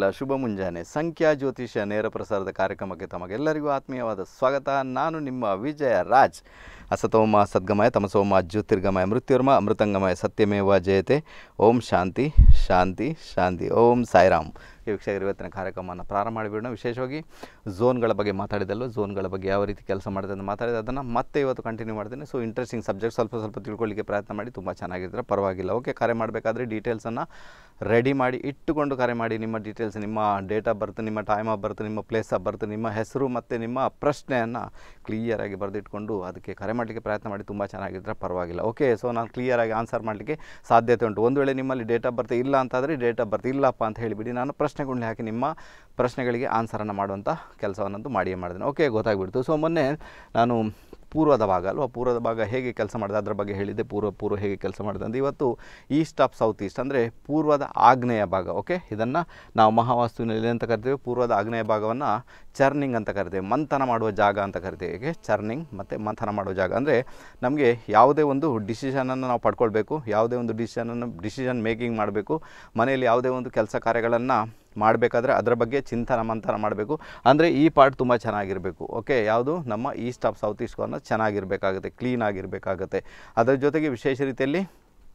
ಎಲ್ಲ ಶುಭ ಮುಂಜಾನೆ ಸಂಖ್ಯಾ ಜ್ಯೋತಿಷ್ಯ ನೇರ ಪ್ರಸಾರದ ಕಾರ್ಯಕ್ರಮಕ್ಕೆ ತಮಗೆಲ್ಲರಿಗೂ ಆತ್ಮೀಯವಾದ ಸ್ವಾಗತ ನಾನು ನಿಮ್ಮ ವಿಜಯ ರಾಜ್ ಅಸತೋಮ ಸದ್ಗಮಯ ತಮಸೋಮ ಜ್ಯೋತಿರ್ಗಮಯ ಮೃತ್ಯುರ್ಮ ಅಮೃತಂಗಮಯ ಸತ್ಯಮೇವ ಜಯತೆ ಓಂ ಶಾಂತಿ ಶಾಂತಿ ಶಾಂತಿ ಓಂ ಸಾಯಿರಾಮ್ ಈ ವೀಕ್ಷಕರು ಇವತ್ತಿನ ಕಾರ್ಯಕ್ರಮವನ್ನು ಪ್ರಾರಂಭ ಮಾಡಿಬಿಡೋಣ ವಿಶೇಷವಾಗಿ ಝೋನ್ಗಳ ಬಗ್ಗೆ ಮಾತಾಡಿದಲ್ಲೋ ಝೋನ್ಗಳ ಬಗ್ಗೆ ಯಾವ ರೀತಿ ಕೆಲಸ ಮಾಡಿದೆ ಅಂತ ಮಾತಾಡಿದೆ ಅದನ್ನು ಮತ್ತೆ ಇವತ್ತು ಕಂಟಿನ್ಯೂ ಮಾಡ್ತೇನೆ ಸೊ ಇಂಟ್ರೆಸ್ಟಿಂಗ್ ಸಬ್ಜೆಕ್ಟ್ ಸ್ವಲ್ಪ ಸ್ವಲ್ಪ ತಿಳ್ಕೊಳ್ಳಿಕ್ಕೆ ಪ್ರಯತ್ನ ಮಾಡಿ ತುಂಬ ಚೆನ್ನಾಗಿದ್ದರೆ ಪರವಾಗಿಲ್ಲ ಓಕೆ ಕರೆ ಮಾಡಬೇಕಾದ್ರೆ ಡೀಟೇಲ್ಸನ್ನು ರೆಡಿ ಮಾಡಿ ಇಟ್ಟುಕೊಂಡು ಕರೆ ಮಾಡಿ ನಿಮ್ಮ ಡೀಟೇಲ್ಸ್ ನಿಮ್ಮ ಡೇಟ್ ಆಫ್ ಬರ್ತ್ ನಿಮ್ಮ ಟೈಮ್ ಆಫ್ ಬರ್ತ್ ನಿಮ್ಮ ಪ್ಲೇಸ್ ಆಫ್ ಬರ್ತ್ ನಿಮ್ಮ ಹೆಸರು ಮತ್ತು ನಿಮ್ಮ ಪ್ರಶ್ನೆಯನ್ನು ಕ್ಲಿಯರಾಗಿ ಬರೆದಿಟ್ಕೊಂಡು ಅದಕ್ಕೆ ಕರೆ ಮಾಡಲಿಕ್ಕೆ ಪ್ರಯತ್ನ ಮಾಡಿ ತುಂಬ ಚೆನ್ನಾಗಿದ್ದರೆ ಪರವಾಗಿಲ್ಲ ಓಕೆ ಸೊ ನಾನು ಕ್ಲಿಯರಾಗಿ ಆನ್ಸರ್ ಮಾಡಲಿಕ್ಕೆ ಸಾಧ್ಯತೆ ಉಂಟು ಒಂದು ವೇಳೆ ನಿಮ್ಮಲ್ಲಿ ಡೇಟ್ ಆಫ್ ಬರ್ತ್ ಇಲ್ಲ ಅಂತಾದರೆ ಡೇಟ್ ಆಫ್ ಬರ್ತ್ ಇಲ್ಲಪ್ಪ ಅಂತ ಹೇಳಿಬಿಡಿ ನಾನು ಪ್ರಶ್ನೆಗಳನ್ನ ಹಾಕಿ ನಿಮ್ಮ ಪ್ರಶ್ನೆಗಳಿಗೆ ಆನ್ಸರನ್ನು ಮಾಡುವಂಥ ಕೆಲಸವನ್ನಂತೂ ಮಾಡಿಯೇ ಮಾಡಿದ್ದೇನೆ ಓಕೆ ಗೊತ್ತಾಗ್ಬಿಡ್ತು ಸೊ ಮೊನ್ನೆ ನಾನು ಪೂರ್ವದ ಭಾಗ ಅಲ್ವಾ ಪೂರ್ವದ ಭಾಗ ಹೇಗೆ ಕೆಲಸ ಮಾಡಿದೆ ಅದರ ಬಗ್ಗೆ ಹೇಳಿದ್ದೆ ಪೂರ್ವ ಪೂರ್ವ ಹೇಗೆ ಕೆಲಸ ಮಾಡಿದೆ ಅಂತ ಇವತ್ತು ಈಸ್ಟ್ ಆಫ್ ಸೌತ್ ಈಸ್ಟ್ ಅಂದರೆ ಪೂರ್ವದ ಆಗ್ನೇಯ ಭಾಗ ಓಕೆ ಇದನ್ನು ನಾವು ಮಹಾವಾಸ್ತುವಿನಲ್ಲಿ ಅಂತ ಕರಿತೇವೆ ಪೂರ್ವದ ಆಗ್ನೇಯ ಭಾಗವನ್ನು ಚರ್ನಿಂಗ್ ಅಂತ ಕರಿತೇವೆ ಮಂಥನ ಮಾಡುವ ಜಾಗ ಅಂತ ಕರಿತೇವೆ ಹೇಗೆ ಚರ್ನಿಂಗ್ ಮತ್ತು ಮಂಥನ ಮಾಡುವ ಜಾಗ ಅಂದರೆ ನಮಗೆ ಯಾವುದೇ ಒಂದು ಡಿಸಿಷನನ್ನು ನಾವು ಪಡ್ಕೊಳ್ಬೇಕು ಯಾವುದೇ ಒಂದು ಡಿಸಿಷನನ್ನು ಡಿಸಿಷನ್ ಮೇಕಿಂಗ್ ಮಾಡಬೇಕು ಮನೆಯಲ್ಲಿ ಯಾವುದೇ ಒಂದು ಕೆಲಸ ಕಾರ್ಯಗಳನ್ನು ಮಾಡಬೇಕಾದ್ರೆ ಅದರ ಬಗ್ಗೆ ಚಿಂತನ ಮಂಥನ ಮಾಡಬೇಕು ಅಂದರೆ ಈ ಪಾರ್ಟ್ ತುಂಬ ಚೆನ್ನಾಗಿರಬೇಕು ಓಕೆ ಯಾವುದು ನಮ್ಮ east of south east corner ಚೆನ್ನಾಗಿರಬೇಕಾಗುತ್ತೆ ಕ್ಲೀನ್ ಆಗಿರಬೇಕಾಗುತ್ತೆ ಅದರ ಜೊತೆಗೆ ವಿಶೇಷ ರೀತಿಯಲ್ಲಿ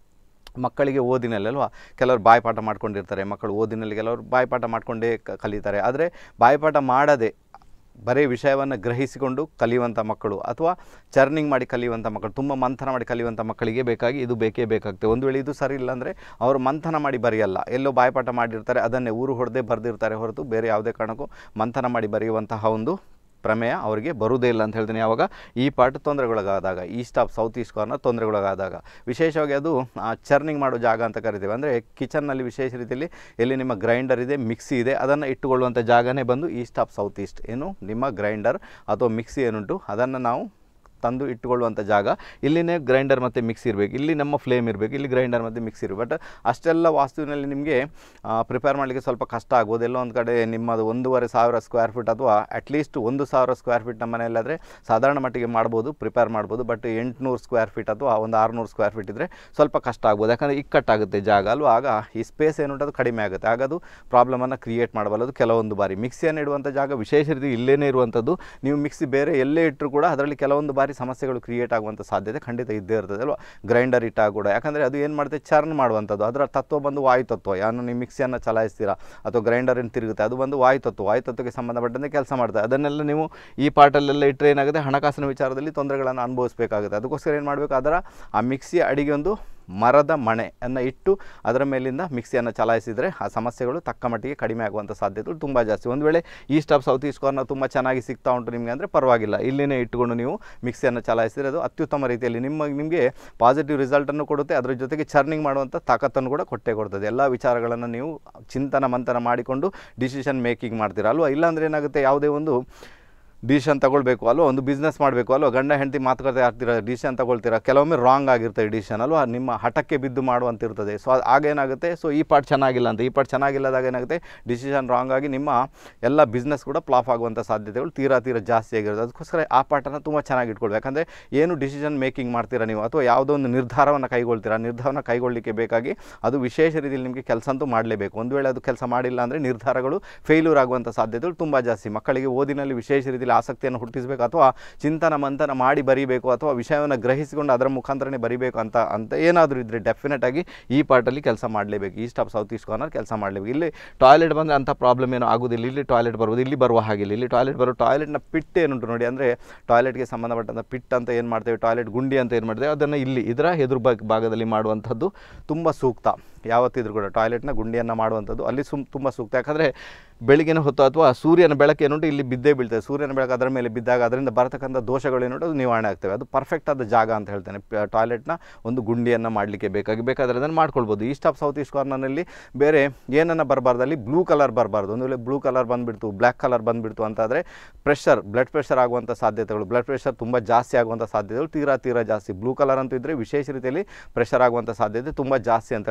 ಮಕ್ಕಳಿಗೆ ಓದಿನಲ್ಲಿ ಅಲ್ವಾ ಕೆಲವರು ಬಾಯ್ಪಾಠ ಮಾಡ್ಕೊಂಡಿರ್ತಾರೆ ಮಕ್ಕಳು ಓದಿನಲ್ಲಿ ಕೆಲವರು ಬಾಯ್ಪಾಠ ಮಾಡ್ಕೊಂಡೇ ಕ- ಕಲಿತಾರೆ ಆದರೆ ಬಾಯ್ಪಾಠ ಮಾಡದೆ ಬರೀ ವಿಷಯವನ್ನು ಗ್ರಹಿಸಿಕೊಂಡು ಕಲಿಯುವಂಥ ಮಕ್ಕಳು ಅಥವಾ ಚರ್ನಿಂಗ್ ಮಾಡಿ ಕಲಿಯುವಂಥ ಮಕ್ಕಳು ತುಂಬ ಮಂಥನ ಮಾಡಿ ಕಲಿಯುವಂಥ ಮಕ್ಕಳಿಗೆ ಬೇಕಾಗಿ ಇದು ಬೇಕೇ ಬೇಕಾಗ್ತದೆ ಒಂದು ವೇಳೆ ಇದು ಸರಿ ಇಲ್ಲ ಅಂದರೆ ಅವರು ಮಂಥನ ಮಾಡಿ ಬರೆಯಲ್ಲ ಎಲ್ಲೋ ಬಾಯ್ಪಾಠ ಮಾಡಿರ್ತಾರೆ ಅದನ್ನೇ ಊರು ಹೊಡೆದೇ ಬರೆದಿರ್ತಾರೆ ಹೊರತು ಬೇರೆ ಯಾವುದೇ ಕಾರಣಕ್ಕೂ ಮಂಥನ ಮಾಡಿ ಬರೆಯುವಂತಹ ಒಂದು ಪ್ರಮೇಯ ಅವರಿಗೆ ಬರುವುದೇ ಇಲ್ಲ ಅಂತ ಹೇಳ್ತೀನಿ ಯಾವಾಗ ಈ ಪಾರ್ಟ್ ತೊಂದರೆಗೊಳಗಾದಾಗ east of south east corner ತೊಂದರೆಗೊಳಗಾದಾಗ ವಿಶೇಷವಾಗಿ ಅದು ಚರ್ನಿಂಗ್ ಮಾಡೋ ಜಾಗ ಅಂತ ಕರಿತೀವಿ ಅಂದರೆ ಕಿಚನ್ನಲ್ಲಿ ವಿಶೇಷ ರೀತಿಯಲ್ಲಿ ಎಲ್ಲಿ ನಿಮ್ಮ ಗ್ರೈಂಡರ್ ಇದೆ ಮಿಕ್ಸಿ ಇದೆ ಅದನ್ನು ಇಟ್ಟುಕೊಳ್ಳುವಂಥ ಜಾಗನೇ ಬಂದು ಈಸ್ಟ್ ಆಫ್ ಸೌತ್ ಈಸ್ಟ್ ಏನು ನಿಮ್ಮ ಗ್ರೈಂಡರ್ ಅಥವಾ ಮಿಕ್ಸಿ ಏನುಂಟು ಅದನ್ನು ನಾವು ತಂದು ಇಟ್ಟುಕೊಳ್ಳುವಂಥ ಜಾಗ ಇಲ್ಲಿನೇ ಗ್ರೈಂಡರ್ ಮತ್ತು ಮಿಕ್ಸಿ ಇರಬೇಕು ಇಲ್ಲಿ ನಮ್ಮ ಫ್ಲೇಮ್ ಇರಬೇಕು ಇಲ್ಲಿ ಗ್ರೈಂಡರ್ ಮತ್ತು ಮಿಕ್ಸಿ ಇರಬೇಕು ಬಟ್ ಅಷ್ಟೆಲ್ಲ ವಾಸ್ತುವಿನಲ್ಲಿ ನಿಮಗೆ ಪ್ರಿಪೇರ್ ಮಾಡಲಿಕ್ಕೆ ಸ್ವಲ್ಪ ಕಷ್ಟ ಆಗ್ಬೋದು ಎಲ್ಲೋ ಒಂದು ಕಡೆ ನಿಮ್ಮದು ಒಂದೂವರೆ ಸಾವಿರ ಸ್ಕ್ವೇರ್ ಫೀಟ್ ಅಥವಾ ಅಟ್ಲೀಸ್ಟ್ ಒಂದು ಸಾವಿರ ಸ್ಕ್ವೇರ್ ಫೀಟ್ ನಮ್ಮ ಮನೆಯಲ್ಲಾದರೆ ಸಾಧಾರಣ ಮಟ್ಟಿಗೆ ಮಾಡ್ಬೋದು ಪ್ರಿಪೇರ್ ಮಾಡ್ಬೋದು ಬಟ್ ಎಂಟುನೂರು ಸ್ಕ್ವೇರ್ ಫೀಟ್ ಅಥವಾ ಒಂದು ಆರುನೂರು ಸ್ಕ್ವೇರ್ ಫೀಟ್ ಇದ್ದರೆ ಸ್ವಲ್ಪ ಕಷ್ಟ ಆಗ್ಬೋದು ಯಾಕಂದರೆ ಇಕ್ಕಟ್ಟಾಗುತ್ತೆ ಜಾಗ ಅಲ್ವಾ ಆಗ ಈ ಸ್ಪೇಸ್ ಏನುಂಟು ಅದು ಕಡಿಮೆ ಆಗುತ್ತೆ ಆಗ ಅದು ಪ್ರಾಬ್ಲಮನ್ನು ಕ್ರಿಯೇಟ್ ಮಾಡಬಲ್ಲದು ಕೆಲವೊಂದು ಬಾರಿ ಮಿಕ್ಸಿಯನ್ನು ಇಡುವಂಥ ಜಾಗ ವಿಶೇಷ ರೀತಿ ಇಲ್ಲೇನೇ ಇರುವಂಥದ್ದು ನೀವು ಮಿಕ್ಸಿ ಬೇರೆ ಎಲ್ಲೇ ಇಟ್ಟರು ಕೂಡ ಅದರಲ್ಲಿ ಕೆಲವೊಂದು ಬಾರಿ ಸಮಸ್ಯೆಗಳು ಕ್ರಿಯೇಟ್ ಆಗುವಂಥ ಸಾಧ್ಯತೆ ಖಂಡಿತ ಇದ್ದೇ ಇರ್ತದೆ ಅಲ್ವಾ ಗ್ರೈಂಡರ್ ಇಟ್ಟಾಗ ಕೂಡ ಯಾಕಂದರೆ ಅದು ಏನು ಮಾಡುತ್ತೆ ಚರ್ನ್ ಮಾಡುವಂಥದ್ದು ಅದರ ತತ್ವ ಬಂದು ವಾಯು ತತ್ವ ಯಾನು ನೀವು ಮಿಕ್ಸಿಯನ್ನು ಚಲಾಯಿಸ್ತೀರಾ ಅಥವಾ ಗ್ರೈಂಡರ್ ಏನು ತಿರುಗುತ್ತೆ ಅದು ಬಂದು ವಾಯು ತತ್ವ ವಾಯು ತತ್ವಕ್ಕೆ ಸಂಬಂಧಪಟ್ಟಂತೆ ಕೆಲಸ ಮಾಡ್ತದೆ ಅದನ್ನೆಲ್ಲ ನೀವು ಈ ಪಾರ್ಟಲ್ಲೆಲ್ಲ ಇಟ್ಟರೆ ಏನಾಗುತ್ತೆ ಹಣಕಾಸಿನ ವಿಚಾರದಲ್ಲಿ ತೊಂದರೆಗಳನ್ನು ಅನುಭವಿಸಬೇಕಾಗುತ್ತೆ ಅದಕ್ಕೋಸ್ಕರ ಏನು ಮಾಡಬೇಕು ಅದರ ಆ ಮಿಕ್ಸಿ ಅಡಿಗೆ ಒಂದು ಮರದ ಮಣೆಯನ್ನು ಇಟ್ಟು ಅದರ ಮೇಲಿಂದ ಮಿಕ್ಸಿಯನ್ನು ಚಲಾಯಿಸಿದರೆ ಆ ಸಮಸ್ಯೆಗಳು ತಕ್ಕ ಮಟ್ಟಿಗೆ ಕಡಿಮೆ ಆಗುವಂಥ ಸಾಧ್ಯತೆಗಳು ತುಂಬ ಜಾಸ್ತಿ ಒಂದು ವೇಳೆ east of south east corner ತುಂಬ ಚೆನ್ನಾಗಿ ಸಿಗ್ತಾ ಉಂಟು ನಿಮಗೆ ಅಂದರೆ ಪರವಾಗಿಲ್ಲ ಇಲ್ಲಿನೇ ಇಟ್ಟುಕೊಂಡು ನೀವು ಮಿಕ್ಸಿಯನ್ನು ಚಲಾಯಿಸಿದರೆ ಅದು ಅತ್ಯುತ್ತಮ ರೀತಿಯಲ್ಲಿ ನಿಮ್ಮ ನಿಮಗೆ ಪಾಸಿಟಿವ್ ರಿಸಲ್ಟನ್ನು ಕೊಡುತ್ತೆ ಅದರ ಜೊತೆಗೆ ಚರ್ನಿಂಗ್ ಮಾಡುವಂಥ ತಾಕತ್ತನ್ನು ಕೂಡ ಕೊಟ್ಟೇ ಕೊಡ್ತದೆ ಎಲ್ಲ ವಿಚಾರಗಳನ್ನು ನೀವು ಚಿಂತನ ಮಂಥನ ಮಾಡಿಕೊಂಡು ಡಿಸಿಷನ್ ಮೇಕಿಂಗ್ ಮಾಡ್ತೀರಾ ಅಲ್ವಾ ಇಲ್ಲಾಂದರೆ ಏನಾಗುತ್ತೆ ಯಾವುದೇ ಒಂದು ಡಿಸಿಷನ್ ತಗೊಳ್ಬೇಕು ಅಲ್ವಾ ಒಂದು ಬಿಸ್ನೆಸ್ ಮಾಡಬೇಕು ಅಲ್ವಾ ಗಂಡ ಹೆಂಡತಿ ಮಾತುಕತೆ ಆಗ್ತೀರಾ ಡಿಸಿಷನ್ ತಗೊಳ್ತೀರಾ ಕೆಲವೊಮ್ಮೆ ರಾಂಗ್ ಆಗಿರ್ತದೆ ಡಿಸಿಷನ್ ಅಲ್ವಾ ನಿಮ್ಮ ಹಠಕ್ಕೆ ಬಿದ್ದು ಮಾಡುವಂತಿರ್ತದೆ ಸೊ ಆಗ ಏನಾಗುತ್ತೆ ಸೊ ಈ ಪಾರ್ಟ್ ಚೆನ್ನಾಗಿಲ್ಲ ಅಂತ ಈ ಪಾರ್ಟ್ ಚೆನ್ನಾಗಿಲ್ಲದಾಗ ಏನಾಗುತ್ತೆ ಡಿಸಿಷನ್ ರಾಂಗ್ ಆಗಿ ನಿಮ್ಮ ಎಲ್ಲ ಬಿಸ್ನೆಸ್ ಕೂಡ ಫ್ಲಾಪ್ ಆಗುವಂಥ ಸಾಧ್ಯತೆಗಳು ತೀರಾ ತೀರಾ ಜಾಸ್ತಿ ಆಗಿರುತ್ತೆ ಅದಕ್ಕೋಸ್ಕರ ಆ ಪಾರ್ಟನ್ನು ತುಂಬ ಚೆನ್ನಾಗಿ ಇಟ್ಕೊಳ್ಬೇಕು ಯಾಕಂದರೆ ಏನು ಡಿಸಿಷನ್ ಮೇಕಿಂಗ್ ಮಾಡ್ತೀರಾ ನೀವು ಅಥವಾ ಯಾವುದೋ ಒಂದು ನಿರ್ಧಾರವನ್ನು ಕೈಗೊಳ್ತೀರಾ ನಿರ್ಧಾರವನ್ನು ಕೈಗೊಳ್ಳಲಿಕ್ಕೆ ಬೇಕಾಗಿ ಅದು ವಿಶೇಷ ರೀತಿಯಲ್ಲಿ ನಿಮಗೆ ಕೆಲಸ ಅಂತೂ ಮಾಡಲೇಬೇಕು ಒಂದು ವೇಳೆ ಅದು ಕೆಲಸ ಮಾಡಿಲ್ಲ ಅಂದರೆ ನಿರ್ಧಾರಗಳು ಫೇಲ್ಯೂರ್ ಆಗುವಂಥ ಸಾಧ್ಯತೆಗಳು ತುಂಬ ಜಾಸ್ತಿ ಮಕ್ಕಳಿಗೆ ಓದಿನಲ್ಲಿ ವಿಶೇಷ ರೀತಿಯಲ್ಲಿ ಆಸಕ್ತಿಯನ್ನು ಹುಟ್ಟಿಸಬೇಕು ಅಥವಾ ಚಿಂತನ ಮಂಥನ ಮಾಡಿ ಬರೀಬೇಕು ಅಥವಾ ವಿಷಯವನ್ನು ಗ್ರಹಿಸಿಕೊಂಡು ಅದರ ಮುಖಾಂತರನೇ ಬರೀಬೇಕು ಅಂತ ಅಂತ ಏನಾದರೂ ಇದ್ದರೆ ಡೆಫಿನೆಟ್ ಆಗಿ ಈ ಪಾರ್ಟಲ್ಲಿ ಕೆಲಸ ಮಾಡಲೇಬೇಕು east of south east corner ಕೆಲಸ ಮಾಡಲೇಬೇಕು ಇಲ್ಲಿ ಟಾಯ್ಲೆಟ್ ಬಂದರೆ ಅಂಥ ಪ್ರಾಬ್ಲಮ್ ಏನೂ ಆಗೋದಿಲ್ಲ ಇಲ್ಲಿ ಟಾಯ್ಲೆಟ್ ಬರ್ಬೋದು ಇಲ್ಲಿ ಬರುವ ಹಾಗಿಲ್ಲ ಇಲ್ಲಿ ಟಾಯ್ಲೆಟ್ ಬರೋ ಟಾಯ್ಲೆಟ್ನ ಪಿಟ್ ಏನುಂಟು ನೋಡಿ ಅಂದರೆ ಟಾಯ್ಲೆಟ್ಗೆ ಸಂಬಂಧಪಟ್ಟಂಥ ಪಿಟ್ ಅಂತ ಏನು ಮಾಡ್ತೇವೆ ಟಾಯ್ಲೆಟ್ ಗುಂಡಿ ಅಂತ ಏನು ಮಾಡ್ತೇವೆ ಅದನ್ನು ಇಲ್ಲಿ ಇದರ ಎದುರು ಭಾಗ ಭಾಗದಲ್ಲಿ ಮಾಡುವಂಥದ್ದು ತುಂಬ ಸೂಕ್ತ ಯಾವತ್ತಿದ್ರೂ ಕೂಡ ಟಾಯ್ಲೆಟ್ನ ಗುಂಡಿಯನ್ನು ಮಾಡುವಂಥದ್ದು ಅಲ್ಲಿ ಸುಮ್ ತುಂಬ ಸೂಕ್ತ ಯಾಕಂದರೆ ಬೆಳಗಿನ ಹೊತ್ತು ಅಥವಾ ಸೂರ್ಯನ ಬೆಳಕು ಏನುಂಟು ಇಲ್ಲಿ ಬಿದ್ದೇ ಬೀಳ್ತದೆ ಸೂರ್ಯನ ಬೆಳಕು ಅದರ ಮೇಲೆ ಬಿದ್ದಾಗ ಅದರಿಂದ ಬರತಕ್ಕಂಥ ದೋಷಗಳು ಏನುಂಟು ಅದು ನಿವಾರಣೆ ಆಗ್ತವೆ ಅದು ಪರ್ಫೆಕ್ಟ್ ಆದ ಜಾಗ ಅಂತ ಹೇಳ್ತೇನೆ ಟಾಯ್ಲೆಟ್ನ ಒಂದು ಗುಂಡಿಯನ್ನು ಮಾಡಲಿಕ್ಕೆ ಬೇಕಾಗಿ ಬೇಕಾದರೆ ಅದನ್ನು ಮಾಡ್ಕೊಳ್ಬೋದು ಈಸ್ಟ್ ಆಫ್ ಸೌತ್ ಈಸ್ಟ್ ಕಾರ್ನರ್ನಲ್ಲಿ ಬೇರೆ ಏನನ್ನು ಬರಬಾರ್ದು ಅಲ್ಲಿ ಬ್ಲೂ ಕಲರ್ ಬರಬಾರ್ದು ಒಂದು ವೇಳೆ ಬ್ಲೂ ಕಲರ್ ಬಂದುಬಿಡ್ತು ಬ್ಲ್ಯಾಕ್ ಕಲರ್ ಬಂದುಬಿಡ್ತು ಅಂತಾದರೆ ಪ್ರೆಷರ್ ಬ್ಲಡ್ ಪ್ರೆಷರ್ ಆಗುವಂಥ ಸಾಧ್ಯತೆಗಳು ಬ್ಲಡ್ ಪ್ರೆಷರ್ ತುಂಬ ಜಾಸ್ತಿ ಆಗುವಂಥ ಸಾಧ್ಯತೆಗಳು ತೀರಾ ತೀರಾ ಜಾಸ್ತಿ ಬ್ಲೂ ಕಲರ್ ಅಂತೂ ಇದ್ದರೆ ವಿಶೇಷ ರೀತಿಯಲ್ಲಿ ಪ್ರೆಷರ್ ಆಗುವಂಥ ಸಾಧ್ಯತೆ ತುಂಬ ಜಾಸ್ತಿ ಅಂತ ಹೇಳಿ ಯಾಕಂದರೆ ಎಲ್ಲೋ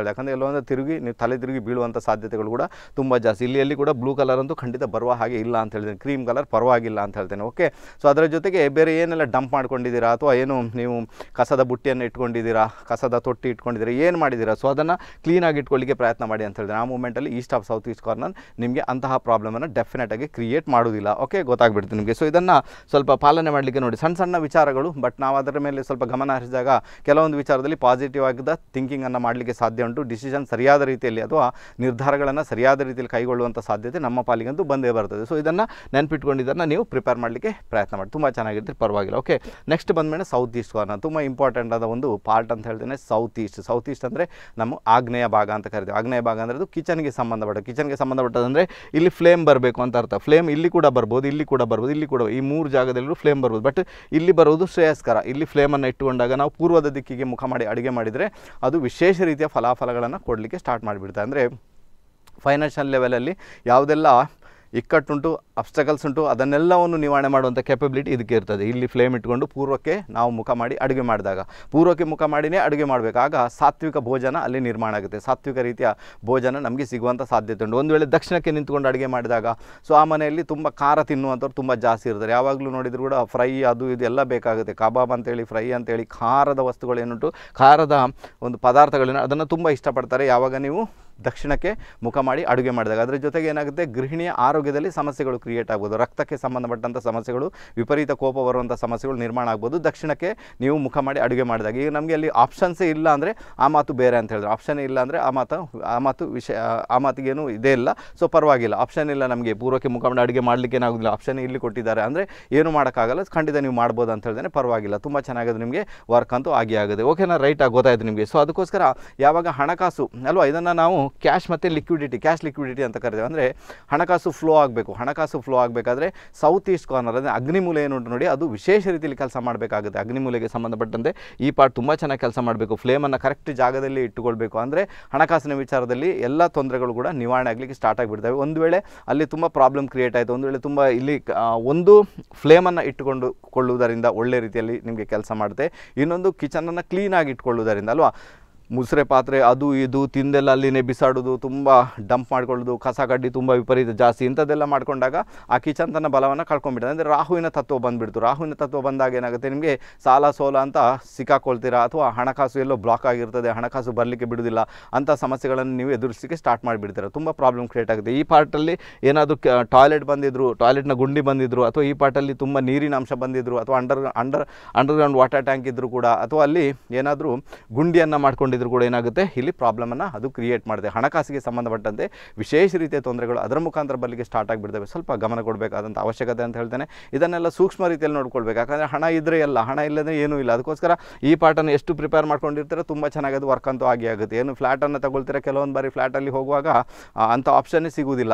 ಕೆಲವೊಂದು ತಿರುಗಿ ನೀವು ತಲೆ ತಿರುಗಿ ಬೀಳುವಂಥ ಸಾಧ್ಯತೆಗಳು ಕೂಡ ತುಂಬ ಜಾಸ್ತಿ ಇಲ್ಲಿ ಎಲ್ಲಿ ಕೂಡ ಬ್ಲೂ ಕಲರ್ ಅಂತೂ ಖಂಡಿತ ಬರುವ ಹಾಗೆ ಇಲ್ಲ ಅಂತ ಹೇಳ್ತೇನೆ ಕ್ರೀಮ್ ಕಲರ್ ಪರವಾಗಿಲ್ಲ ಅಂತ ಹೇಳ್ತೇನೆ ಓಕೆ ಸೊ ಅದರ ಜೊತೆಗೆ ಬೇರೆ ಏನೆಲ್ಲ ಡಂಪ್ ಮಾಡ್ಕೊಂಡಿದ್ದೀರಾ ಅಥವಾ ಏನು ನೀವು ಕಸದ ಬುಟ್ಟಿಯನ್ನು ಇಟ್ಕೊಂಡಿದ್ದೀರಾ ಕಸದ ತೊಟ್ಟಿ ಇಟ್ಕೊಂಡಿದ್ದೀರಾ ಏನು ಮಾಡಿದ್ದೀರಾ ಸೊ ಅದನ್ನು ಕ್ಲೀನಾಗಿ ಇಟ್ಕೊಳ್ಳಿಕ್ಕೆ ಪ್ರಯತ್ನ ಮಾಡಿ ಅಂತ ಹೇಳಿದ್ರೆ ಆ ಮೂಮೆಂಟಲ್ಲಿ east of south east corner ನಿಮಗೆ ಅಂತಹ ಪ್ರಾಬ್ಲಮನ್ನು ಡೆಫಿನೆಟಾಗಿ ಕ್ರಿಯೇಟ್ ಮಾಡೋದಿಲ್ಲ ಓಕೆ ಗೊತ್ತಾಗ್ಬಿಡ್ತು ನಿಮಗೆ ಸೊ ಇದನ್ನು ಸ್ವಲ್ಪ ಪಾಲನೆ ಮಾಡಲಿಕ್ಕೆ ನೋಡಿ ಸಣ್ಣ ಸಣ್ಣ ವಿಚಾರಗಳು ಬಟ್ ನಾವು ಅದರ ಮೇಲೆ ಸ್ವಲ್ಪ ಗಮನ ಹರಿಸಿದಾಗ ಕೆಲವೊಂದು ವಿಚಾರದಲ್ಲಿ ಪಾಸಿಟಿವ್ ಆಗಿದ್ದ ಥಿಂಕಿಂಗನ್ನು ಮಾಡಲಿಕ್ಕೆ ಸಾಧ್ಯ ಉಂಟು ಡಿಸಿಷನ್ ಸರಿಯಾದ ರೀತಿಯಲ್ಲಿ ಅಥವಾ ನಿರ್ಧಾರಗಳನ್ನು ಸರಿಯಾದ ರೀತಿಯಲ್ಲಿ ಕೈಗೊಳ್ಳುವಂಥ ಸಾಧ್ಯತೆ ನಮ್ಮ ಪಾಲಿಗಂತೂ ಬಂದೇ ಬರ್ತದೆ ಸೊ ಇದನ್ನು ನೆನಪಿಟ್ಕೊಂಡಿದ್ದನ್ನು ನೀವು ಪ್ರಿಪೇರ್ ಮಾಡಲಿಕ್ಕೆ ಪ್ರಯತ್ನ ಮಾಡಿ ತುಂಬ ಚೆನ್ನಾಗಿರ್ತೀರಿ ಪರವಾಗಿಲ್ಲ ಓಕೆ ನೆಕ್ಸ್ಟ್ ಬಂದಮೇಲೆ ಸೌತ್ ಈಸ್ಟ್ ಕಾರ್ನರ್ ತುಂಬ ಇಂಪಾರ್ಟೆಂಟ್ ಆದ ಒಂದು ಪಾರ್ಟ್ ಅಂತ ಹೇಳ್ತೇನೆ ಸೌತ್ ಈಸ್ಟ್ ಸೌತ್ ಈಸ್ಟ್ ಅಂದರೆ ನಮ್ಮ ಆಗ್ನೇಯ ಭಾಗ ಅಂತ ಕರಿತೀವಿ ಆಗ್ನೇಯ ಭಾಗ ಅಂದರೆ ಅದು ಕಿಚನ್ಗೆ ಸಂಬಂಧಪಟ್ಟ ಕಿಚನ್ಗೆ ಸಂಬಂಧಪಟ್ಟದಂದರೆ ಇಲ್ಲಿ ಫ್ಲೇಮ್ ಬರಬೇಕು ಅಂತ ಅರ್ಥ ಫ್ಲೇಮ್ ಇಲ್ಲಿ ಕೂಡ ಬರ್ಬೋದು ಇಲ್ಲಿ ಕೂಡ ಬರ್ಬೋದು ಇಲ್ಲಿ ಕೂಡ ಈ ಮೂರು ಜಾಗದಲ್ಲೂ ಫ್ಲೇಮ್ ಬರ್ಬೋದು ಬಟ್ ಇಲ್ಲಿ ಬರೋದು ಶ್ರೇಯಸ್ಕರ ಇಲ್ಲಿ ಫ್ಲೇಮನ್ನು ಇಟ್ಟುಕೊಂಡಾಗ ನಾವು ಪೂರ್ವದ ದಿಕ್ಕಿಗೆ ಮುಖ ಮಾಡಿ ಅಡುಗೆ ಮಾಡಿದರೆ ಅದು ವಿಶೇಷ ರೀತಿಯ ಫಲಾಫಲಗಳನ್ನು ಕೊಡಲಿಕ್ಕೆ ಸ್ಟಾರ್ಟ್ ಮಾಡಿಬಿಡ್ತದೆ ಅಂದರೆ ಫೈನಾನ್ಷಿಯಲ್ ಲೆವೆಲಲ್ಲಿ ಯಾವುದೆಲ್ಲ ಇಕ್ಕಟ್ಟುಂಟು ಅಬ್ಸ್ಟಕಲ್ಸ್ ಉಂಟು ಅದನ್ನೆಲ್ಲವನ್ನು ನಿವಾರಣೆ ಮಾಡುವಂಥ ಕೆಪಬಿಲಿಟಿ ಇದಕ್ಕೆ ಇರ್ತದೆ ಇಲ್ಲಿ ಫ್ಲೇಮ್ ಇಟ್ಕೊಂಡು ಪೂರ್ವಕ್ಕೆ ನಾವು ಮುಖ ಮಾಡಿ ಅಡುಗೆ ಮಾಡಿದಾಗ ಪೂರ್ವಕ್ಕೆ ಮುಖ ಮಾಡಿನೇ ಅಡುಗೆ ಮಾಡಬೇಕು ಆಗ ಸಾತ್ವಿಕ ಭೋಜನ ಅಲ್ಲಿ ನಿರ್ಮಾಣ ಆಗುತ್ತೆ ಸಾತ್ವಿಕ ರೀತಿಯ ಭೋಜನ ನಮಗೆ ಸಿಗುವಂಥ ಸಾಧ್ಯತೆ ಉಂಟು ಒಂದು ವೇಳೆ ದಕ್ಷಿಣಕ್ಕೆ ನಿಂತ್ಕೊಂಡು ಅಡುಗೆ ಮಾಡಿದಾಗ ಸೊ ಆ ಮನೆಯಲ್ಲಿ ತುಂಬ ಖಾರ ತಿನ್ನುವಂಥವ್ರು ತುಂಬ ಜಾಸ್ತಿ ಇರ್ತಾರೆ ಯಾವಾಗಲೂ ನೋಡಿದ್ರು ಕೂಡ ಫ್ರೈ ಅದು ಇದು ಎಲ್ಲ ಬೇಕಾಗುತ್ತೆ ಕಬಾಬ್ ಅಂತೇಳಿ ಫ್ರೈ ಅಂತೇಳಿ ಖಾರದ ವಸ್ತುಗಳೇನುಂಟು ಖಾರದ ಒಂದು ಪದಾರ್ಥಗಳೇನು ಅದನ್ನು ತುಂಬ ಇಷ್ಟಪಡ್ತಾರೆ ಯಾವಾಗ ನೀವು ದಕ್ಷಿಣಕ್ಕೆ ಮುಖ ಮಾಡಿ ಅಡುಗೆ ಮಾಡಿದಾಗ ಅದರ ಜೊತೆಗೆ ಏನಾಗುತ್ತೆ ಗೃಹಿಣಿಯ ಆರೋಗ್ಯದಲ್ಲಿ ಸಮಸ್ಯೆಗಳು ಕ್ರಿಯೇಟ್ ಆಗ್ಬೋದು ರಕ್ತಕ್ಕೆ ಸಂಬಂಧಪಟ್ಟಂಥ ಸಮಸ್ಯೆಗಳು ವಿಪರೀತ ಕೋಪ ಬರುವಂಥ ಸಮಸ್ಯೆಗಳು ನಿರ್ಮಾಣ ಆಗ್ಬೋದು ದಕ್ಷಿಣಕ್ಕೆ ನೀವು ಮುಖ ಮಾಡಿ ಅಡುಗೆ ಮಾಡಿದಾಗ ಈಗ ನಮಗೆ ಅಲ್ಲಿ ಆಪ್ಷನ್ಸೇ ಇಲ್ಲ ಅಂದರೆ ಆ ಮಾತು ಬೇರೆ ಅಂತ ಹೇಳಿದ್ರು ಆಪ್ಷನ್ ಇಲ್ಲ ಅಂದರೆ ಆ ಮಾತು ಆ ಮಾತು ವಿಷಯ ಆ ಮಾತಿಗೇನು ಇದೇ ಇಲ್ಲ ಸೊ ಪರವಾಗಿಲ್ಲ ಆಪ್ಷನ್ ಇಲ್ಲ ನಮಗೆ ಪೂರ್ವಕ್ಕೆ ಮುಖ ಮಾಡಿ ಅಡುಗೆ ಮಾಡಲಿಕ್ಕೆ ಏನಾಗೋದಿಲ್ಲ ಆಪ್ಷನ್ ಇಲ್ಲಿ ಕೊಟ್ಟಿದ್ದಾರೆ ಅಂದರೆ ಏನು ಮಾಡೋಕ್ಕಾಗಲ್ಲ ಖಂಡಿತ ನೀವು ಮಾಡ್ಬೋದು ಅಂತ ಹೇಳಿದ್ರೆ ಪರವಾಗಿಲ್ಲ ತುಂಬ ಚೆನ್ನಾಗಿದೆ ನಿಮಗೆ ವರ್ಕ್ ಅಂತೂ ಆಗಿ ಆಗಿದೆ ಓಕೆನಾ ರೈಟಾಗಿ ಗೊತ್ತಾಯ್ತು ನಿಮಗೆ ಸೊ ಅದಕ್ಕೋಸ್ಕರ ಯಾವಾಗ ಹಣಕಾಸು ಅಲ್ವಾ ಇದನ್ನು ನಾವು ಕ್ಯಾಶ್ ಮತ್ತು ಲಿಕ್ವಿಡಿಟಿ ಕ್ಯಾಶ್ ಲಿಕ್ವಿಡಿಟಿ ಅಂತ ಕರಿತೇವೆ ಅಂದರೆ ಹಣಕಾಸು ಫ್ಲೋ ಆಗಬೇಕು ಹಣಕಾಸು ಫ್ಲೋ ಆಗಬೇಕಾದ್ರೆ ಸೌತ್ ಈಸ್ಟ್ ಕಾರ್ನರ್ ಅಂದರೆ ಅಗ್ನಿಮೂಲೆ ಏನುಂಟು ನೋಡಿ ಅದು ವಿಶೇಷ ರೀತಿಯಲ್ಲಿ ಕೆಲಸ ಮಾಡಬೇಕಾಗುತ್ತೆ ಅಗ್ನಿಮೂಲೆಗೆ ಸಂಬಂಧಪಟ್ಟಂತೆ ಈ ಪಾರ್ಟ್ ತುಂಬ ಚೆನ್ನಾಗಿ ಕೆಲಸ ಮಾಡಬೇಕು ಫ್ಲೇಮನ್ನು ಕರೆಕ್ಟ್ ಜಾಗದಲ್ಲಿ ಇಟ್ಟುಕೊಳ್ಬೇಕು ಅಂದರೆ ಹಣಕಾಸಿನ ವಿಚಾರದಲ್ಲಿ ಎಲ್ಲ ತೊಂದರೆಗಳು ಕೂಡ ನಿವಾರಣೆ ಆಗಲಿಕ್ಕೆ ಸ್ಟಾರ್ಟ್ ಆಗಿಬಿಡ್ತವೆ ಒಂದು ವೇಳೆ ಅಲ್ಲಿ ತುಂಬ ಪ್ರಾಬ್ಲಮ್ ಕ್ರಿಯೇಟ್ ಆಯಿತು ಒಂದು ವೇಳೆ ತುಂಬ ಇಲ್ಲಿ ಆ, ಒಂದು ಫ್ಲೇಮನ್ನು ಇಟ್ಟುಕೊಂಡು ಕೊಳ್ಳುವುದರಿಂದ ಒಳ್ಳೆ ರೀತಿಯಲ್ಲಿ ನಿಮಗೆ ಕೆಲಸ ಮಾಡುತ್ತೆ ಇನ್ನೊಂದು ಕಿಚನನ್ನು ಕ್ಲೀನಾಗಿ ಇಟ್ಕೊಳ್ಳುವುದರಿಂದ ಅಲ್ವಾ ಮುಸುರೆ ಪಾತ್ರೆ ಅದು ಇದು ತಿಂದೆಲ್ಲ ಅಲ್ಲಿನೇ ಬಿಸಾಡೋದು ತುಂಬ ಡಂಪ್ ಮಾಡ್ಕೊಳ್ಳೋದು ಕಸ ಕಡ್ಡಿ ತುಂಬ ವಿಪರೀತ ಜಾಸ್ತಿ ಇಂಥದ್ದೆಲ್ಲ ಮಾಡ್ಕೊಂಡಾಗ ಆ ಕಿಚನ್ ತನ್ನ ಬಲವನ್ನು ಕಳ್ಕೊಂಡ್ಬಿಡುತ್ತೆ ಅಂದರೆ ರಾಹುವಿನ ತತ್ವ ಬಂದುಬಿಡ್ತು ರಾಹುವಿನ ತತ್ವ ಬಂದಾಗ ಏನಾಗುತ್ತೆ ನಿಮಗೆ ಸಾಲ ಸೋಲ ಅಂತ ಸಿಕ್ಕಾಕೊಳ್ತೀರಾ ಅಥವಾ ಹಣಕಾಸು ಎಲ್ಲೋ ಬ್ಲಾಕ್ ಆಗಿರ್ತದೆ ಹಣಕಾಸು ಬರಲಿಕ್ಕೆ ಬಿಡುವುದಿಲ್ಲ ಅಂಥ ಸಮಸ್ಯೆಗಳನ್ನು ನೀವು ಎದುರಿಸಲಿಕ್ಕೆ ಸ್ಟಾರ್ಟ್ ಮಾಡಿಬಿಡ್ತೀರ ತುಂಬ ಪ್ರಾಬ್ಲಮ್ ಕ್ರಿಯೇಟ್ ಆಗುತ್ತೆ ಈ ಪಾರ್ಟಲ್ಲಿ ಏನಾದರೂ ಟಾಯ್ಲೆಟ್ ಬಂದಿದ್ರು ಟಾಯ್ಲೆಟ್ನ ಗುಂಡಿ ಬಂದಿದ್ರು ಅಥವಾ ಈ ಪಾರ್ಟಲ್ಲಿ ತುಂಬ ನೀರಿನ ಅಂಶ ಬಂದಿದ್ರು ಅಥವಾ under under underground water tank ಇದ್ದರೂ ಕೂಡ ಅಥವಾ ಅಲ್ಲಿ ಏನಾದರೂ ಗುಂಡಿಯನ್ನು ಮಾಡ್ಕೊಂಡಿದ್ರು ಕೂಡ ಏನಾಗುತ್ತೆ ಇಲ್ಲಿ ಪ್ರಾಬ್ಲಮನ್ನು ಅದು ಕ್ರಿಯೇಟ್ ಮಾಡುತ್ತೆ ಹಣಕಾಸಿಗೆ ಸಂಬಂಧಪಟ್ಟಂತೆ ವಿಶೇಷ ರೀತಿಯ ತೊಂದರೆಗಳು ಅದರ ಮುಖಾಂತರ ಬರಲಿಕ್ಕೆ ಸ್ಟಾರ್ಟ್ ಆಗಿಬಿಡ್ತವೆ ಸ್ವಲ್ಪ ಗಮನ ಕೊಡಬೇಕಾದಂಥ ಅವಶ್ಯಕತೆ ಅಂತ ಹೇಳ್ತೇನೆ ಇದನ್ನೆಲ್ಲ ಸೂಕ್ಷ್ಮ ರೀತಿಯಲ್ಲಿ ನೋಡ್ಕೊಳ್ಬೇಕು ಯಾಕಂದರೆ ಹಣ ಇದ್ದರೆ ಎಲ್ಲ ಹಣ ಇಲ್ಲದೆ ಏನೂ ಇಲ್ಲ ಅದಕ್ಕೋಸ್ಕರ ಈ ಪಾರ್ಟನ್ನು ಎಷ್ಟು ಪ್ರಿಪೇರ್ ಮಾಡ್ಕೊಂಡಿರ್ತಾರೆ ತುಂಬ ಚೆನ್ನಾಗಿ ಅದು ವರ್ಕ್ ಅಂತೂ ಆಗಿ ಆಗುತ್ತೆ ಏನು ಫ್ಲ್ಯಾಟನ್ನು ತಗೊಳ್ತೀರಾ ಕೆಲವೊಂದು ಬಾರಿ ಫ್ಲ್ಯಾಟಲ್ಲಿ ಹೋಗುವಾಗ ಆ, ಅಂಥ ಆಪ್ಷನ್ನೇ ಸಿಗುವುದಿಲ್ಲ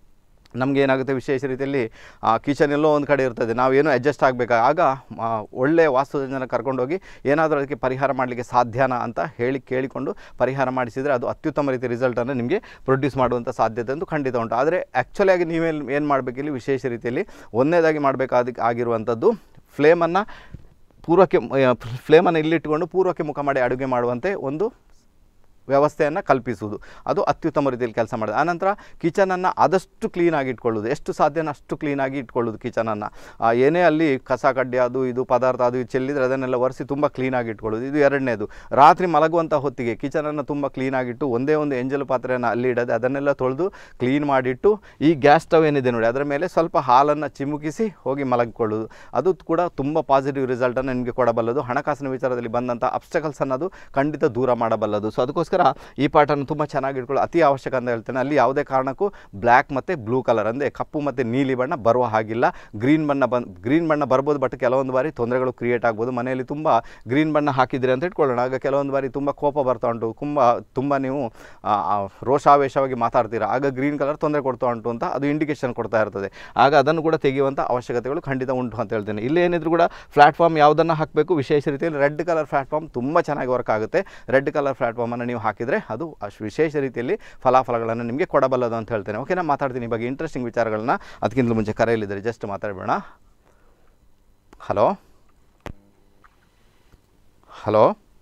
ನಮಗೆ ಏನಾಗುತ್ತೆ ವಿಶೇಷ ರೀತಿಯಲ್ಲಿ ಕಿಚನ್ ಎಲ್ಲೋ ಒಂದು ಕಡೆ ಇರ್ತದೆ ನಾವೇನು ಅಡ್ಜಸ್ಟ್ ಆಗಬೇಕು ಆಗ ಆ, ಒಳ್ಳೆಯ ವಾಸ್ತುಜನ ಕರ್ಕೊಂಡೋಗಿ ಏನಾದರೂ ಅದಕ್ಕೆ ಪರಿಹಾರ ಮಾಡಲಿಕ್ಕೆ ಸಾಧ್ಯನಾ ಅಂತ ಹೇಳಿ ಕೇಳಿಕೊಂಡು ಪರಿಹಾರ ಮಾಡಿಸಿದರೆ ಅದು ಅತ್ಯುತ್ತಮ ರೀತಿಯ ರಿಸಲ್ಟನ್ನು ನಿಮಗೆ ಪ್ರೊಡ್ಯೂಸ್ ಮಾಡುವಂಥ ಸಾಧ್ಯತೆ ಅಂತೂ ಖಂಡಿತ ಉಂಟು ಆದರೆ ಆ್ಯಕ್ಚುಲಿಯಾಗಿ ನೀವೇನು ಏನು ಮಾಡಬೇಕಿಲ್ಲಿ ವಿಶೇಷ ರೀತಿಯಲ್ಲಿ ಒಂದನೇದಾಗಿ ಮಾಡಬೇಕಾದ ಆಗಿರುವಂಥದ್ದು ಫ್ಲೇಮನ್ನು ಪೂರ್ವಕ್ಕೆ ಫ್ಲೇಮನ್ನು ಇಲ್ಲಿಟ್ಟುಕೊಂಡು ಪೂರ್ವಕ್ಕೆ ಮುಖ ಮಾಡಿ ಅಡುಗೆ ಮಾಡುವಂತೆ ಒಂದು ವ್ಯವಸ್ಥೆಯನ್ನು ಕಲ್ಪಿಸುವುದು ಅದು ಅತ್ಯುತ್ತಮ ರೀತಿಯಲ್ಲಿ ಕೆಲಸ ಮಾಡಿದೆ ಆನಂತರ ಕಿಚನನ್ನು ಆದಷ್ಟು ಕ್ಲೀನಾಗಿ ಇಟ್ಕೊಳ್ಳೋದು ಎಷ್ಟು ಸಾಧ್ಯನೋ ಅಷ್ಟು ಕ್ಲೀನಾಗಿ ಇಟ್ಕೊಳ್ಳೋದು ಕಿಚನನ್ನು ಏನೇ ಅಲ್ಲಿ ಕಸ ಕಡ್ಡಿ ಅದು ಇದು ಪದಾರ್ಥ ಅದು ಇದು ಚೆಲ್ಲಿದರೆ ಅದನ್ನೆಲ್ಲ ಒರೆಸಿ ತುಂಬ ಕ್ಲೀನಾಗಿ ಇಟ್ಕೊಳ್ಳೋದು ಇದು ಎರಡನೇದು ರಾತ್ರಿ ಮಲಗುವಂಥ ಹೊತ್ತಿಗೆ ಕಿಚನನ್ನು ತುಂಬ ಕ್ಲೀನಾಗಿಟ್ಟು ಒಂದೇ ಒಂದು ಎಂಜಲು ಪಾತ್ರೆಯನ್ನು ಅಲ್ಲಿ ಇಡದೆ ಅದನ್ನೆಲ್ಲ ತೊಳೆದು ಕ್ಲೀನ್ ಮಾಡಿಟ್ಟು ಈ ಗ್ಯಾಸ್ ಸ್ಟವ್ ಏನಿದೆ ನೋಡಿ ಅದರ ಮೇಲೆ ಸ್ವಲ್ಪ ಹಾಲನ್ನು ಚಿಮುಕಿಸಿ ಹೋಗಿ ಮಲಗಿಕೊಳ್ಳೋದು ಅದು ಕೂಡ ತುಂಬ ಪಾಸಿಟಿವ್ ರಿಸಲ್ಟನ್ನು ನಿಮಗೆ ಕೊಡಬಲ್ಲದು ಹಣಕಾಸಿನ ವಿಚಾರದಲ್ಲಿ ಬಂದಂಥ ಅಬ್ಸ್ಟಕಲ್ಸ್ ಅನ್ನೋದು ಖಂಡಿತ ದೂರ ಮಾಡಬಲ್ಲದು ಸೊ ಅದಕ್ಕೋಸ್ಕರ ಈ ಪಾಠವನ್ನು ತುಂಬ ಚೆನ್ನಾಗಿ ಇಟ್ಕೊಳ್ಳೋ ಅತಿ ಅವಶ್ಯಕ ಅಂತ ಹೇಳ್ತೇನೆ ಅಲ್ಲಿ ಯಾವುದೇ ಕಾರಣಕ್ಕೂ ಬ್ಲ್ಯಾಕ್ ಮತ್ತು ಬ್ಲೂ ಕಲರ್ ಅಂದರೆ ಕಪ್ಪು ಮತ್ತು ನೀಲಿ ಬಣ್ಣ ಬರುವ ಹಾಗಿಲ್ಲ ಗ್ರೀನ್ ಬಣ್ಣ ಬಂದು ಗ್ರೀನ್ ಬಣ್ಣ ಬರ್ಬೋದು ಬಟ್ ಕೆಲವೊಂದು ಬಾರಿ ತೊಂದರೆಗಳು ಕ್ರಿಯೇಟ್ ಆಗ್ಬೋದು ಮನೆಯಲ್ಲಿ ತುಂಬ ಗ್ರೀನ್ ಬಣ್ಣ ಹಾಕಿದ್ರಿ ಅಂತ ಇಟ್ಕೊಳ್ಳೋಣ ಆಗ ಕೆಲವೊಂದು ಬಾರಿ ತುಂಬ ಕೋಪ ಬರ್ತಾ ಉಂಟು ತುಂಬ ತುಂಬ ನೀವು ಆ, ಆ, ರೋಷಾವೇಶವಾಗಿ ಮಾತಾಡ್ತೀರಾ ಆಗ ಗ್ರೀನ್ ಕಲರ್ ತೊಂದರೆ ಕೊಡ್ತಾ ಉಂಟು ಅಂತ ಅದು ಇಂಡಿಕೇಶನ್ ಕೊಡ್ತಾ ಇರ್ತದೆ ಆಗ ಅದನ್ನು ಕೂಡ ತೆಗೆಯುವಂಥ ಅವಶ್ಯಕತೆಗಳು ಖಂಡಿತ ಉಂಟು ಅಂತ ಹೇಳ್ತೇನೆ ಇಲ್ಲಿ ಏನಿದ್ರು ಕೂಡ ಪ್ಲಾಟ್ಫಾರ್ಮ್ ಯಾವುದನ್ನು ಹಾಕಬೇಕು ವಿಶೇಷ ರೀತಿಯಲ್ಲಿ ರೆಡ್ ಕಲರ್ ಪ್ಲಾಟ್ಫಾರ್ಮ್ ತುಂಬ ಚೆನ್ನಾಗಿ ವರ್ಕ್ ಆಗುತ್ತೆ ರೆಡ್ ಕಲರ್ ಪ್ಲಾಟ್ಫಾರ್ಮನ್ನು ನೀವು ಹಾಕಿದರೆ ಅದು ಅಷ್ಟು ವಿಶೇಷ ರೀತಿಯಲ್ಲಿ ಫಲಾಫಲಗಳನ್ನು ನಿಮಗೆ ಕೊಡಬಲ್ಲದು ಅಂತ ಹೇಳ್ತೇನೆ ಓಕೆನಾ ಮಾತಾಡ್ತೀನಿ ಈ ಬಗ್ಗೆ ಇಂಟ್ರೆಸ್ಟಿಂಗ್ ವಿಚಾರಗಳನ್ನ ಅದಕ್ಕಿಂತ ಮುಂಚೆ ಕರೆಯಲ್ಲಿದ್ದಾರೆ ಜಸ್ಟ್ ಮಾತಾಡಬೇಡ ಹಲೋ ಹಲೋ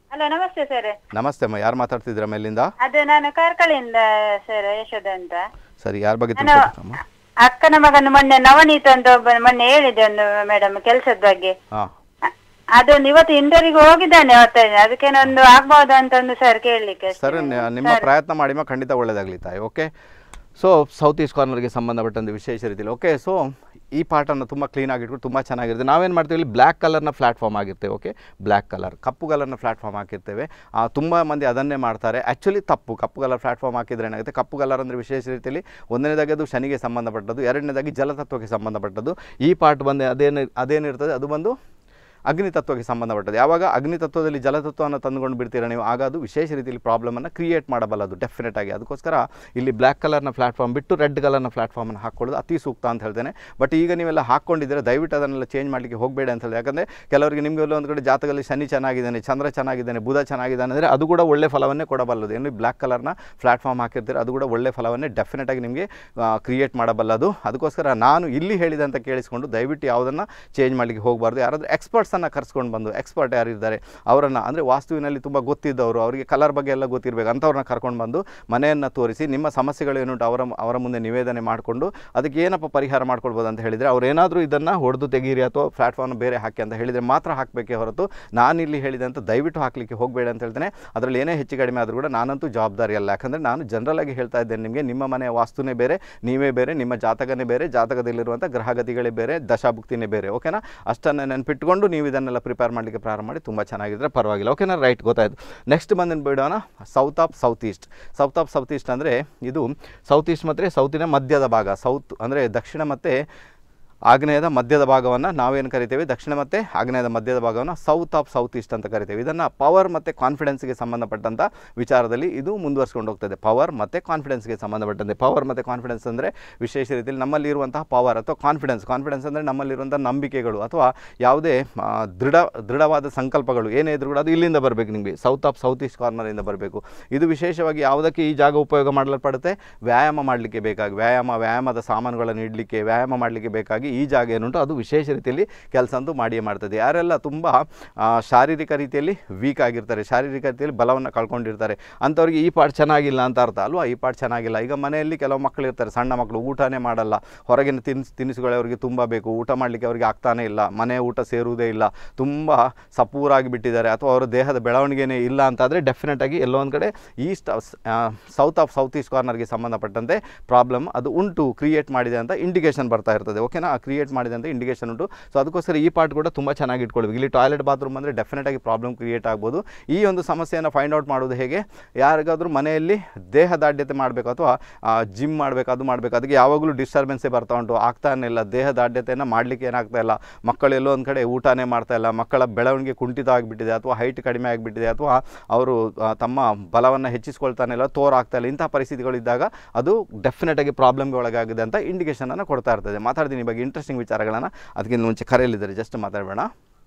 ಹಲೋ ನಮಸ್ತೆ ಸರ್ ನಮಸ್ತೆ ಅಮ್ಮ ಯಾರು ಮಾತಾಡ್ತಿದ್ದೀರಾ ಮೇಲಿಂದ ಅದು ನಾನು ಕಾರ್ಕಳಿಯಿಂದ ಸರ್ ಯಶೋಧ ಅಂತ ಸರಿ ಯಾರ ಬಗ್ಗೆ ನಾನು ತಿಳ್ಕೊಬೇಕಮ್ಮ ಅಕ್ಕನ ಮಗನು ಮೊನ್ನೆ ನವನೀತ್ ಅಂತ ಒಬ್ಬ ಮೊನ್ನೆ ಹೇಳಿದೆ ಒಂದು ಮೇಡಮ್ ಕೆಲಸದ ಬಗ್ಗೆ ಹಾಂ ಅ- ಅದೊಂದು ಇವತ್ತು ಇಂಟರ್ವ್ಯೂಗೆ ಹೋಗಿದ್ದಾನೆ ಅವತ್ತ ಅದಕ್ಕೇನೊಂದು ಆಗ್ಬಹುದಾ ಅಂತ ಒಂದು ಸರ್ ಕೇಳಲಿಕ್ಕೆ ಅಷ್ಟೇ ಸರ್ ನಾನು. ನಿ- ನಿಮ್ಮ ಪ್ರಯತ್ನ ಮಾಡಿಮ ಖಂಡಿತ ಒಳ್ಳೇದಾಗಲಿ ತಾಯಿ ಓಕೆ ಸೊ ಸೌತ್ ಈಸ್ಟ್ ಕಾರ್ನರ್ಗೆ ಸಂಬಂಧಪಟ್ಟಂತೆ ವಿಶೇಷ ರೀತಿಯಲ್ಲಿ ಓಕೆ ಸೊ ಈ ಪಾರ್ಟನ್ನು ತುಂಬ ಕ್ಲೀನಾಗಿ ಇಟ್ಕೊಂಡು ತುಂಬ ಚೆನ್ನಾಗಿರುತ್ತೆ ನಾವೇನು ಮಾಡ್ತೀವಿ ಇಲ್ಲಿ ಬ್ಲ್ಯಾಕ್ ಕಲರ್ನ ಪ್ಲಾಟ್ಫಾರ್ಮ್ ಆಗಿರ್ತೇವೆ ಓಕೆ ಬ್ಲ್ಯಾಕ್ ಕಲರ್ ಕಪ್ಪು ಕಲರ್ನ ಪ್ಲಾಟ್ಫಾರ್ಮ್ ಹಾಕಿರ್ತೇವೆ ಆ, ತುಂಬ ಮಂದಿ ಅದನ್ನೇ ಮಾಡ್ತಾರೆ ಆ್ಯಕ್ಚುಲಿ ತಪ್ಪು ಕಪ್ಪು ಕಲರ್ ಪ್ಲಾಟ್ಫಾರ್ಮ್ ಹಾಕಿದ್ರೆ ಏನಾಗುತ್ತೆ ಕಪ್ಪು ಕಲರ್ ಅಂದರೆ ವಿಶೇಷ ರೀತಿಯಲ್ಲಿ ಒಂದನೇದಾಗಿ ಅದು ಶನಿಗೆ ಸಂಬಂಧಪಟ್ಟದ್ದು ಎರಡನೇದಾಗಿ ಜಲತತ್ವಕ್ಕೆ ಸಂಬಂಧಪಟ್ಟದ್ದು ಈ ಪಾರ್ಟ್ ಬಂದು ಅದೇನು ಅದೇನಿರ್ತದೆ ಅದು ಬಂದು ಅಗ್ನಿ ತತ್ವಕ್ಕೆ ಸಂಬಂಧಪಟ್ಟದ್ದು ಯಾವಾಗ ಅಗ್ನಿ ತತ್ವದಲ್ಲಿ ಜಲತತ್ವವನ್ನು ತಂದುಕೊಂಡು ಬಿಡ್ತೀರಾ ನೀವು ಆಗ ಅದು ವಿಶೇಷ ರೀತಿಯಲ್ಲಿ ಪ್ರಾಬ್ಲಮನ್ನು ಕ್ರಿಯೇಟ್ ಮಾಡಬಲ್ಲದು ಡೆಫಿನೆಟ್ ಆಗಿ ಅದಕ್ಕೋಸ್ಕರ ಇಲ್ಲಿ ಬ್ಲ್ಯಾಕ್ ಕಲರ್ನ ಪ್ಲಾಟ್ಫಾರ್ಮ್ ಬಿಟ್ಟು ರೆಡ್ ಕಲರ್ನ ಪ್ಲಾಟ್ಫಾರ್ಮನ್ನು ಹಾಕ್ಕೊಳ್ಳೋದು ಅತಿ ಸೂಕ್ತ ಅಂತ ಹೇಳ್ತೇನೆ ಬಟ್ ಈಗ ನೀವೆಲ್ಲ ಹಾಕ್ಕೊಂಡಿದ್ದೀರಾ ದಯವಿಟ್ಟು ಅದನ್ನೆಲ್ಲ ಚೇಂಜ್ ಮಾಡಲಿಕ್ಕೆ ಹೋಗಬೇಡಿ ಅಂತ ಹೇಳಿ ಯಾಕಂದರೆ ಕೆಲವರಿಗೆ ನಿಮಗೆ ಒಂದು ಕಡೆ ಜಾತಕದಲ್ಲಿ ಶನಿ ಚೆನ್ನಾಗಿದ್ದಾನೆ ಚಂದ್ರ ಚೆನ್ನಾಗಿದ್ದಾನೆ ಬುಧ ಚೆನ್ನಾಗಿದ್ದಾನೆ ಅಂದರೆ ಅದು ಕೂಡ ಒಳ್ಳೆ ಫಲವನ್ನೇ ಕೊಡಬಲ್ಲದು ಏನು ಬ್ಲ್ಯಾಕ್ ಕಲರ್ನ ಪ್ಲಾಟ್ಫಾರ್ಮ್ ಹಾಕಿರ್ತೀರ ಅದು ಕೂಡ ಒಳ್ಳೆ ಫಲವನ್ನೇ ಡೆಫಿನೆಟ್ ಆಗಿ ನಿಮಗೆ ಕ್ರಿಯೇಟ್ ಮಾಡಬಲ್ಲದು ಅದಕ್ಕೋಸ್ಕರ ನಾನು ಇಲ್ಲಿ ಹೇಳಿದಂತ ಕೇಳಿಸ್ಕೊಂಡು ದಯವಿಟ್ಟು ಯಾವುದನ್ನು ಚೇಂಜ್ ಮಾಡಲಿಕ್ಕೆ ಹೋಗಬಾರ್ದು ಯಾರಾದರೂ ಎಕ್ಸ್ಪರ್ಟ್ಸನ್ನು ಕರೆಸ್ಕೊಂಡು ಬಂದು ಎಕ್ಸ್ಪರ್ಟ್ ಯಾರಿದ್ದಾರೆ ಅವರನ್ನು ಅಂದರೆ ವಾಸ್ತುವಿನಲ್ಲಿ ತುಂಬ ಗೊತ್ತಿದ್ದವರು ಅವರಿಗೆ ಕಲರ್ ಬಗ್ಗೆ ಎಲ್ಲ ಗೊತ್ತಿರಬೇಕು ಅಂಥವ್ರನ್ನ ಕರ್ಕೊಂಡು ಬಂದು ಮನೆಯನ್ನು ತೋರಿಸಿ ನಿಮ್ಮ ಸಮಸ್ಯೆಗಳು ಏನುಂಟು ಅವರ ಅವರ ಮುಂದೆ ನಿವೇದನೆ ಮಾಡಿಕೊಂಡು ಅದಕ್ಕೆ ಏನಪ್ಪ ಪರಿಹಾರ ಮಾಡ್ಕೊಳ್ಬೋದು ಅಂತ ಹೇಳಿದರೆ ಅವ್ರು ಏನಾದರೂ ಇದನ್ನು ಹೊಡೆದು ತೆಗೀರಿ ಅಥವಾ ಪ್ಲಾಟ್ಫಾರ್ಮ್ ಬೇರೆ ಹಾಕಿ ಅಂತ ಹೇಳಿದರೆ ಮಾತ್ರ ಹಾಕಬೇಕೇ ಹೊರತು ನಾನಿಲ್ಲಿ ಹೇಳಿದಂತ ದಯವಿಟ್ಟು ಹಾಕಲಿಕ್ಕೆ ಹೋಗಬೇಡ ಅಂತ ಹೇಳ್ತೇನೆ ಅದರಲ್ಲಿ ಏನೇ ಹೆಚ್ಚು ಕಡಿಮೆ ಆದರೂ ಕೂಡ ನಾನಂತೂ ಜವಾಬ್ದಾರಿ ಅಲ್ಲ ಯಾಕಂದರೆ ನಾನು ಜನರಲ್ ಆಗಿ ಹೇಳ್ತಾ ಇದ್ದೇನೆ ನಿಮಗೆ ನಿಮ್ಮ ಮನೆಯ ವಾಸ್ತುನೇ ಬೇರೆ ನೀವೇ ಬೇರೆ ನಿಮ್ಮ ಜಾತಕನೇ ಬೇರೆ ಜಾತಕದಲ್ಲಿರುವಂಥ ಗ್ರಹಗತಿಗಳೇ ಬೇರೆ ದಶಾಭುಕ್ತಿನೇ ಬೇರೆ ಓಕೆನಾ ಅಷ್ಟನ್ನು ನೆನಪಿಟ್ಕೊಂಡು ನೀವು ಇದನ್ನೆಲ್ಲ ಪ್ರಿಪೇರ್ ಮಾಡಲಿಕ್ಕೆ ಪ್ರಾರಂಭ ಮಾಡಿ ತುಂಬ ಚೆನ್ನಾಗಿದ್ರೆ ಪರವಾಗಿಲ್ಲ ಓಕೆನಾ ರೈಟ್ ಗೊತ್ತಾಯ್ತು ನೆಕ್ಸ್ಟ್ ಬಂದು ಬಿಡೋಣ south of south east south of south east ಅಂದರೆ ಇದು ಸೌತ್ ಈಸ್ಟ್ ಮತ್ತು ಸೌತಿನ ಮಧ್ಯದ ಭಾಗ ಸೌತ್ ಅಂದರೆ ದಕ್ಷಿಣ ಮತ್ತು ಆಗ್ನೇಯದ ಮಧ್ಯದ ಭಾಗವನ್ನು ನಾವೇನು ಕರಿತೇವೆ ದಕ್ಷಿಣ ಮತ್ತು ಆಗ್ನೇಯದ ಮಧ್ಯದ ಭಾಗವನ್ನು ಸೌತ್ ಆಫ್ ಸೌತ್ ಈಸ್ಟ್ ಅಂತ ಕರಿತೇವೆ ಇದನ್ನು ಪವರ್ ಮತ್ತು ಕಾನ್ಫಿಡೆನ್ಸ್ಗೆ ಸಂಬಂಧಪಟ್ಟಂಥ ವಿಚಾರದಲ್ಲಿ ಇದು ಮುಂದುವರ್ಸ್ಕೊಂಡು ಹೋಗ್ತದೆ ಪವರ್ ಮತ್ತು ಕಾನ್ಫಿಡೆನ್ಸ್ಗೆ ಸಂಬಂಧಪಟ್ಟಂತೆ ಪವರ್ ಮತ್ತು ಕಾನ್ಫಿಡೆನ್ಸ್ ಅಂದರೆ ವಿಶೇಷ ರೀತಿಯಲ್ಲಿ ನಮ್ಮಲ್ಲಿರುವಂತಹ ಪವರ್ ಅಥವಾ ಕಾನ್ಫಿಡೆನ್ಸ್ ಕಾನ್ಫಿಡೆನ್ಸ್ ಅಂದರೆ ನಮ್ಮಲ್ಲಿರುವಂಥ ನಂಬಿಕೆಗಳು ಅಥವಾ ಯಾವುದೇ ಆ, ದೃಢ ದೃಢವಾದ ಸಂಕಲ್ಪಗಳು ಏನೇ ಇದ್ರೂ ಕೂಡ ಅದು ಇಲ್ಲಿಂದ ಬರಬೇಕು ನಿಮಗೆ ಸೌತ್ ಆಫ್ ಸೌತ್ ಈಸ್ಟ್ ಕಾರ್ನರಿಂದ ಬರಬೇಕು ಇದು ವಿಶೇಷವಾಗಿ ಯಾವುದಕ್ಕೆ ಈ ಜಾಗ ಉಪಯೋಗ ಮಾಡಲ್ಪಡುತ್ತೆ ವ್ಯಾಯಾಮ ಮಾಡಲಿಕ್ಕೆ ಬೇಕಾಗಿ ವ್ಯಾಯಾಮ ವ್ಯಾಯಾಮದ ಸಾಮಾನುಗಳನ್ನು ಇಡಲಿಕ್ಕೆ ವ್ಯಾಯಾಮ ಮಾಡಲಿಕ್ಕೆ ಬೇಕಾಗಿ ಈ ಜಾಗ ಏನುಂಟು ಅದು ವಿಶೇಷ ರೀತಿಯಲ್ಲಿ ಕೆಲಸ ಅಂತೂ ಮಾಡಿಯೇ ಮಾಡ್ತದೆ ಯಾರೆಲ್ಲ ತುಂಬ ಆ, ಶಾರೀರಿಕ ರೀತಿಯಲ್ಲಿ ವೀಕ್ ಆಗಿರ್ತಾರೆ ಶಾರೀರಿಕ ರೀತಿಯಲ್ಲಿ ಬಲವನ್ನು ಕಳ್ಕೊಂಡಿರ್ತಾರೆ ಅಂಥವ್ರಿಗೆ ಈ ಪಾರ್ಟ್ ಚೆನ್ನಾಗಿಲ್ಲ ಅಂತ ಅರ್ಥ ಅಲ್ವಾ ಈ ಪಾರ್ಟ್ ಚೆನ್ನಾಗಿಲ್ಲ ಈಗ ಮನೆಯಲ್ಲಿ ಕೆಲವು ಮಕ್ಕಳು ಇರ್ತಾರೆ ಸಣ್ಣ ಮಕ್ಕಳು ಊಟನೇ ಮಾಡಲ್ಲ ಹೊರಗಿನ ತಿನಿಸು ತಿನಿಸುಗಳು ಅವರಿಗೆ ತುಂಬ ಬೇಕು ಊಟ ಮಾಡಲಿಕ್ಕೆ ಅವರಿಗೆ ಆಗ್ತಾನೇ ಇಲ್ಲ ಮನೆ ಊಟ ಸೇರುವುದೇ ಇಲ್ಲ ತುಂಬ ಸಪೂರಾಗಿ ಬಿಟ್ಟಿದ್ದಾರೆ ಅಥವಾ ಅವರ ದೇಹದ ಬೆಳವಣಿಗೆನೇ ಇಲ್ಲ ಅಂತಾದರೆ ಡೆಫಿನೆಟ್ ಆಗಿ ಎಲ್ಲೋ ಒಂದು ಕಡೆ east south of south east ಕಾರ್ನರ್ಗೆ ಸಂಬಂಧಪಟ್ಟಂತೆ ಪ್ರಾಬ್ಲಮ್ ಅದು ಉಂಟು ಕ್ರಿಯೇಟ್ ಮಾಡಿದೆ ಅಂತ ಇಂಡಿಕೇಶನ್ ಬರ್ತಾ ಇರ್ತದೆ ಓಕೆನಾ ಆ ಕ್ರಿಯೇಟ್ ಮಾಡಿದೆ ಅಂತ ಇಂಡಿಕೇಶನ್ ಉಂಟು ಸೊ ಅದಕ್ಕೋಸ್ಕರ ಈ ಪಾರ್ಟ್ ಕೂಡ ತುಂಬ ಚೆನ್ನಾಗಿ ಇಟ್ಕೊಳ್ಬೇಕು ಇಲ್ಲಿ ಟಾಯ್ಲೆಟ್ ಬಾತ್ರೂಮ್ ಅಂದರೆ ಡೆಫಿನೆಟ್ ಆಗಿ ಪ್ರಾಬ್ಲಮ್ ಕ್ರಿಯೇಟ್ ಆಗ್ಬೋದು ಈ ಒಂದು ಸಮಸ್ಯೆಯನ್ನು ಫೈಂಡ್ ಔಟ್ ಮಾಡೋದು ಹೇಗೆ ಯಾರಿಗಾದ್ರೂ ಮನೆಯಲ್ಲಿ ದೇಹ ದಾಢ್ಯತೆ ಮಾಡಬೇಕು ಅಥವಾ ಜಿಮ್ ಮಾಡಬೇಕು ಅದು ಮಾಡಬೇಕು ಅದಕ್ಕೆ ಯಾವಾಗಲೂ ಡಿಸ್ಟರ್ಬೆನ್ಸೇ ಬರ್ತಾ ಉಂಟು ಆಗ್ತಾನೆ ಇಲ್ಲ ದೇಹ ದಾಢ್ಯತೆಯನ್ನು ಮಾಡಲಿಕ್ಕೆ ಏನಾಗ್ತಾ ಇಲ್ಲ ಮಕ್ಕಳು ಎಲ್ಲೋ ಒಂದು ಕಡೆ ಊಟನೇ ಮಾಡ್ತಾ ಇಲ್ಲ ಮಕ್ಕಳ ಬೆಳವಣಿಗೆ ಕುಂಠಿತ ಆಗಿಬಿಟ್ಟಿದೆ ಅಥವಾ ಹೈಟ್ ಕಡಿಮೆ ಆಗಿಬಿಟ್ಟಿದೆ ಅಥವಾ ಅವರು ಆ, ತಮ್ಮ ಬಲವನ್ನು ಹೆಚ್ಚಿಸ್ಕೊಳ್ತಾನೆ ಇಲ್ಲ ತೋರ್ ಆಗ್ತಾ ಇಲ್ಲ ಇಂತಹ ಪರಿಸ್ಥಿತಿಗಳಿದ್ದಾಗ ಅದು ಡೆಫಿನೆಟ್ ಆಗಿ ಪ್ರಾಬ್ಲಮ್ಗೆ ಒಳಗಾಗಿದೆ ಅಂತ ಇಂಡಿಕೇಶನನ್ನು ಕೊಡ್ತಾ ಇರ್ತದೆ ಮಾತಾಡ್ತೀನಿ ಈ ಬಗ್ಗೆ ಇಂಟ್ರೆಸ್ಟಿಂಗ್ ವಿಚಾರಗಳನ್ನು ಅದಕ್ಕಿಂತ ಮುಂಚೆ ಕರೆಯಲ್ಲಿದ್ದಾರೆ ಜಸ್ಟ್ ಮಾತಾಡಬೇಡ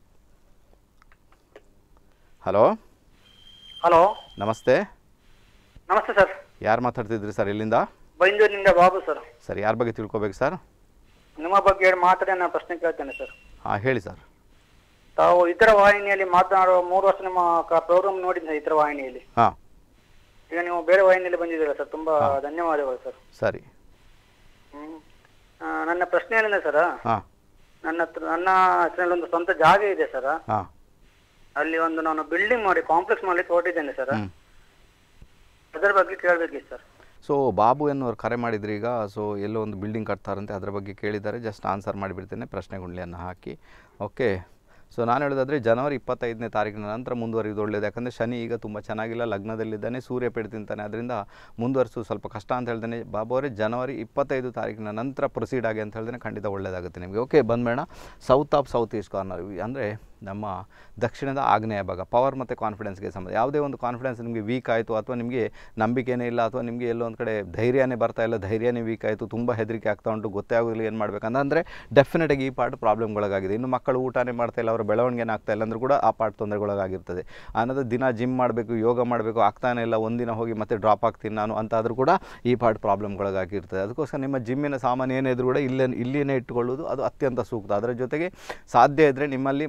ಹಲೋ ಹಲೋ ನಮಸ್ತೆ ನಮಸ್ತೆ ಸರ್ ಯಾರು ಮಾತಾಡ್ತಿದ್ರಿ ಸರ್ ಇಲ್ಲಿಂದ ಬೈಂದೂರಿನಿಂದ ಬಾಬು ಸರ್ ಸರ್ ಯಾರ ಬಗ್ಗೆ ತಿಳ್ಕೊಬೇಕು ಸರ್ ನಿಮ್ಮ ಬಗ್ಗೆ ಎರಡು ಮಾತಾಡಿ ನಾನು ಪ್ರಶ್ನೆ ಕೇಳ್ತೇನೆ ಸರ್ ಹಾಂ ಹೇಳಿ ಸರ್ ತಾವು ಇತರ ವಾಹಿನಿಯಲ್ಲಿ ಮಾತನಾಡುವ ಮೂರು ವರ್ಷ ನಿಮ್ಮ ಪ್ರೋಗ್ರಾಮ್ ನೋಡಿದ್ದೆ ಇತರ ವಾಹಿನಿಯಲ್ಲಿ ಹಾಂ ಈಗ ನೀವು ಬೇರೆ ವಾಹಿನಿಯಲ್ಲಿ ಬಂದಿದ್ದೀರಾ ಸರ್ ತುಂಬಾ ಧನ್ಯವಾದಗಳು ಸರ್ ಸರಿ ಹ್ಮ್. ಆ, ನನ್ನ ಪ್ರಶ್ನೆ ಏನಿದೆ ಸರ್ ಹಾಂ ನನ್ನ ಹತ್ರ ನನ್ನ ಹೆಸರಲ್ಲಿ ಒಂದು ಸ್ವಂತ ಜಾಗ ಇದೆ ಸರ್ ಹಾಂ ಅಲ್ಲಿ ಒಂದು ನಾನು ಬಿಲ್ಡಿಂಗ್ ಮಾಡಿ ಕಾಂಪ್ಲೆಕ್ಸ್ ಮಾಡ್ಲಿಕ್ಕೆ ಹೊರಟಿದ್ದೇನೆ ಸರ್ ಹ್ಞೂ ಅದರ ಬಗ್ಗೆ ಕೇಳಬೇಕಿತ್ತು ಸರ್ ಸೊ ಬಾಬು ಎನ್ನುವರು ಕರೆ ಮಾಡಿದ್ರು ಈಗ ಸೊ ಎಲ್ಲೋ ಒಂದು ಬಿಲ್ಡಿಂಗ್ ಕಟ್ತಾರಂತೆ ಅದರ ಬಗ್ಗೆ ಕೇಳಿದ್ದಾರೆ ಜಸ್ಟ್ ಆನ್ಸರ್ ಮಾಡಿಬಿಡ್ತೇನೆ ಪ್ರಶ್ನೆ ಗುಂಡ್ಲಿಯನ್ನು ಹಾಕಿ ಓಕೆ ಸೊ ನಾನು ಹೇಳೋದಾದರೆ ಜನವರಿ ಇಪ್ಪತ್ತೈದನೇ ತಾರೀಕಿನ ನಂತರ ಮುಂದುವರಿಯೋದು ಒಳ್ಳೆಯದು ಯಾಕಂದರೆ ಶನಿ ಈಗ ತುಂಬ ಚೆನ್ನಾಗಿಲ್ಲ ಲಗ್ನದಲ್ಲಿದ್ದಾನೆ ಸೂರ್ಯ ಪೇಡ್ ತಿಂತಾನೆ ಅದರಿಂದ ಮುಂದುವರಿಸೋದು ಸ್ವಲ್ಪ ಕಷ್ಟ ಅಂತ ಹೇಳ್ತೇನೆ ಬಾಬು ಅವರೇ ಜನವರಿ ಇಪ್ಪತ್ತೈದು ತಾರೀಕಿನ ನಂತರ ಪ್ರೊಸೀಡ್ ಆಗಿ ಅಂತ ಹೇಳ್ತೇನೆ ಖಂಡಿತ ಒಳ್ಳೆಯದಾಗುತ್ತೆ ನಿಮಗೆ ಓಕೆ ಬಂದ್ಬೇಡ south of south east corner ಅಂದರೆ ನಮ್ಮ ದಕ್ಷಿಣದ ಆಗ್ನೇಯ ಭಾಗ ಪವರ್ ಮತ್ತು ಕಾನ್ಫಿಡೆನ್ಸ್ಗೆ ಸಂಬಂಧ ಯಾವುದೇ ಒಂದು ಕಾನ್ಫಿಡೆನ್ಸ್ ನಿಮಗೆ ವೀಕ್ ಆಯಿತು ಅಥವಾ ನಿಮಗೆ ನಂಬಿಕೆನೇ ಇಲ್ಲ ಅಥವಾ ನಿಮಗೆ ಎಲ್ಲೋ ಒಂದು ಕಡೆ ಧೈರ್ಯನೇ ಬರ್ತಾ ಇಲ್ಲ ಧೈರ್ಯನೇ ವೀಕ್ ಆಯಿತು ತುಂಬ ಹೆದರಿಕೆ ಆಗ್ತಾ ಉಂಟು ಗೊತ್ತೇ ಆಗೋದಿಲ್ಲ ಏನು ಮಾಡಬೇಕಂತ ಅಂದರೆ ಡೆಫಿನೆಟಾಗಿ ಈ ಪಾರ್ಟ್ ಪ್ರಾಬ್ಲಮ್ಗಳಾಗಿದೆ ಇನ್ನು ಮಕ್ಕಳು ಊಟನೇ ಮಾಡ್ತಾ ಇಲ್ಲ ಅವರ ಬೆಳವಣಿಗೆನೇ ಆಗ್ತಾ ಇಲ್ಲ ಅಂದರೂ ಕೂಡ ಆ ಪಾರ್ಟ್ ತೊಂದರೆಗೊಳಗಾಗಿರ್ತದೆ ಅನ್ನೋದು ದಿನ ಜಿಮ್ ಮಾಡಬೇಕು ಯೋಗ ಮಾಡಬೇಕು ಆಗ್ತಾನೆ ಇಲ್ಲ ಒಂದಿನ ಹೋಗಿ ಮತ್ತೆ ಡ್ರಾಪ್ ಆಗ್ತೀನಿ ನಾನು ಅಂತಾದರೂ ಕೂಡ ಈ ಪಾರ್ಟ್ ಪ್ರಾಬ್ಲಮ್ಗಳಾಗಿರ್ತದೆ ಅದಕ್ಕೋಸ್ಕರ ನಿಮ್ಮ ಜಿಮ್ಮಿನ ಸಾಮಾನು ಏನೇ ಇದ್ರೂ ಕೂಡ ಇಲ್ಲೇ ಇಲ್ಲಿಯೇ ಇಟ್ಟುಕೊಳ್ಳೋದು ಅದು ಅತ್ಯಂತ ಸೂಕ್ತ ಅದರ ಜೊತೆಗೆ ಸಾಧ್ಯ ಇದ್ದರೆ ನಿಮ್ಮಲ್ಲಿ ಮನೆಯಲ್ಲಿ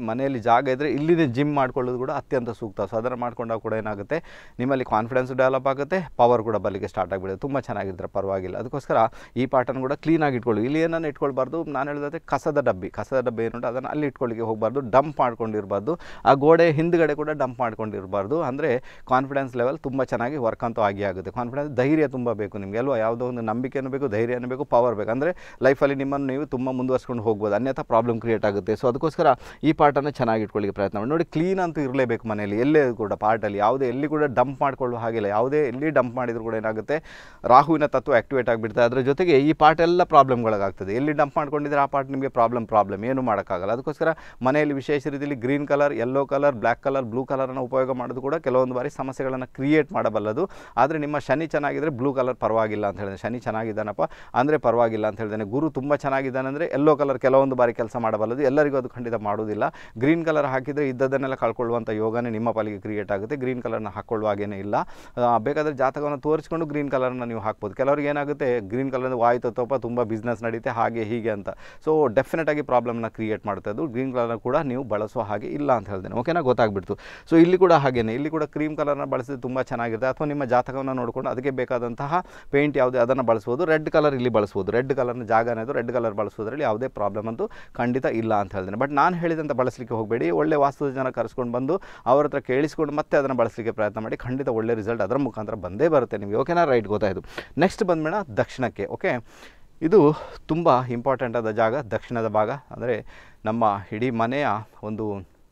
ಜಾಗ ಇದ್ದರೆ ಇಲ್ಲಿದೆ ಜಿಮ್ ಮಾಡ್ಕೊಳ್ಳೋದು ಕೂಡ ಅತ್ಯಂತ ಸೂಕ್ತ ಸೊ ಅದನ್ನು ಮಾಡ್ಕೊಂಡಾಗ ಕೂಡ ಏನಾಗುತ್ತೆ ನಿಮ್ಮಲ್ಲಿ ಕಾನ್ಫಿಡೆನ್ಸ್ ಡೆವಲಪ್ ಆಗುತ್ತೆ ಪವರ್ ಕೂಡ ಬರಲಿಕ್ಕೆ ಸ್ಟಾರ್ಟ್ ಆಗಿಬಿಡುತ್ತೆ ತುಂಬ ಚೆನ್ನಾಗಿದ್ರೆ ಪರವಾಗಿಲ್ಲ ಅದಕ್ಕೋಸ್ಕರ ಈ ಪಾರ್ಟನ್ನು ಕೂಡ ಕ್ಲೀನಾಗಿ ಇಟ್ಕೊಳ್ಳಿ ಇಲ್ಲಿ ಏನನ್ನು ಇಟ್ಕೊಳ್ಬಾರ್ದು ನಾನು ಹೇಳಿದ್ರೆ ಕಸದ ಡಬ್ಬಿ ಕಸದ ಡಬ್ಬಿ ಏನುಂಟು ಅದನ್ನು ಅಲ್ಲಿ ಇಟ್ಕೊಳ್ಳಿಕ್ಕೆ ಹೋಗಬಾರ್ದು ಡಂಪ್ ಮಾಡ್ಕೊಂಡಿರಬಾರ್ದು ಆ ಗೋಡೆ ಹಿಂದ್ಗಡೆ ಕೂಡ ಡಂಪ್ ಮಾಡ್ಕೊಂಡಿರಬಾರ್ದು ಅಂದರೆ ಕಾನ್ಫಿಡೆನ್ಸ್ ಲೆವೆಲ್ ತುಂಬ ಚೆನ್ನಾಗಿ ವರ್ಕ್ ಅಂತೂ ಆಗಿ ಆಗುತ್ತೆ ಕಾನ್ಫಿಡೆನ್ಸ್ ಧೈರ್ಯ ತುಂಬ ಬೇಕು ನಿಮಗೆ ಅಲ್ವಾ ಯಾವುದೋ ಒಂದು ನಂಬಿಕೆನೂ ಬೇಕು ಧೈರ್ಯನೂ ಬೇಕು ಪವರ್ ಬೇಕು ಅಂದರೆ ಲೈಫಲ್ಲಿ ನಿಮ್ಮನ್ನು ನೀವು ತುಂಬ ಮುಂದುವರ್ಸ್ಕೊಂಡು ಹೋಗ್ಬೋದು ಅನ್ಯಥಾ ಪ್ರಾಬ್ಲಮ್ ಕ್ರಿಯೇಟ್ ಆಗುತ್ತೆ ಸೊ ಅದಕ್ಕೋಸ್ಕರ ಈ ಪಾರ್ಟನ್ನು ಚೆನ್ನಾಗಿ ಇಟ್ಕೊಳ್ಳಿಕ್ಕೆ ಪ್ರಯತ್ನ ಮಾಡಿ ನೋಡಿ ಕ್ಲೀನ್ ಅಂತೂ ಇರಲೇಬೇಕು ಮನೆಯಲ್ಲಿ ಎಲ್ಲೇ ಕೂಡ ಪಾರ್ಟಲ್ಲಿ ಯಾವುದೇ ಎಲ್ಲಿ ಕೂಡ ಡಂಪ್ ಮಾಡ್ಕೊಳ್ಳೋ ಹಾಗಿಲ್ಲ ಯಾವುದೇ ಎಲ್ಲಿ ಡಂಪ್ ಮಾಡಿದ್ರು ಕೂಡ ಏನಾಗುತ್ತೆ ರಾಹುವಿನ ತತ್ವ ಆ್ಯಕ್ಟಿವೇಟ್ ಆಗಿಬಿಡ್ತದೆ ಅದರ ಜೊತೆಗೆ ಈ ಪಾರ್ಟ್ ಎಲ್ಲ ಪ್ರಾಬ್ಲಮ್ಗಳಾಗ್ತದೆ ಎಲ್ಲಿ ಡಂಪ್ ಮಾಡ್ಕೊಂಡಿದ್ರೆ ಆ ಪಾರ್ಟ್ ನಿಮಗೆ ಪ್ರಾಬ್ಲಮ್ ಪ್ರಾಬ್ಲಮ್ ಏನು ಮಾಡೋಕ್ಕಾಗಲ್ಲ ಅದಕ್ಕೋಸ್ಕರ ಮನೆಯಲ್ಲಿ ವಿಶೇಷ ರೀತಿಯಲ್ಲಿ green colour yellow colour black colour blue ಕಲರನ್ನು ಉಪಯೋಗ ಮಾಡೋದು ಕೂಡ ಕೆಲವೊಂದು ಬಾರಿ ಸಮಸ್ಯೆಗಳನ್ನು ಕ್ರಿಯೇಟ್ ಮಾಡಬಲ್ಲದು ಆದರೆ ನಿಮ್ಮ ಶನಿ ಚೆನ್ನಾಗಿದ್ದರೆ ಬ್ಲೂ ಕಲರ್ ಪರವಾಗಿಲ್ಲ ಅಂತ ಹೇಳಿದ್ರೆ ಶನಿ ಚೆನ್ನಾಗಿದ್ದಾನಪ್ಪ ಅಂದರೆ ಪರವಾಗಿಲ್ಲ ಅಂತ ಹೇಳ್ದೇನೆ ಗುರು ತುಂಬ ಚೆನ್ನಾಗಿದ್ದಾನೆ ಅಂದರೆ ಯೆಲ್ಲೋ ಕಲರ್ ಕೆಲವೊಂದು ಬಾರಿ ಕೆಲಸ ಮಾಡಬಲ್ಲದು ಎಲ್ಲರಿಗೂ ಅದು ಖಂಡಿತ ಮಾಡೋದಿಲ್ಲ ಗ್ರೀನ್ ಕಲರ್ ಹಾಕಿದರೆ ಇದ್ದದನ್ನೆಲ್ಲ ಕಳ್ಕೊಳ್ಳುವಂಥ ಯೋಗನೇ ನಿಮ್ಮ ಪಾಲಿಗೆ ಕ್ರಿಯೇಟ್ ಆಗುತ್ತೆ ಗ್ರೀನ್ ಕಲರ್ನ ಹಾಕ್ಕೊಳ್ಳುವ ಹಾಗೇನೇ ಇಲ್ಲ ಆ, ಬೇಕಾದರೆ ಜಾತಕವನ್ನು ತೋರಿಸ್ಕೊಂಡು ಗ್ರೀನ್ ಕಲರ್ನ ನೀವು ಹಾಕ್ಬೋದು ಕೆಲವರಿಗೆ ಏನಾಗುತ್ತೆ ಗ್ರೀನ್ ಕಲರ್ ವಾಯು ತತ್ವಪ ತುಂಬ ಬಿಸ್ನೆಸ್ ನಡೀತೆ ಹಾಗೆ ಹೀಗೆ ಅಂತ ಸೊ ಡೆಫಿನೆಟಾಗಿ ಪ್ರಾಬ್ಲಮ್ನ ಕ್ರಿಯೇಟ್ ಮಾಡ್ತಾ ಅದು ಗ್ರೀನ್ ಕಲರ್ನ ಕೂಡ ನೀವು ಬಳಸುವ ಹಾಗೆ ಇಲ್ಲ ಅಂತ ಹೇಳ್ತೇನೆ ಓಕೆನಾ ಗೊತ್ತಾಗ್ಬಿಡ್ತು ಸೊ ಇಲ್ಲಿ ಕೂಡ ಹಾಗೇನೆ ಇಲ್ಲಿ ಕೂಡ ಕ್ರೀಮ್ ಕಲರ್ನ ಬಳಸಿದ್ರೆ ತುಂಬ ಚೆನ್ನಾಗಿರುತ್ತೆ ಅಥವಾ ನಿಮ್ಮ ಜಾತಕವನ್ನು ನೋಡಿಕೊಂಡು ಅದಕ್ಕೆ ಬೇಕಾದಂತಹ ಪೇಂಟ್ ಯಾವುದೇ ಅದನ್ನು ಬಳಸ್ಬೋದು ರೆಡ್ ಕಲರ್ ಇಲ್ಲಿ ಬಳಸ್ಬೋದು ರೆಡ್ ಕಲರ್ನ ಜಾಗ ಅನ್ನೋದು ರೆಡ್ ಕಲರ್ ಬಳಸೋದ್ರಲ್ಲಿ ಯಾವುದೇ ಪ್ರಾಬ್ಲಮ್ ಅಂತೂ ಖಂಡಿತ ಇಲ್ಲ ಅಂತ ಹೇಳ್ತೇನೆ ಬಟ್ ನಾನು ಹೇಳಿದಂಥ ಬಳಸಲಿಕ್ಕೆ ಹೋಗಬೇಡಿ ಒಳ್ಳೆ ವಾಸ್ತುದ ಜನ ಕರೆಸ್ಕೊಂಡು ಬಂದು ಅವ್ರ ಹತ್ರ ಕೇಳಿಸ್ಕೊಂಡು ಮತ್ತೆ ಅದನ್ನು ಬಳಸಲಿಕ್ಕೆ ಪ್ರಯತ್ನ ಮಾಡಿ ಖಂಡಿತ ಒಳ್ಳೆ ರಿಸಲ್ಟ್ ಅದರ ಮುಖಾಂತರ ಬಂದೇ ಬರುತ್ತೆ ನಿಮಗೆ ಓಕೆನಾ ರೈಟ್ ಗೊತ್ತಾಯಿತು ನೆಕ್ಸ್ಟ್ ಬಂದ್ಬೇಡ ದಕ್ಷಿಣಕ್ಕೆ ಓಕೆ ಇದು ತುಂಬ ಇಂಪಾರ್ಟೆಂಟ್ ಆದ ಜಾಗ ದಕ್ಷಿಣದ ಭಾಗ ಅಂದರೆ ನಮ್ಮ ಇಡೀ ಮನೆಯ ಒಂದು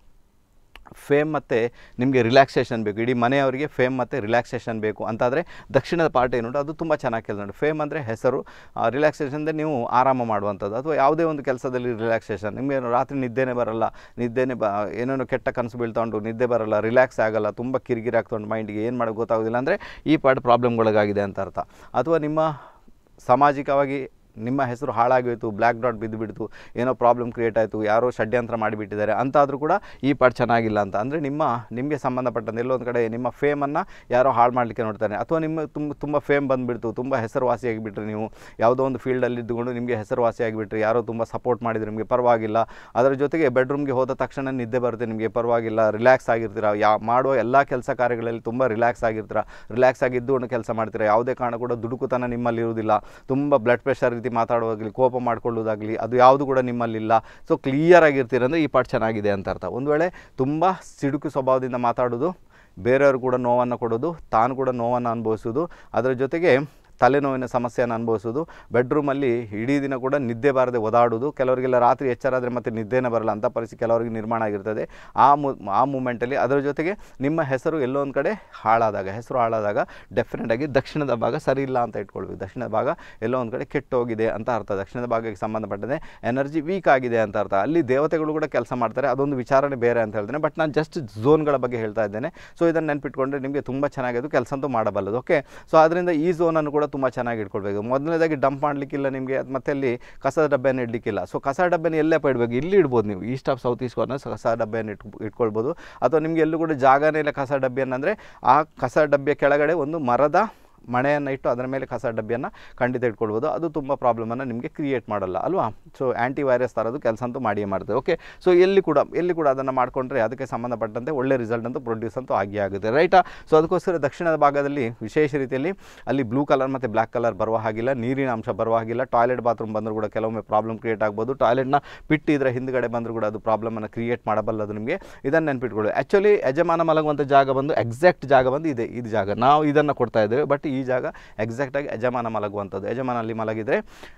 ಫೇಮ್ ಮತ್ತು ನಿಮಗೆ ರಿಲ್ಯಾಕ್ಸೇಷನ್ ಬೇಕು ಇಡೀ ಮನೆಯವರಿಗೆ ಫೇಮ್ ಮತ್ತು ರಿಲ್ಯಾಕ್ಸೇಷನ್ ಬೇಕು ಅಂತಾದರೆ ದಕ್ಷಿಣದ ಪಾರ್ಟ್ ಏನುಂಟು ಅದು ತುಂಬ ಚೆನ್ನಾಗಿ ಕೆಲಸ ನೋಡಿ ಫೇಮ್ ಅಂದರೆ ಹೆಸರು ರಿಲ್ಯಾಕ್ಸೇಷನ್ ಅಂದರೆ ನೀವು ಆರಾಮ ಮಾಡುವಂಥದ್ದು ಅಥವಾ ಯಾವುದೇ ಒಂದು ಕೆಲಸದಲ್ಲಿ ರಿಲ್ಯಾಕ್ಸೇಷನ್ ನಿಮಗೆ ರಾತ್ರಿ ನಿದ್ದೆನೇ ಬರಲ್ಲ ನಿದ್ದೆನೇ ಬ ಏನೇನೋ ಕೆಟ್ಟ ಕನಸು ಬೀಳ್ತಾ ಉಂಟು ನಿದ್ದೆ ಬರಲ್ಲ ರಿಲ್ಯಾಕ್ಸ್ ಆಗಲ್ಲ ತುಂಬ ಕಿರಿಕಿರಿ ಆಗ್ತಾ ಉಂಟು ಮೈಂಡಿಗೆ ಏನು ಮಾಡೋದು ಗೊತ್ತಾಗೋದಿಲ್ಲ ಅಂದರೆ ಈ ಪಾರ್ಟ್ ಪ್ರಾಬ್ಲಮ್ಗೊಳಗಾಗಿದೆ ಅಂತ ಅರ್ಥ ಅಥವಾ ನಿಮ್ಮ ಸಾಮಾಜಿಕವಾಗಿ ನಿಮ್ಮ ಹೆಸರು ಹಾಳಾಗೋಯ್ತು ಬ್ಲ್ಯಾಕ್ ಡಾಟ್ ಬಿದ್ದು ಬಿಡ್ತು ಏನೋ ಪ್ರಾಬ್ಲಮ್ ಕ್ರಿಯೇಟ್ ಆಯಿತು ಯಾರೋ ಷಡ್ಯಂತ್ರ ಮಾಡಿಬಿಟ್ಟಿದ್ದಾರೆ ಅಂತಾದರೂ ಕೂಡ ಈ ಪಾರ್ಟ್ ಚೆನ್ನಾಗಿಲ್ಲ ಅಂತ ಅಂದರೆ ನಿಮ್ಮ ನಿಮಗೆ ಸಂಬಂಧಪಟ್ಟಂತೆ ಎಲ್ಲೊಂದು ಕಡೆ ನಿಮ್ಮ ಫೇಮನ್ನು ಯಾರೋ ಹಾಳು ಮಾಡಲಿಕ್ಕೆ ನೋಡ್ತಾರೆ ಅಥವಾ ನಿಮ್ಮ ತುಂಬ ತುಂಬ ಫೇಮ್ ಬಂದುಬಿಡ್ತು ತುಂಬ ಹೆಸರುವಾಸಿಯಾಗಿಬಿಟ್ರಿ ನೀವು ಯಾವುದೋ ಒಂದು ಫೀಲ್ಡಲ್ಲಿ ಇದ್ದುಕೊಂಡು ನಿಮಗೆ ಹೆಸರುವಾಸಿಯಾಗಿಬಿಟ್ರಿ ಯಾರೋ ತುಂಬ ಸಪೋರ್ಟ್ ಮಾಡಿದ್ರು ನಿಮಗೆ ಪರವಾಗಿಲ್ಲ ಅದರ ಜೊತೆಗೆ ಬೆಡ್ರೂಮ್ಗೆ ಹೋದ ತಕ್ಷಣ ನಿದ್ದೆ ಬರುತ್ತೆ ನಿಮಗೆ ಪರವಾಗಿಲ್ಲ ರಿಲ್ಯಾಕ್ಸ್ ಆಗಿರ್ತೀರ ಯಾ ಮಾಡುವ ಎಲ್ಲ ಕೆಲಸ ಕಾರ್ಯಗಳಲ್ಲಿ ತುಂಬ ರಿಲ್ಯಾಕ್ಸ್ ಆಗಿರ್ತೀರ ರಿಲ್ಯಾಕ್ಸ್ ಆಗಿದ್ದು ಕೆಲಸ ಮಾಡ್ತೀರಾ ಯಾವುದೇ ಕಾರಣ ಕೂಡ ದುಡುಕುತನ ನಿಮ್ಮಲ್ಲಿ ಇರುವುದಿಲ್ಲ ತುಂಬ ಬ್ಲಡ್ ಪ್ರೆಷರ್ ರೀತಿ ಮಾತಾಡುವಾಗಲಿ ಕೋಪ ಮಾಡ್ಕೊಳ್ಳೋದಾಗಲಿ ಅದು ಯಾವುದು ಕೂಡ ನಿಮ್ಮಲ್ಲಿಲ್ಲ ಸೊ ಕ್ಲಿಯರ್ ಆಗಿರ್ತೀರ ಅಂದರೆ ಈ ಪಾಠ ಚೆನ್ನಾಗಿದೆ ಅಂತ ಅರ್ಥ ಒಂದು ವೇಳೆ ತುಂಬ ಸಿಡುಕು ಸ್ವಭಾವದಿಂದ ಮಾತಾಡೋದು ಬೇರೆಯವರು ಕೂಡ ನೋವನ್ನು ಕೊಡೋದು ತಾನು ಕೂಡ ನೋವನ್ನು ಅನುಭವಿಸೋದು ಅದರ ಜೊತೆಗೆ ತಲೆನೋವಿನ ಸಮಸ್ಯೆಯನ್ನು ಅನುಭವಿಸೋದು ಬೆಡ್ರೂಮಲ್ಲಿ ಇಡೀ ದಿನ ಕೂಡ ನಿದ್ದೆ ಬಾರದೆ ಒದಾಡೋದು ಕೆಲವರಿಗೆಲ್ಲ ರಾತ್ರಿ ಎಚ್ಚರಾದರೆ ಮತ್ತೆ ನಿದ್ದೆನೇ ಬರಲ್ಲ ಅಂಥ ಪರಿಸ್ಥಿತಿ ಕೆಲವರಿಗೆ ನಿರ್ಮಾಣ ಆಗಿರ್ತದೆ ಆ ಮು ಆ ಮೂಮೆಂಟಲ್ಲಿ ಅದರ ಜೊತೆಗೆ ನಿಮ್ಮ ಹೆಸರು ಎಲ್ಲೋ ಒಂದು ಕಡೆ ಹಾಳಾದಾಗ ಹೆಸರು ಹಾಳಾದಾಗ ಡೆಫಿನೆಟಾಗಿ ದಕ್ಷಿಣದ ಭಾಗ ಸರಿ ಇಲ್ಲ ಅಂತ ಇಟ್ಕೊಳ್ಬೇಕು ದಕ್ಷಿಣದ ಭಾಗ ಎಲ್ಲೋ ಒಂದು ಕಡೆ ಕೆಟ್ಟೋಗಿದೆ ಅಂತ ಅರ್ಥ ದಕ್ಷಿಣದ ಭಾಗಕ್ಕೆ ಸಂಬಂಧಪಟ್ಟಂತೆ ಎನರ್ಜಿ ವೀಕ್ ಆಗಿದೆ ಅಂತ ಅರ್ಥ ಅಲ್ಲಿ ದೇವತೆಗಳು ಕೂಡ ಕೆಲಸ ಮಾಡ್ತಾರೆ ಅದೊಂದು ವಿಚಾರಣೆ ಬೇರೆ ಅಂತ ಹೇಳ್ತೇನೆ ಬಟ್ ನಾನು ಜಸ್ಟ್ ಝೋನ್ಗಳ ಬಗ್ಗೆ ಹೇಳ್ತಾ ಇದ್ದೇನೆ ಸೊ ಇದನ್ನು ನೆನ್ಪಿಟ್ಕೊಂಡ್ರೆ ನಿಮಗೆ ತುಂಬ ಚೆನ್ನಾಗಿ ಅದು ಕೆಲಸ ಅಂತೂ ಮಾಡಬಲ್ಲದು ಓಕೆ ಸೊ ಅದರಿಂದ ಈ ಝೋನನ್ನು ಕೂಡ ತುಂಬ ಚೆನ್ನಾಗಿ ಇಟ್ಕೊಳ್ಬೇಕು ಮೊದಲನೇದಾಗಿ ಡಂಪ್ ಮಾಡಲಿಕ್ಕಿಲ್ಲ ನಿಮಗೆ ಅದು ಮತ್ತೆ ಅಲ್ಲಿ ಕಸದ ಡಬ್ಬೆಯನ್ನು ಇಡಲಿಕ್ಕಿಲ್ಲ ಸೊ ಕಸ ಡಬ್ಬೆನ ಎಲ್ಲೇ ಇಡಬೇಕು ಇಲ್ಲಿ ಇಡ್ಬೋದು ನೀವು east of south east corner ಕಸ ಡಬ್ಬೆಯನ್ನು ಇಟ್ ಇಟ್ಕೊಳ್ಬೋದು ಅಥವಾ ನಿಮಗೆ ಎಲ್ಲೂ ಕೂಡ ಜಾಗನೇ ಇಲ್ಲ ಕಸ ಡಬ್ಬಿಯನ್ನು ಅಂದರೆ ಆ ಕಸ ಡಬ್ಬಿಯ ಕೆಳಗಡೆ ಒಂದು ಮರದ ಮಣೆಯನ್ನು ಇಟ್ಟು ಅದರ ಮೇಲೆ ಕಸ ಡಬ್ಬಿಯನ್ನು ಖಂಡಿತ ಇಟ್ಕೊಳ್ಬೋದು ಅದು ತುಂಬ ಪ್ರಾಬ್ಲಮನ್ನು ನಿಮಗೆ ಕ್ರಿಯೇಟ್ ಮಾಡಲ್ಲ ಅಲ್ವಾ ಸೊ ಆ್ಯಂಟಿ ವೈರಸ್ ಥರದ್ದು ಕೆಲಸ ಅಂತೂ ಮಾಡಿಯೇ ಮಾಡ್ತದೆ ಓಕೆ ಸೊ ಎಲ್ಲಿ ಕೂಡ ಎಲ್ಲಿ ಕೂಡ ಅದನ್ನು ಮಾಡಿಕೊಂಡ್ರೆ ಅದಕ್ಕೆ ಸಂಬಂಧಪಟ್ಟಂತೆ ಒಳ್ಳೆ ರಿಸಲ್ಟ್ ಅಂತೂ ಪ್ರೊಡ್ಯೂಸ್ ಅಂತೂ ಆಗಿ ಆಗುತ್ತೆ ರೈಟಾ ಸೊ ಅದಕ್ಕೋಸ್ಕರ ದಕ್ಷಿಣದ ಭಾಗದಲ್ಲಿ ವಿಶೇಷ ರೀತಿಯಲ್ಲಿ ಅಲ್ಲಿ ಬ್ಲೂ ಕಲರ್ ಮತ್ತು ಬ್ಲ್ಯಾಕ್ ಕಲರ್ ಬರುವ ಹಾಗಿಲ್ಲ ನೀರಿನ ಅಂಶ ಬರುವ ಹಾಗಿಲ್ಲ ಟಾಯ್ಲೆಟ್ ಬಾತ್ರೂಮ್ ಬಂದರೂ ಕೂಡ ಕೆಲವೊಮ್ಮೆ ಪ್ರಾಬ್ಲಮ್ ಕ್ರಿಯೇಟ್ ಆಗ್ಬೋದು ಟಾಯ್ಲೆಟ್ನ ಬಿಟ್ಟು ಇದರ ಹಿಂದ್ಗಡೆ ಬಂದರೂ ಕೂಡ ಅದು ಪ್ರಾಬ್ಲಮನ್ನು ಕ್ರಿಯೇಟ್ ಮಾಡಬಲ್ಲದು ನಿಮಗೆ ಇದನ್ನು ನೆನ್ಪಿಟ್ಕೊಳ್ಳಿ ಆ್ಯಕ್ಚುಲಿ ಯಜಮಾನ ಮಲಗುವಂಥ ಜಾಗ ಬಂದು ಎಕ್ಸಾಕ್ಟ್ ಜಾಗ ಬಂದು ಇದೆ ಇದು ಜಾಗ ನಾವು ಇದನ್ನು ಕೊಡ್ತಾ ಇದ್ದೇವೆ ಬಟ್ ಈ ಜಾಗ ಎಕ್ಸಾಕ್ಟಾಗಿ ಯಜಮಾನ ಮಲಗುವಂಥದ್ದು ಯಜಮಾನ ಅಲ್ಲಿ ಮಲಗಿದರೆ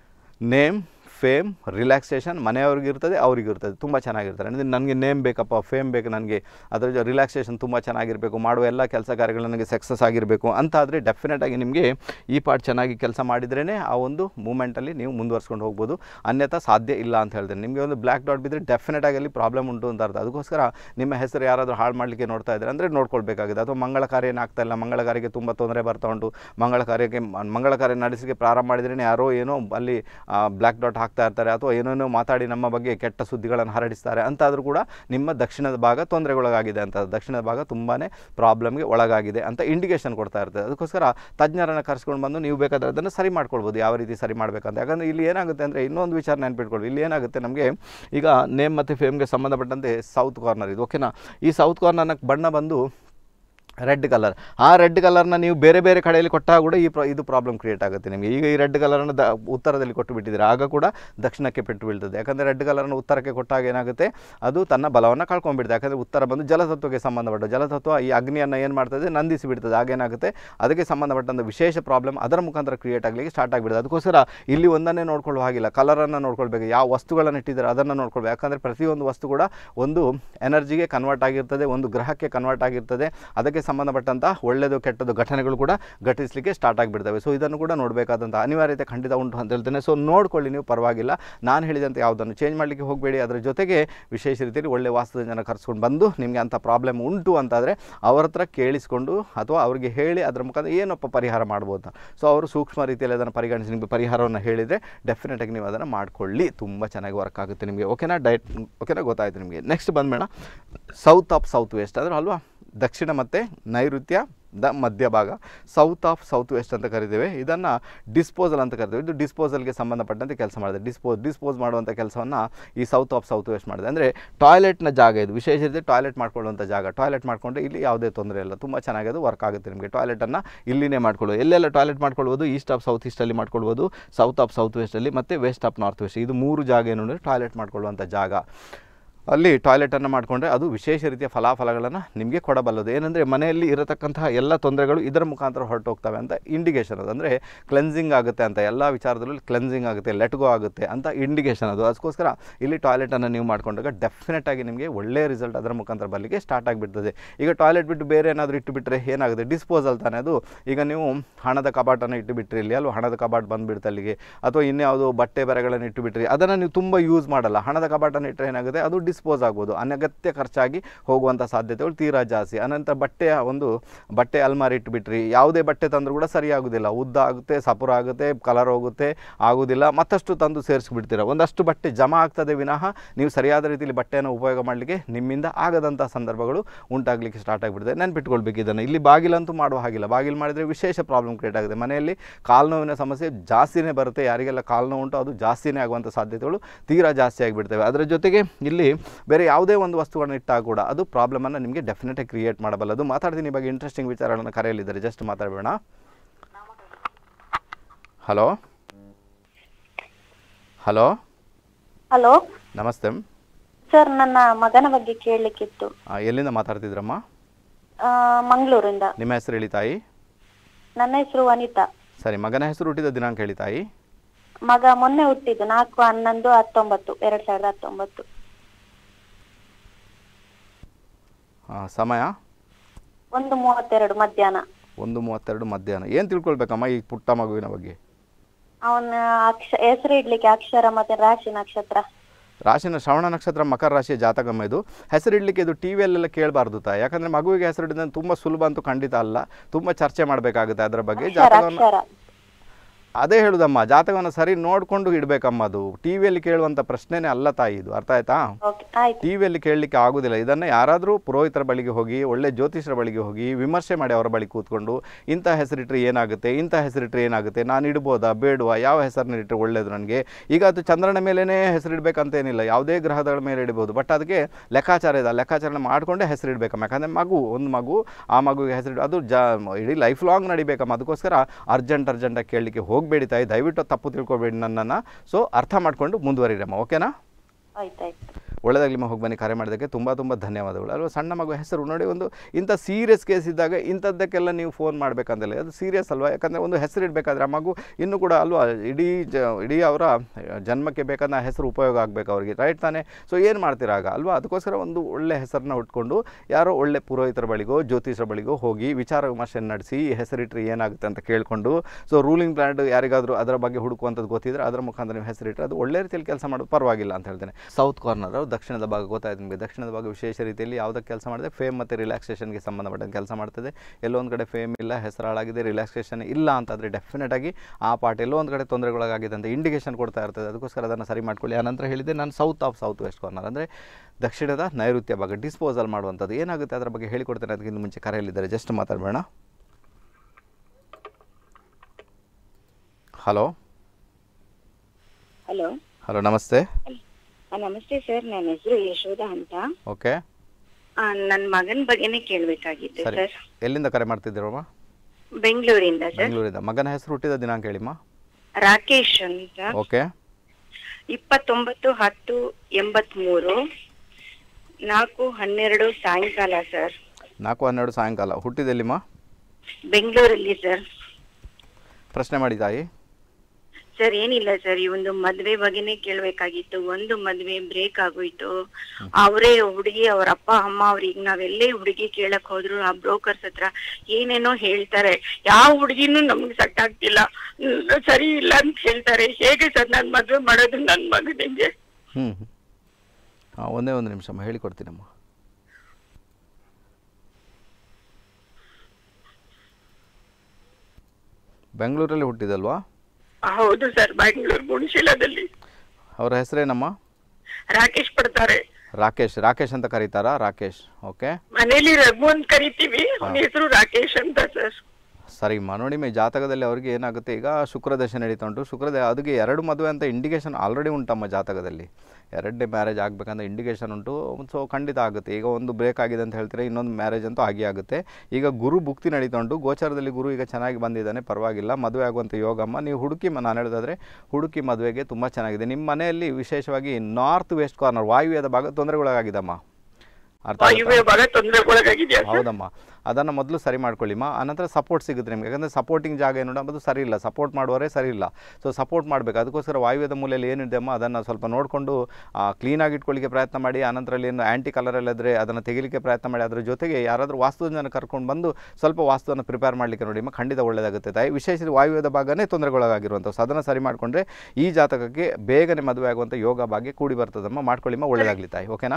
ನೇಮ್ ಫೇಮ್ ರಿಲ್ಯಾಕ್ಸೇಷನ್ ಮನೆಯವ್ರಿಗೆ ಇರ್ತದೆ ಅವ್ರಿಗೆ ಇರ್ತದೆ ತುಂಬ ಚೆನ್ನಾಗಿರ್ತಾರೆ ಅಂದರೆ ನನಗೆ ನೇಮ್ ಬೇಕಪ್ಪ ಫೇಮ್ ಬೇಕು ನನಗೆ ಅದರ ರಿಲ್ಯಾಕ್ಸೇಷನ್ ತುಂಬ ಚೆನ್ನಾಗಿರಬೇಕು ಮಾಡುವ ಎಲ್ಲ ಕೆಲಸ ಕಾರ್ಯಗಳು ನನಗೆ ಸಕ್ಸಸ್ ಆಗಿರಬೇಕು ಅಂತ ಆದರೆ ಡೆಫಿನೆಟಾಗಿ ನಿಮಗೆ ಈ ಪಾರ್ಟ್ ಚೆನ್ನಾಗಿ ಕೆಲಸ ಮಾಡಿದ್ರೇ ಆ ಒಂದು ಮೂಮೆಂಟಲ್ಲಿ ನೀವು ಮುಂದುವರ್ಸ್ಕೊಂಡು ಹೋಗ್ಬೋದು ಅನ್ಯಥಾ ಸಾಧ್ಯ ಇಲ್ಲ ಅಂತ ಹೇಳ್ತೇನೆ ನಿಮಗೆ ಒಂದು ಬ್ಲ್ಯಾಕ್ ಡಾಟ್ ಬಿದ್ದರೆ ಡೆಫಿನೆಟಾಗಿ ಅಲ್ಲಿ ಪ್ರಾಬ್ಲಮ್ ಉಂಟು ಅಂತ ಅರ್ಥ ಅದಕ್ಕೋಸ್ಕರ ನಿಮ್ಮ ಹೆಸರು ಯಾರಾದರೂ ಹಾಳು ಮಾಡಲಿಕ್ಕೆ ನೋಡ್ತಾ ಇದ್ದಾರೆ ಅಂದರೆ ನೋಡ್ಕೊಳ್ಬೇಕಾಗಿದೆ ಅಥವಾ ಮಂಗಳ ಕಾರ್ಯ ಏನಾಗ್ತಾ ಇಲ್ಲ ಮಂಗಳ ಕಾರ್ಯಕ್ಕೆ ತುಂಬ ತೊಂದರೆ ಬರ್ತಾ ಉಂಟು ಮಂಗಳ ಕಾರ್ಯಕ್ಕೆ ಮ- ಮಂಗಳ ಕಾರ್ಯ ನಡೆಸಲಿಕ್ಕೆ ಪ್ರಾರಂಭ ಮಾಡಿದ್ರೇ ಯಾರೋ ಏನೋ ಅಲ್ಲಿ ಬ್ಲ್ಯಾಕ್ ಡಾಟ್ ಪಾಟ್ ಹಾಕ್ತಾ ಇರ್ತಾರೆ ಅಥವಾ ಏನೇನೋ ಮಾತಾಡಿ ನಮ್ಮ ಬಗ್ಗೆ ಕೆಟ್ಟ ಸುದ್ದಿಗಳನ್ನು ಹರಡಿಸ್ತಾರೆ ಅಂತಾದರೂ ಕೂಡ ನಿಮ್ಮ ದಕ್ಷಿಣದ ಭಾಗ ತೊಂದರೆಗೊಳಗಾಗಿದೆ ಅಂತ ದಕ್ಷಿಣದ ಭಾಗ ತುಂಬಾ ಪ್ರಾಬ್ಲಮ್ಗೆ ಒಳಗಾಗಿದೆ ಅಂತ ಇಂಡಿಕೇಶನ್ ಕೊಡ್ತಾ ಇರ್ತದೆ ಅದಕ್ಕೋಸ್ಕರ ತಜ್ಞರನ್ನು ಕರೆಸ್ಕೊಂಡು ಬಂದು ನೀವು ಬೇಕಾದ್ರೆ ಅದನ್ನು ಸರಿ ಮಾಡ್ಕೊಳ್ಬೋದು ಯಾವ ರೀತಿ ಸರಿ ಮಾಡಬೇಕಂತ ಯಾಕಂದರೆ ಇಲ್ಲಿ ಏನಾಗುತ್ತೆ ಅಂದರೆ ಇನ್ನೊಂದು ವಿಚಾರ ನೆನ್ಪಿಟ್ಕೊಳ್ಳಿ ಇಲ್ಲಿ ಏನಾಗುತ್ತೆ ನಮಗೆ ಈಗ ನೇಮ್ ಮತ್ತು ಫೇಮ್ಗೆ ಸಂಬಂಧಪಟ್ಟಂತೆ ಸೌತ್ ಕಾರ್ನರ್ ಇದು ಓಕೆನಾ ಈ ಸೌತ್ ಕಾರ್ನರ್ನ ಬಣ್ಣ ಬಂದು ರೆಡ್ ಕಲರ್ ಆ ರೆಡ್ ಕಲರ್ನ ನೀವು ಬೇರೆ ಬೇರೆ ಕಡೆಯಲ್ಲಿ ಕೊಟ್ಟಾಗ ಕೂಡ ಈ ಪ್ರ ಇದು ಪ್ರಾಬ್ಲಮ್ ಕ್ರಿಯೇಟ್ ಆಗುತ್ತೆ ನಿಮಗೆ ಈಗ ಈ ರೆಡ್ ಕಲರನ್ನು ದ ಉತ್ತರದಲ್ಲಿ ಕೊಟ್ಟು ಬಿಟ್ಟಿದ್ದೀರಾ ಆಗ ಕೂಡ ದಕ್ಷಿಣಕ್ಕೆ ಪೆಟ್ಟು ಬೀಳ್ತದೆ ಯಾಕಂದರೆ ರೆಡ್ ಕಲರನ್ನು ಉತ್ತರಕ್ಕೆ ಕೊಟ್ಟಾಗ ಏನಾಗುತ್ತೆ ಅದು ತನ್ನ ಬಲವನ್ನು ಕಳ್ಕೊಂಡ್ಬಿಡ್ತದೆ ಯಾಕಂದರೆ ಉತ್ತರ ಬಂದು ಜಲತತ್ವಕ್ಕೆ ಸಂಬಂಧಪಟ್ಟ ಜಲತತ್ವ ಈ ಅಗ್ನಿಯನ್ನು ಏನು ಮಾಡ್ತದೆ ನಂದಿಸಿ ಬಿಡ್ತದೆ ಆಗೇನಾಗುತ್ತೆ ಅದಕ್ಕೆ ಸಂಬಂಧಪಟ್ಟಂಥ ವಿಶೇಷ ಪ್ರಾಬ್ಲಮ್ ಅದರ ಮುಖಾಂತರ ಕ್ರಿಯೇಟ್ ಆಗಲಿಕ್ಕೆ ಸ್ಟಾರ್ಟ್ ಆಗಿಬಿಡುತ್ತೆ ಅದಕ್ಕೋಸ್ಕರ ಇಲ್ಲಿ ಒಂದನ್ನೇ ನೋಡ್ಕೊಳ್ಳೋ ಹಾಗಿಲ್ಲ ಕಲರನ್ನು ನೋಡ್ಕೊಳ್ಬೇಕು ಯಾವ ವಸ್ತುಗಳನ್ನು ಇಟ್ಟಿದ್ದಾರೆ ಅದನ್ನು ನೋಡ್ಕೊಳ್ಬೇಕು ಯಾಕಂದರೆ ಪ್ರತಿಯೊಂದು ವಸ್ತು ಕೂಡ ಒಂದು ಎನರ್ಜಿಗೆ ಕನ್ವರ್ಟ್ ಆಗಿರ್ತದೆ ಒಂದು ಗ್ರಹಕ್ಕೆ ಕನ್ವರ್ಟ್ ಆಗಿರ್ತದೆ ಅದಕ್ಕೆ ಸಂಬಂಧಪಟ್ಟಂಥ ಒಳ್ಳೆಯದು ಕೆಟ್ಟದ್ದು ಘಟನೆಗಳು ಕೂಡ ಘಟಿಸಲಿಕ್ಕೆ ಸ್ಟಾರ್ಟ್ ಆಗಿಬಿಡ್ತವೆ ಸೊ ಇದನ್ನು ಕೂಡ ನೋಡಬೇಕಾದಂಥ ಅನಿವಾರ್ಯತೆ ಖಂಡಿತ ಉಂಟು ಅಂತ ಹೇಳ್ತೇನೆ ಸೊ ನೋಡ್ಕೊಳ್ಳಿ ನೀವು ಪರವಾಗಿಲ್ಲ ನಾನು ಹೇಳಿದಂತೆ ಯಾವುದನ್ನು ಚೇಂಜ್ ಮಾಡಲಿಕ್ಕೆ ಹೋಗಬೇಡಿ ಅದರ ಜೊತೆಗೆ ವಿಶೇಷ ರೀತಿಯಲ್ಲಿ ಒಳ್ಳೆ ವಾಸ್ತುದ ಜನ ಕರೆಸ್ಕೊಂಡು ಬಂದು ನಿಮಗೆ ಅಂಥ ಪ್ರಾಬ್ಲಮ್ ಉಂಟು ಅಂತಾದರೆ ಅವ್ರ ಹತ್ರ ಕೇಳಿಸ್ಕೊಂಡು ಅಥವಾ ಅವರಿಗೆ ಹೇಳಿ ಅದರ ಮುಖಾಂತರ ಏನಪ್ಪ ಪರಿಹಾರ ಮಾಡ್ಬೋದು ಅಂತ ಸೊ ಅವರು ಸೂಕ್ಷ್ಮ ರೀತಿಯಲ್ಲಿ ಅದನ್ನು ಪರಿಗಣಿಸಿ ನಿಮಗೆ ಪರಿಹಾರವನ್ನು ಹೇಳಿದರೆ ಡೆಫಿನೆಟಾಗಿ ನೀವು ಅದನ್ನು ಮಾಡ್ಕೊಳ್ಳಿ ತುಂಬ ಚೆನ್ನಾಗಿ ವರ್ಕ್ ಆಗುತ್ತೆ ನಿಮಗೆ ಓಕೆನಾ ಡೈಟ್ ಓಕೆನಾ ಗೊತ್ತಾಯ್ತು ನಿಮಗೆ ನೆಕ್ಸ್ಟ್ ಬಂದ್ಬೇಡ ಸೌತ್ ಆಫ್ ಸೌತ್ ವೆಸ್ಟ್ ಅಂದರೆ ಅಲ್ವಾ ದಕ್ಷಿಣ ಮತ್ತು ನೈಋತ್ಯ ದ ಮಧ್ಯಭಾಗ ಸೌತ್ ಆಫ್ ಸೌತ್ ವೆಸ್ಟ್ ಅಂತ ಕರಿತೇವೆ ಇದನ್ನು ಡಿಸ್ಪೋಸಲ್ ಅಂತ ಕರಿತೇವೆ ಇದು ಡಿಸ್ಪೋಸಲ್ಗೆ ಸಂಬಂಧಪಟ್ಟಂತೆ ಕೆಲಸ ಮಾಡಿದೆ ಡಿಸ್ಪೋಸ್ ಡಿಸ್ಪೋಸ್ ಮಾಡುವಂಥ ಕೆಲಸವನ್ನು ಈ ಸೌತ್ ಆಫ್ ಸೌತ್ ವೆಸ್ಟ್ ಮಾಡಿದೆ ಅಂದರೆ ಟಾಯ್ಲೆಟ್ನ ಜಾಗ ಇದು ವಿಶೇಷ ರೀತಿ ಟಾಯ್ಲೆಟ್ ಮಾಡ್ಕೊಳ್ಳುವಂಥ ಜಾಗ ಟಾಯ್ಲೆಟ್ ಮಾಡಿಕೊಂಡ್ರೆ ಇಲ್ಲಿ ಯಾವುದೇ ತೊಂದರೆ ಇಲ್ಲ ತುಂಬ ಚೆನ್ನಾಗಿ ಅದು ವರ್ಕ್ ಆಗುತ್ತೆ ನಿಮಗೆ ಟಾಯ್ಲೆಟನ್ನು ಇಲ್ಲಿನೇ ಮಾಡ್ಕೊಳ್ಳೋದು ಎಲ್ಲೆಲ್ಲ ಟಾಯ್ಲೆಟ್ ಮಾಡ್ಕೊಳ್ಬೋದು ಈಸ್ಟ್ ಆಫ್ ಸೌತ್ ಈಸ್ಟಲ್ಲಿ ಮಾಡ್ಕೊಳ್ಬೋದು ಸೌತ್ ಆಫ್ ಸೌತ್ ವೆಸ್ಟಲ್ಲಿ ಮತ್ತು ವೆಸ್ಟ್ ಆಫ್ ನಾರ್ತ್ ವೆಸ್ಟ್ ಇದು ಮೂರು ಜಾಗ ಏನು ಅಂದರೆ ಟಾಯ್ಲೆಟ್ ಮಾಡ್ಕೊಳ್ಳುವಂಥ ಜಾಗ ಅಲ್ಲಿ ಟಾಯ್ಲೆಟನ್ನು ಮಾಡಿಕೊಂಡ್ರೆ ಅದು ವಿಶೇಷ ರೀತಿಯ ಫಲಾಫಲಗಳನ್ನು ನಿಮಗೆ ಕೊಡಬಲ್ಲದು ಏನಂದರೆ ಮನೆಯಲ್ಲಿ ಇರತಕ್ಕಂತಹ ಎಲ್ಲ ತೊಂದರೆಗಳು ಇದರ ಮುಖಾಂತರ ಹೊರಟೋಗ್ತವೆ ಅಂತ ಇಂಡಿಕೇಷನ್ ಅದು ಅಂದರೆ ಕ್ಲೆನ್ಸಿಂಗ್ ಆಗುತ್ತೆ ಅಂತ ಎಲ್ಲ ವಿಚಾರದಲ್ಲೂ ಕ್ಲೆನ್ಸಿಂಗ್ ಆಗುತ್ತೆ ಲೆಟ್ಗೋ ಆಗುತ್ತೆ ಅಂತ ಇಂಡಿಕೇಷನ್ ಅದು ಅದಕ್ಕೋಸ್ಕರ ಇಲ್ಲಿ ಟಾಯ್ಲೆಟನ್ನು ನೀವು ಮಾಡ್ಕೊಂಡಾಗ ಡೆಫಿನೆಟ್ ಆಗಿ ನಿಮಗೆ ಒಳ್ಳೆಯ ರಿಸಲ್ಟ್ ಅದರ ಮುಖಾಂತರ ಬರಲಿಕ್ಕೆ ಸ್ಟಾರ್ಟ್ ಆಗಿಬಿಡ್ತದೆ ಈಗ ಟಾಯ್ಲೆಟ್ ಬಿಟ್ಟು ಬೇರೆ ಏನಾದರೂ ಇಟ್ಟುಬಿಟ್ರೆ ಏನಾಗುತ್ತೆ ಡಿಸ್ಪೋಸಲ್ ತಾನೇ ಅದು ಈಗ ನೀವು ಹಣದ ಕಬಾಟನ್ನು ಇಟ್ಟುಬಿಟ್ರಿ ಇಲ್ಲಿ ಅಲ್ವಾ ಹಣದ ಕಬಾಟ್ ಬಂದುಬಿಡುತ್ತೆ ಅಲ್ಲಿಗೆ ಅಥವಾ ಇನ್ಯಾವುದೋ ಬಟ್ಟೆ ಬರೆಗಳನ್ನು ಇಟ್ಟುಬಿಟ್ರಿ ಅದನ್ನು ನೀವು ತುಂಬ ಯೂಸ್ ಮಾಡಲ್ಲ ಹಣದ ಕಬಾಟನ್ನು ಇಟ್ಟರೆ ಏನಾಗುತ್ತೆ ಅದು ಡಿಸ್ಪೋಸ್ ಆಗ್ಬೋದು ಅನಗತ್ಯ ಖರ್ಚಾಗಿ ಹೋಗುವಂಥ ಸಾಧ್ಯತೆಗಳು ತೀರಾ ಜಾಸ್ತಿ ಅನಂತರ ಬಟ್ಟೆಯ ಒಂದು ಬಟ್ಟೆ ಅಲ್ಮಾರಿ ಇಟ್ಬಿಟ್ರಿ ಯಾವುದೇ ಬಟ್ಟೆ ತಂದರೂ ಕೂಡ ಸರಿ ಆಗೋದಿಲ್ಲ ಉದ್ದ ಆಗುತ್ತೆ ಸಪುರ ಆಗುತ್ತೆ ಕಲರ್ ಹೋಗುತ್ತೆ ಆಗೋದಿಲ್ಲ ಮತ್ತಷ್ಟು ತಂದು ಸೇರಿಸ್ಬಿಡ್ತೀರ ಒಂದಷ್ಟು ಬಟ್ಟೆ ಜಮಾ ಆಗ್ತದೆ ವಿನಃ ನೀವು ಸರಿಯಾದ ರೀತಿಯಲ್ಲಿ ಬಟ್ಟೆಯನ್ನು ಉಪಯೋಗ ಮಾಡಲಿಕ್ಕೆ ನಿಮ್ಮಿಂದ ಆಗದಂಥ ಸಂದರ್ಭಗಳು ಉಂಟಾಗಲಿಕ್ಕೆ ಸ್ಟಾರ್ಟ್ ಆಗಿಬಿಡುತ್ತೆ ನೆನ್ಪಿಟ್ಕೊಳ್ಬೇಕು ಇದನ್ನು ಇಲ್ಲಿ ಬಾಗಿಲಂತೂ ಮಾಡುವ ಹಾಗಿಲ್ಲ ಬಾಗಿಲು ಮಾಡಿದರೆ ವಿಶೇಷ ಪ್ರಾಬ್ಲಮ್ ಕ್ರಿಯೇಟ್ ಆಗುತ್ತೆ ಮನೆಯಲ್ಲಿ ಕಾಲು ನೋವಿನ ಸಮಸ್ಯೆ ಜಾಸ್ತಿನೇ ಬರುತ್ತೆ ಯಾರಿಗೆಲ್ಲ ಕಾಲು ನೋವು ಉಂಟು ಅದು ಜಾಸ್ತಿನೇ ಆಗುವಂಥ ಸಾಧ್ಯತೆಗಳು ತೀರಾ ಜಾಸ್ತಿ ಆಗಿಬಿಡ್ತವೆ ಅದರ ಜೊತೆಗೆ ಇಲ್ಲಿ ಬೇರೆ ಯಾವುದೇ ಒಂದು ವಸ್ತುಗಳನ್ನು ಇಟ್ಟಾಗ ಕೂಡ ಅದು ಪ್ರಾಬ್ಲಮನ್ನು ನಿಮಗೆ ಡೆಫಿನೆಟಾಗಿ ಕ್ರಿಯೇಟ್ ಮಾಡಬಲ್ಲದು ಮಾತಾಡ್ತೀನಿ ಈ ಬಗ್ಗೆ ಇಂಟ್ರೆಸ್ಟಿಂಗ್ ವಿಚಾರಗಳನ್ನು ಕರೆಯಲಿದ್ದಾರೆ ಜಸ್ಟ್ ಮಾತಾಡಬೇಡ ಹಲೋ ಹಲೋ ಹಲೋ ನಮಸ್ತೆ ಸರ್ ನನ್ನ ಮಗನ ಬಗ್ಗೆ ಕೇಳಲಿಕ್ಕಿತ್ತು ಆ, ಎಲ್ಲಿಂದ ಮಾತಾಡ್ತಿದ್ರಮ್ಮ ಮಂಗಳೂರಿಂದ ನಿಮ್ಮ ಹೆಸರು ಹೇಳಿ ತಾಯಿ ನನ್ನ ಹೆಸರು ವನಿತಾ ಸರಿ ಮಗನ ಹೆಸರು ಹುಟ್ಟಿದ ದಿನಾಂಕ ಹೇಳಿ ತಾಯಿ ಮಗ ಮೊನ್ನೆ ಹುಟ್ಟಿದ್ದು ನಾಲ್ಕು ಹನ್ನೊಂದು ಹತ್ತೊಂಬತ್ತು ಎರಡ್ ಸಾವಿರದ ಹತ್ತೊಂಬತ್ತು ಆ, ಸಮಯ ಒಂದು ಮೂವತ್ತೆರಡು ಮಧ್ಯಾಹ್ನ ಒಂದು ಮೂವತ್ತೆರಡು ಮಧ್ಯಾಹ್ನ ಏನು ತಿಳ್ಕೊಳ್ಬೇಕಮ್ಮ ಈ ಪುಟ್ಟ ಮಗುವಿನ ಬಗ್ಗೆ ಅವನ ಅಕ್ಷ ಹೆಸರು ಇಡ್ಲಿಕ್ಕೆ ಅಕ್ಷರ ಮತ್ತೆ ರಾಶಿ ನಕ್ಷತ್ರ ರಾಶಿನ ಶ್ರವಣ ನಕ್ಷತ್ರ ಮಕರ ರಾಶಿಯ ಜಾತಕಮ್ಮ ಇದು ಹೆಸರಿಡ್ಲಿಕ್ಕೆ ಇದು ಟಿ ವಿಯಲ್ಲೆಲ್ಲ ಕೇಳಬಾರ್ದು ತಾಯಿ ಯಾಕಂದರೆ ಮಗುವಿಗೆ ಹೆಸರಿಡಿದ ತುಂಬ ಸುಲಭ ಅಂತೂ ಖಂಡಿತ ಅಲ್ಲ ತುಂಬ ಚರ್ಚೆ ಮಾಡಬೇಕಾಗುತ್ತೆ ಅದರ ಬಗ್ಗೆ ಅಕ್ಷರ ಜಾತಕವನ್ನು ಅಕ್ಷರ ಅದೇ ಹೇಳುದಮ್ಮ ಜಾತಕವನ್ನು ಸರಿ ನೋಡಿಕೊಂಡು ಇಡಬೇಕಮ್ಮ ಅದು ಟಿ ವಿಯಲ್ಲಿ ಕೇಳುವಂಥ ಪ್ರಶ್ನೆನೇ ಅಲ್ಲ ತಾಯಿ ಇದು ಅರ್ಥ ಆಯ್ತಾ ಓಕೆ ಆಯ್ತು ಟಿ ವಿಯಲ್ಲಿ ಕೇಳಲಿಕ್ಕೆ ಆಗೋದಿಲ್ಲ ಇದನ್ನು ಯಾರಾದರೂ ಪುರೋಹಿತರ ಬಳಿಗೆ ಹೋಗಿ ಒಳ್ಳೆ ಜ್ಯೋತಿಷರ ಬಳಿಗೆ ಹೋಗಿ ವಿಮರ್ಶೆ ಮಾಡಿ ಅವರ ಬಳಿ ಕೂತ್ಕೊಂಡು ಇಂಥ ಹೆಸರಿಟ್ರೆ ಏನಾಗುತ್ತೆ ಇಂಥ ಹೆಸರಿಟ್ರೆ ಏನಾಗುತ್ತೆ ನಾನು ಇಡ್ಬೋದಾ ಬೇಡವಾ ಯಾವ ಹೆಸರನ್ನ ಇಟ್ಟರೆ ಒಳ್ಳೆಯದು ನನಗೆ ಈಗ ಅದು ಚಂದ್ರನ ಮೇಲೇ ಹೆಸರಿಡ್ಬೇಕಂತೇನಿಲ್ಲ ಯಾವುದೇ ಗ್ರಹಗಳ ಮೇಲೆ ಇಡಬಹುದು ಬಟ್ ಅದಕ್ಕೆ ಲೆಕ್ಕಾಚಾರ ಇದೆ ಆ ಲೆಕ್ಕಾಚಾರ ಮಾಡಿಕೊಂಡೇ ಹೆಸರಿಡ್ಬೇಕಮ್ಮ ಯಾಕಂದರೆ ಮಗು ಒಂದು ಮಗು ಆ ಮಗುಗೆ ಹೆಸರಿಡು ಅದು ಜಾ ಇಡೀ ಲೈಫ್ ಲಾಂಗ್ ನಡಿಬೇಕಮ್ಮ ಅದಕ್ಕೋಸ್ಕರ ಅರ್ಜೆಂಟ್ ಅರ್ಜೆಂಟಾಗಿ ಕೇಳಲಿಕ್ಕೆ ಹೋಗಬೇಡಿ ತಾಯಿ ದಯವಿಟ್ಟು ತಪ್ಪು ತಿಳ್ಕೊಬೇಡಿ ನನ್ನನ್ನು ಸೊ ಅರ್ಥ ಮಾಡಿಕೊಂಡು ಮುಂದುವರಿರಮ್ಮ ಓಕೆನಾ ಆಯ್ತಾಯ್ತು ಒಳ್ಳೆದಾಗಲಿ ಹೋಗಿ ಬನ್ನಿ ಕರೆ ಮಾಡೋದಕ್ಕೆ ತುಂಬ ತುಂಬ ಧನ್ಯವಾದಗಳು ಅಲ್ವಾ ಸಣ್ಣ ಮಗು ಹೆಸರು ನೋಡಿ ಒಂದು ಇಂಥ ಸೀರಿಯಸ್ ಕೇಸ್ ಇದ್ದಾಗ ಇಂಥದ್ದಕ್ಕೆಲ್ಲ ನೀವು ಫೋನ್ ಮಾಡಬೇಕಂತಲ್ಲ ಅದು ಸೀರಿಯಸ್ ಅಲ್ವಾ ಯಾಕಂದರೆ ಒಂದು ಹೆಸರು ಇಡಬೇಕಾದ್ರೆ ಆ ಮಗು ಇನ್ನೂ ಕೂಡ ಅಲ್ವಾ ಇಡೀ ಜ ಇಡೀ ಅವರ ಜನ್ಮಕ್ಕೆ ಬೇಕಾದ ಹೆಸರು ಉಪಯೋಗ ಆಗಬೇಕು ಅವರಿಗೆ ರೈಟ್ ತಾನೇ ಸೊ ಏನು ಮಾಡ್ತೀರಾ ಆಗ ಅಲ್ವಾ ಅದಕ್ಕೋಸ್ಕರ ಒಂದು ಒಳ್ಳೆ ಹೆಸರನ್ನ ಉಟ್ಕೊಂಡು ಯಾರೋ ಒಳ್ಳೆ ಪುರೋಹಿತರ ಬಳಿಗೋ ಜ್ಯೋತಿಷರ ಬಳಿಗೋ ಹೋಗಿ ವಿಚಾರ ವಿಮರ್ಶೆ ನಡೆಸಿ ಈ ಹೆಸರಿಟ್ರೆ ಏನಾಗುತ್ತೆ ಅಂತ ಕೇಳಿಕೊಂಡು ಸೊ ರೂಲಿಂಗ್ ಪ್ಲಾನೆಟ್ ಯಾರಿಗಾದರೂ ಅದರ ಬಗ್ಗೆ ಹುಡುಕುವಂಥದ್ದು ಗೊತ್ತಿದ್ರೆ ಅದರ ಮುಖಾಂತರ ನೀವು ಹೆಸರಿಟ್ಟರೆ ಅದು ಒಳ್ಳೆ ರೀತಿಯಲ್ಲಿ ಕೆಲಸ ಮಾಡೋದು ಪರವಾಗಿಲ್ಲ ಅಂತ ಹೇಳ್ತೇನೆ ಸೌತ್ ಕಾರ್ನರ್ ದಕ್ಷಿಣದ ಭಾಗ ಗೊತ್ತಾಯ್ತು ನಿಮಗೆ ದಕ್ಷಿಣದ ಭಾಗ ವಿಶೇಷ ರೀತಿಯಲ್ಲಿ ಯಾವುದಕ್ಕೆ ಕೆಲಸ ಮಾಡಿದೆ ಫೇಮ್ ಮತ್ತು ರಿಲ್ಯಾಕ್ಸೇಷನ್ಗೆ ಸಂಬಂಧಪಟ್ಟಂಗೆ ಕೆಲಸ ಮಾಡ್ತದೆ ಎಲ್ಲೋ ಒಂದು ಕಡೆ ಫೇಮ್ ಇಲ್ಲ ಹೆಸರಾಳಾಗಿದೆ ರಿಲ್ಯಾಕ್ಸೇಷನ್ ಇಲ್ಲ ಅಂತಂದರೆ ಡೆಫಿನೆಟಾಗಿ ಆ ಪಾರ್ಟ್ ಎಲ್ಲೋ ಒಂದು ಕಡೆ ತೊಂದರೆಗೊಳಗಾಗಿದೆ ಅಂತ ಇಂಡಿಕೇಷನ್ ಕೊಡ್ತಾ ಇರ್ತದೆ ಅದಕ್ಕೋಸ್ಕರ ಅದನ್ನು ಸರಿ ಮಾಡ್ಕೊಳ್ಳಿ ಆನಂತರ ಹೇಳಿದೆ ನಾನು south of south west corner ಅಂದರೆ ದಕ್ಷಿಣದ ನೈಋತ್ಯ ಭಾಗ ಡಿಸ್ಪೋಸಲ್ ಮಾಡುವಂಥದ್ದು ಏನಾಗುತ್ತೆ ಅದರ ಬಗ್ಗೆ ಹೇಳಿಕೊಡ್ತೇನೆ ಅದಕ್ಕಿಂತ ಮುಂಚೆ ಕರೆಯಲ್ಲಿದ್ದಾರೆ ಜಸ್ಟ್ ಮಾತಾಡಬೇಡ ಹಲೋ ಹಲೋ ಹಲೋ ನಮಸ್ತೆ ಆ, ನಮಸ್ತೆ ಸರ್ ನನ್ನ ಹೆಸರು ಯಶೋಧ ಅಂತ ಓಕೆ ನನ್ನ ಮಗನ ಬಗ್ಗೆನೇ ಕೇಳಬೇಕಾಗಿತ್ತು ಸರಿ ಸರ್ ಎಲ್ಲಿಂದ ಕರೆ ಮಾಡ್ತಿದ್ದೀರಮ್ಮ ಬೆಂಗಳೂರಿಂದ ಸರ್ ಬೆಂಗಳೂರಿಂದ ಮಗನ ಹೆಸರು ಹುಟ್ಟಿದ ದಿನಾಂಕ ಹೇಳಿಮ್ಮ ರಾಕೇಶ್ ಅಂತ ಓಕೆ ಇಪ್ಪತ್ತೊಂಬತ್ತು ಹತ್ತು ಎಂಬತ್ಮೂರು ನಾಲ್ಕು ಹನ್ನೆರಡು ಸಾಯಂಕಾಲ ಸರ್ ನಾಲ್ಕು ಹನ್ನೆರಡು ಸಾಯಂಕಾಲ ಹುಟ್ಟಿದೆಲ್ಲಿಮ್ಮ ಬೆಂಗಳೂರಲ್ಲಿ ಸರ್ ಪ್ರಶ್ನೆ ಮಾಡಿ ತಾಯಿ ಸರ್ ಏನಿಲ್ಲ ಸರ್ ಈ ಒಂದು ಮದ್ವೆ ಬಗ್ಗೆನೇ ಕೇಳ್ಬೇಕಾಗಿತ್ತು ಒಂದು ಮದ್ವೆ ಬ್ರೇಕ್ ಆಗೋಯ್ತು ಅವರೇ ಹುಡುಗಿ ಅವ್ರ ಅಪ್ಪ ಅಮ್ಮ ಅವ್ರಿಗೆ ನಾವೆಲ್ಲೇ ಹುಡುಗಿ ಕೇಳಕ್ ಹೋದ್ರು ಆ ಬ್ರೋಕರ್ಸ್ ಹತ್ರ ಏನೇನೋ ಹೇಳ್ತಾರೆ ಯಾವ ಹುಡುಗಿನೂ ನಮ್ಗೆ ಸೆಟ್ ಆಗ್ತಿಲ್ಲ ಹ್ಮ್, ಸರಿ ಇಲ್ಲ ಅಂತ ಹೇಳ್ತಾರೆ ಹೇಗೆ ಸರ್ ನಾನ್ ಮದ್ವೆ ಮಾಡೋದು ನನ್ ಮಗನಿಗೆ ಹ್ಞೂ ಹಾಂ ಒಂದೇ ಒಂದು ನಿಮಿಷಮ್ಮ ಹೇಳಿಕೊಡ್ತೀನಮ್ಮ ಬೆಂಗಳೂರಲ್ಲಿ ಹುಟ್ಟಿದಲ್ವಾ ಹೌದು ಸರ್ ಬ್ಯಾಂಗ್ಳೂರ್ ಗುಣಶೀಲದಲ್ಲಿ ಅವರ ಹೆಸರೇನಮ್ಮ ರಾಕೇಶ್ ಪಡ್ತಾರೆ ರಾಕೇಶ್ ರಾಕೇಶ್ ಅಂತ ಕರೀತಾರಾ ರಾಕೇಶ್ ಓಕೆ ಮನೇಲಿ ರಘು ಅಂತ ಕರಿತೀವಿ ಅವನ ಹೆಸರು ರಾಕೇಶ್ ಅಂತ ಸರ್ ಸರಿಮ್ಮ ನೋಡಿ ಮೇ ಜಾತಕದಲ್ಲಿ ಅವ್ರಿಗೆ ಏನಾಗುತ್ತೆ ಈಗ ಶುಕ್ರದಶೆ ನಡೀತಾ ಉಂಟು ಶುಕ್ರದ ಅದಕ್ಕೆ ಎರಡು ಮದುವೆ ಅಂತ ಇಂಡಿಕೇಶನ್ ಆಲ್ರೆಡಿ ಉಂಟಮ್ಮ ಜಾತಕದಲ್ಲಿ ಎರಡನೇ ಮ್ಯಾರೇಜ್ ಆಗಬೇಕಂತ ಇಂಡಿಕೇಶನ್ ಉಂಟು ಸೊ ಖಂಡಿತ ಆಗುತ್ತೆ ಈಗ ಒಂದು ಬ್ರೇಕ್ ಆಗಿದೆ ಅಂತ ಹೇಳ್ತಾರೆ ಇನ್ನೊಂದು ಮ್ಯಾರೇಜ್ ಅಂತೂ ಆಗೇ ಆಗುತ್ತೆ ಈಗ ಗುರು ಭುಕ್ತಿ ನಡೀತಾ ಉಂಟು ಗೋಚಾರದಲ್ಲಿ ಗುರು ಈಗ ಚೆನ್ನಾಗಿ ಬಂದಿದ್ದಾನೆ ಪರವಾಗಿಲ್ಲ ಮದುವೆ ಆಗುವಂಥ ಯೋಗಮ್ಮ ನೀವು ಹುಡುಕಿ ಮ- ನಾನು ಹೇಳೋದಾದ್ರೆ ಹುಡುಕಿ ಮದುವೆಗೆ ತುಂಬ ಚೆನ್ನಾಗಿದೆ ನಿಮ್ಮ ಮನೆಯಲ್ಲಿ ವಿಶೇಷವಾಗಿ ನಾರ್ತ್ ವೆಸ್ಟ್ ಕಾರ್ನರ್ ವಾಯುವ್ಯದ ಭಾಗ ತೊಂದರೆಗೊಳಗಾಗಿದಮ್ಮ ಅರ್ಥ ಆಗುತ್ತಾ? ವಾಯುವ್ಯ ಭಾಗ ತೊಂದರೆಗೊಳಗಾಗಿದೆಯಾ ಸರ್ ಹೌದಮ್ಮ ಅದನ್ನು ಮೊದಲು ಸರಿ ಮಾಡ್ಕೊಳ್ಳಿಮ್ಮ ಆನಂತರ ಸಪೋರ್ಟ್ ಸಿಗುತ್ತೆ ನಿಮಗೆ ಯಾಕಂದರೆ ಸಪೋರ್ಟಿಂಗ್ ಜಾಗ ಏನು ಅದು ಸರಿ ಇಲ್ಲ ಸಪೋರ್ಟ್ ಮಾಡುವವರೇ ಸರಿ ಇಲ್ಲ ಸೊ ಸಪೋರ್ಟ್ ಮಾಡಬೇಕು ಅದಕ್ಕೋಸ್ಕರ ವಾಯುವ್ಯದ ಮೂಲೆಯಲ್ಲಿ ಏನಿದೆ ಅಮ್ಮ ಅದನ್ನು ಸ್ವಲ್ಪ ನೋಡಿಕೊಂಡು ಕ್ಲೀನಾಗಿ ಇಟ್ಕೊಳ್ಳಿಕ್ಕೆ ಪ್ರಯತ್ನ ಮಾಡಿ ಆನಂತರ ಅಲ್ಲಿ ಏನು ಆ್ಯಂಟಿ ಕಲರಲ್ಲಿದ್ದರೆ ಅದನ್ನು ತೆಗಿಲಿಕ್ಕೆ ಪ್ರಯತ್ನ ಮಾಡಿ ಅದರ ಜೊತೆಗೆ ಯಾರಾದರೂ ವಾಸ್ತುಜನ ಕರ್ಕೊಂಡು ಬಂದು ಸ್ವಲ್ಪ ವಾಸ್ತುವನ್ನು ಪ್ರಿಪೇರ್ ಮಾಡಲಿಕ್ಕೆ ನೋಡಿ ಅಮ್ಮ ಖಂಡಿತ ಒಳ್ಳೆಯದಾಗುತ್ತೆ ತಾಯಿ ವಿಶೇಷ ವಾಯುವ್ಯದ ಭಾಗನೇ ತೊಂದರೆಗೊಳಗಾಗಿರುವಂಥ ಸೊ ಅದನ್ನು ಸರಿ ಮಾಡಿಕೊಂಡ್ರೆ ಈ ಜಾತಕಕ್ಕೆ ಬೇಗನೆ ಮದುವೆ ಆಗುವಂಥ ಯೋಗ ಭಾಗ್ಯ ಕೂಡಿ ಬರ್ತದಮ್ಮ ಮಾಡ್ಕೊಳ್ಳಿಮ್ಮ ಒಳ್ಳೆಯದಾಗಲಿ ತಾಯಿ ಓಕೆನಾ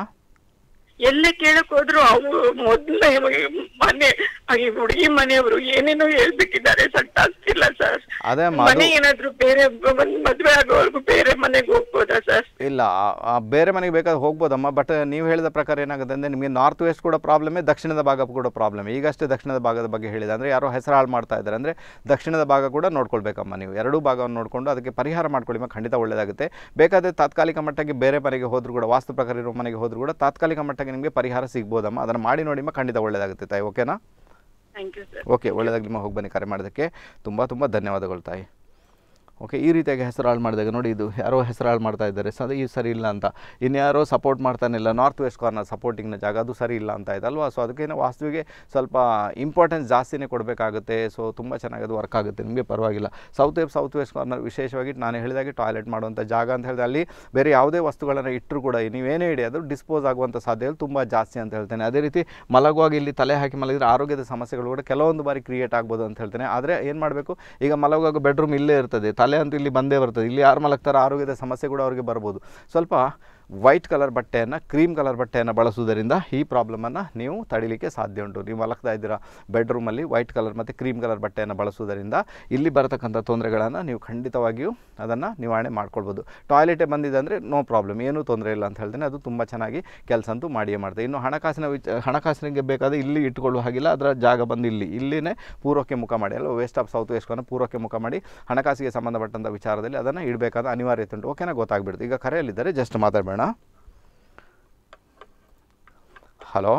ಎಲ್ಲೇ ಕೇಳಕ್ ಹೋದ್ರು ಅವ್ರು ಮೊದ್ಲೇ ಮನೆ ಈ ಹುಡುಗಿ ಮನೆಯವರು ಏನೇನೋ ಹೇಳ್ಬಿಟ್ಟಿದ್ದಾರೆ ಸಟ್ ಆಗ್ತಿಲ್ಲ ಸರ್ ಅದೇ ಅಮ್ಮ, ಮನೆ ಅದು- ಏನಾದ್ರು ಬೇರೆ ಒಂದ್ ಮದ್ವೆ ಆಗೋವರೆಗೂ ಬೇರೆ ಮನೆಗೆ ಹೋಗ್ಬೋದಾ ಸರ್ ಇಲ್ಲ ಆ- ಆ ಬೇರೆ ಮನೆಗೆ ಬೇಕಾದ್ರೆ ಹೋಗ್ಬೋದಮ್ಮ ಬಟ್ ನೀವು ಹೇಳಿದ ಪ್ರಕಾರ ಏನಾಗುತ್ತೆ ಅಂದರೆ ನಿಮಗೆ ನಾರ್ತ್ ವೆಸ್ಟ್ ಕೂಡ ಪ್ರಾಬ್ಲಮೇ ದಕ್ಷಿಣದ ಭಾಗ ಕೂಡ ಪ್ರಾಬ್ಲಮ್ ಈಗಷ್ಟೇ ದಕ್ಷಿಣದ ಭಾಗದ ಬಗ್ಗೆ ಹೇಳಿದೆ ಅಂದರೆ ಯಾರೋ ಹೆಸರು ಹಾಳು ಮಾಡ್ತಾ ಇದ್ದಾರೆ ಅಂದರೆ ದಕ್ಷಿಣದ ಭಾಗ ಕೂಡ ನೋಡ್ಕೊಳ್ಬೇಕಮ್ಮ ನೀವು ಎರಡೂ ಭಾಗವನ್ನು ನೋಡಿಕೊಂಡು ಅದಕ್ಕೆ ಪರಿಹಾರ ಮಾಡ್ಕೊಳ್ಳಿ ಖಂಡಿತ ಒಳ್ಳೆಯದಾಗುತ್ತೆ ಬೇಕಾದರೆ ತಾತ್ಕಾಲಿಕ ಮಟ್ಟಕ್ಕೆ ಬೇರೆ ಮನೆಗೆ ಹೋದರೂ ಕೂಡ ವಾಸ್ತು ಪ್ರಕಾರ ಇರೋ ಮನೆಗೆ ಹೋದರೂ ಕೂಡ ತಾತ್ಕಾಲಿಕ ಮಟ್ಟಕ್ಕೆ ನಿಮಗೆ ಪರಿಹಾರ ಸಿಗ್ಬೋದಮ್ಮ ಅದನ್ನು ಮಾಡಿ ನೋಡಿಮ್ಮ ಖಂಡಿತ ಒಳ್ಳೆಯದಾಗುತ್ತೆ ತಾಯಿ ಓಕೆನಾ ಥ್ಯಾಂಕ್ ಯು ಸರ್ ಓಕೆ ಒಳ್ಳೆಯದಾಗಲಿ ನಿಮ್ಮ ಹೋಗಿ ಬನ್ನಿ ಕರೆ ಮಾಡೋದಕ್ಕೆ ತುಂಬ ತುಂಬ ಧನ್ಯವಾದಗಳು ತಾಯಿ ಓಕೆ ಈ ರೀತಿಯಾಗಿ ಹೆಸರು ಹಾಳು ಮಾಡಿದಾಗ ನೋಡಿ ಇದು ಯಾರೋ ಹೆಸರು ಹಾಳು ಮಾಡ್ತಾ ಇದ್ದಾರೆ ಸೊ ಅದು ಈ ಸರಿ ಇಲ್ಲ ಅಂತ ಇನ್ಯಾರೋ ಸಪೋರ್ಟ್ ಮಾಡ್ತಾನಿಲ್ಲ ನಾರ್ತ್ ವೆಸ್ಟ್ ಕಾರ್ನರ್ ಸಪೋರ್ಟಿಂಗ್ನ ಜಾಗ ಅದು ಸರಿ ಇಲ್ಲ ಅಂತ ಆಯ್ತಲ್ವಾ ಸೊ ಅದಕ್ಕೇನೆ ವಾಸ್ತುವಿಗೆ ಸ್ವಲ್ಪ ಇಂಪಾರ್ಟೆನ್ಸ್ ಜಾಸ್ತಿನೇ ಕೊಡಬೇಕಾಗುತ್ತೆ ಸೊ ತುಂಬ ಚೆನ್ನಾಗಿ ಅದು ವರ್ಕ್ ಆಗುತ್ತೆ ನಿಮಗೆ ಪರವಾಗಿಲ್ಲ ಸೌತ್ ಸೌತ್ ವೆಸ್ಟ್ ಕಾರ್ನರ್ ವಿಶೇಷವಾಗಿ ನಾನು ಹೇಳಿದಾಗೆ ಟಾಯ್ಲೆಟ್ ಮಾಡುವಂಥ ಜಾಗ ಅಂತ ಹೇಳಿದ್ರೆ ಅಲ್ಲಿ ಬೇರೆ ಯಾವುದೇ ವಸ್ತುಗಳನ್ನು ಇಟ್ಟರು ಕೂಡ ನೀವೇನೇ ಇಡಿ ಅದು ಡಿಸ್ಪೋಸ್ ಆಗುವಂಥ ಸಾಧ್ಯತೆಗಳು ತುಂಬ ಜಾಸ್ತಿ ಅಂತ ಹೇಳ್ತೇನೆ ಅದೇ ರೀತಿ ಮಲಗುವಾಗ ಇಲ್ಲಿ ತಲೆ ಹಾಕಿ ಮಲಗಿದ್ರೆ ಆರೋಗ್ಯದ ಸಮಸ್ಯೆಗಳು ಕೂಡ ಕೆಲವೊಂದು ಬಾರಿ ಕ್ರಿಯೇಟ್ ಆಗ್ಬೋದು ಅಂತ ಹೇಳ್ತೇನೆ ಆದರೆ ಏನು ಮಾಡಬೇಕು ಈಗ ಮಲಗುವಾಗ ಬೆಡ್ರೂಮ್ ಇಲ್ಲೇ ಇರ್ತದೆ ತಲೆ ಅಂತೂ ಇಲ್ಲಿ ಬಂದೇ ಬರ್ತದೆ ಇಲ್ಲಿ ಯಾರು ಮಲಗ್ತಾರೋ ಆರೋಗ್ಯದ ಸಮಸ್ಯೆ ಕೂಡ ಅವರಿಗೆ ಬರ್ಬೋದು ಸ್ವಲ್ಪ ವೈಟ್ ಕಲರ್ ಬಟ್ಟೆಯನ್ನು ಕ್ರೀಮ್ ಕಲರ್ ಬಟ್ಟೆಯನ್ನು ಬಳಸುವುದರಿಂದ ಈ ಪ್ರಾಬ್ಲಮನ್ನು ನೀವು ತಡಿಲಿಕ್ಕೆ ಸಾಧ್ಯ ಉಂಟು ನೀವು ಮಲಗ್ತಾ ಇದ್ದೀರಾ ಬೆಡ್ರೂಮಲ್ಲಿ ವೈಟ್ ಕಲರ್ ಮತ್ತು ಕ್ರೀಮ್ ಕಲರ್ ಬಟ್ಟೆಯನ್ನು ಬಳಸುವುದರಿಂದ ಇಲ್ಲಿ ಬರತಕ್ಕಂಥ ತೊಂದರೆಗಳನ್ನು ನೀವು ಖಂಡಿತವಾಗಿಯೂ ಅದನ್ನು ನಿವಾರಣೆ ಮಾಡ್ಕೊಳ್ಬೋದು ಟಾಯ್ಲೆಟೇ ಬಂದಿದೆ ಅಂದರೆ ನೋ ಪ್ರಾಬ್ಲಮ್ ಏನೂ ತೊಂದರೆ ಇಲ್ಲ ಅಂತ ಹೇಳ್ತೇನೆ ಅದು ತುಂಬ ಚೆನ್ನಾಗಿ ಕೆಲಸ ಅಂತೂ ಮಾಡಿಯೇ ಮಾಡ್ತದೆ ಇನ್ನು ಹಣಕಾಸಿನ ವಿಚ ಹಣಕಾಸಿನಿಗೆ ಬೇಕಾದರೆ ಇಲ್ಲಿ ಇಟ್ಕೊಳ್ಳುವ ಹಾಗಿಲ್ಲ ಅದರ ಜಾಗ ಬಂದು ಇಲ್ಲಿ ಇಲ್ಲಿನೇ ಪೂರ್ವಕ್ಕೆ ಮುಖ ಮಾಡಿ ಅಲ್ಲ ವೆಸ್ಟ್ ಆಫ್ ಸೌತ್ ವೆಸ್ಟ್ನ ಪೂರ್ವಕ್ಕೆ ಮುಖ ಮಾಡಿ ಹಣಕಾಸಿಗೆ ಸಂಬಂಧಪಟ್ಟಂಥ ವಿಚಾರದಲ್ಲಿ ಅದನ್ನು ಇಡಬೇಕಾದ ಅನಿವಾರ್ಯತೆ ಉಂಟು ಓಕೆನಾ ಗೊತ್ತಾಗ್ಬಿಡುತ್ತೆ ಈಗ ಕರೆಯಲ್ಲಿದ್ದರೆ ಜಸ್ಟ್ ಮಾತಾಡಬೇಡ ಹಲೋ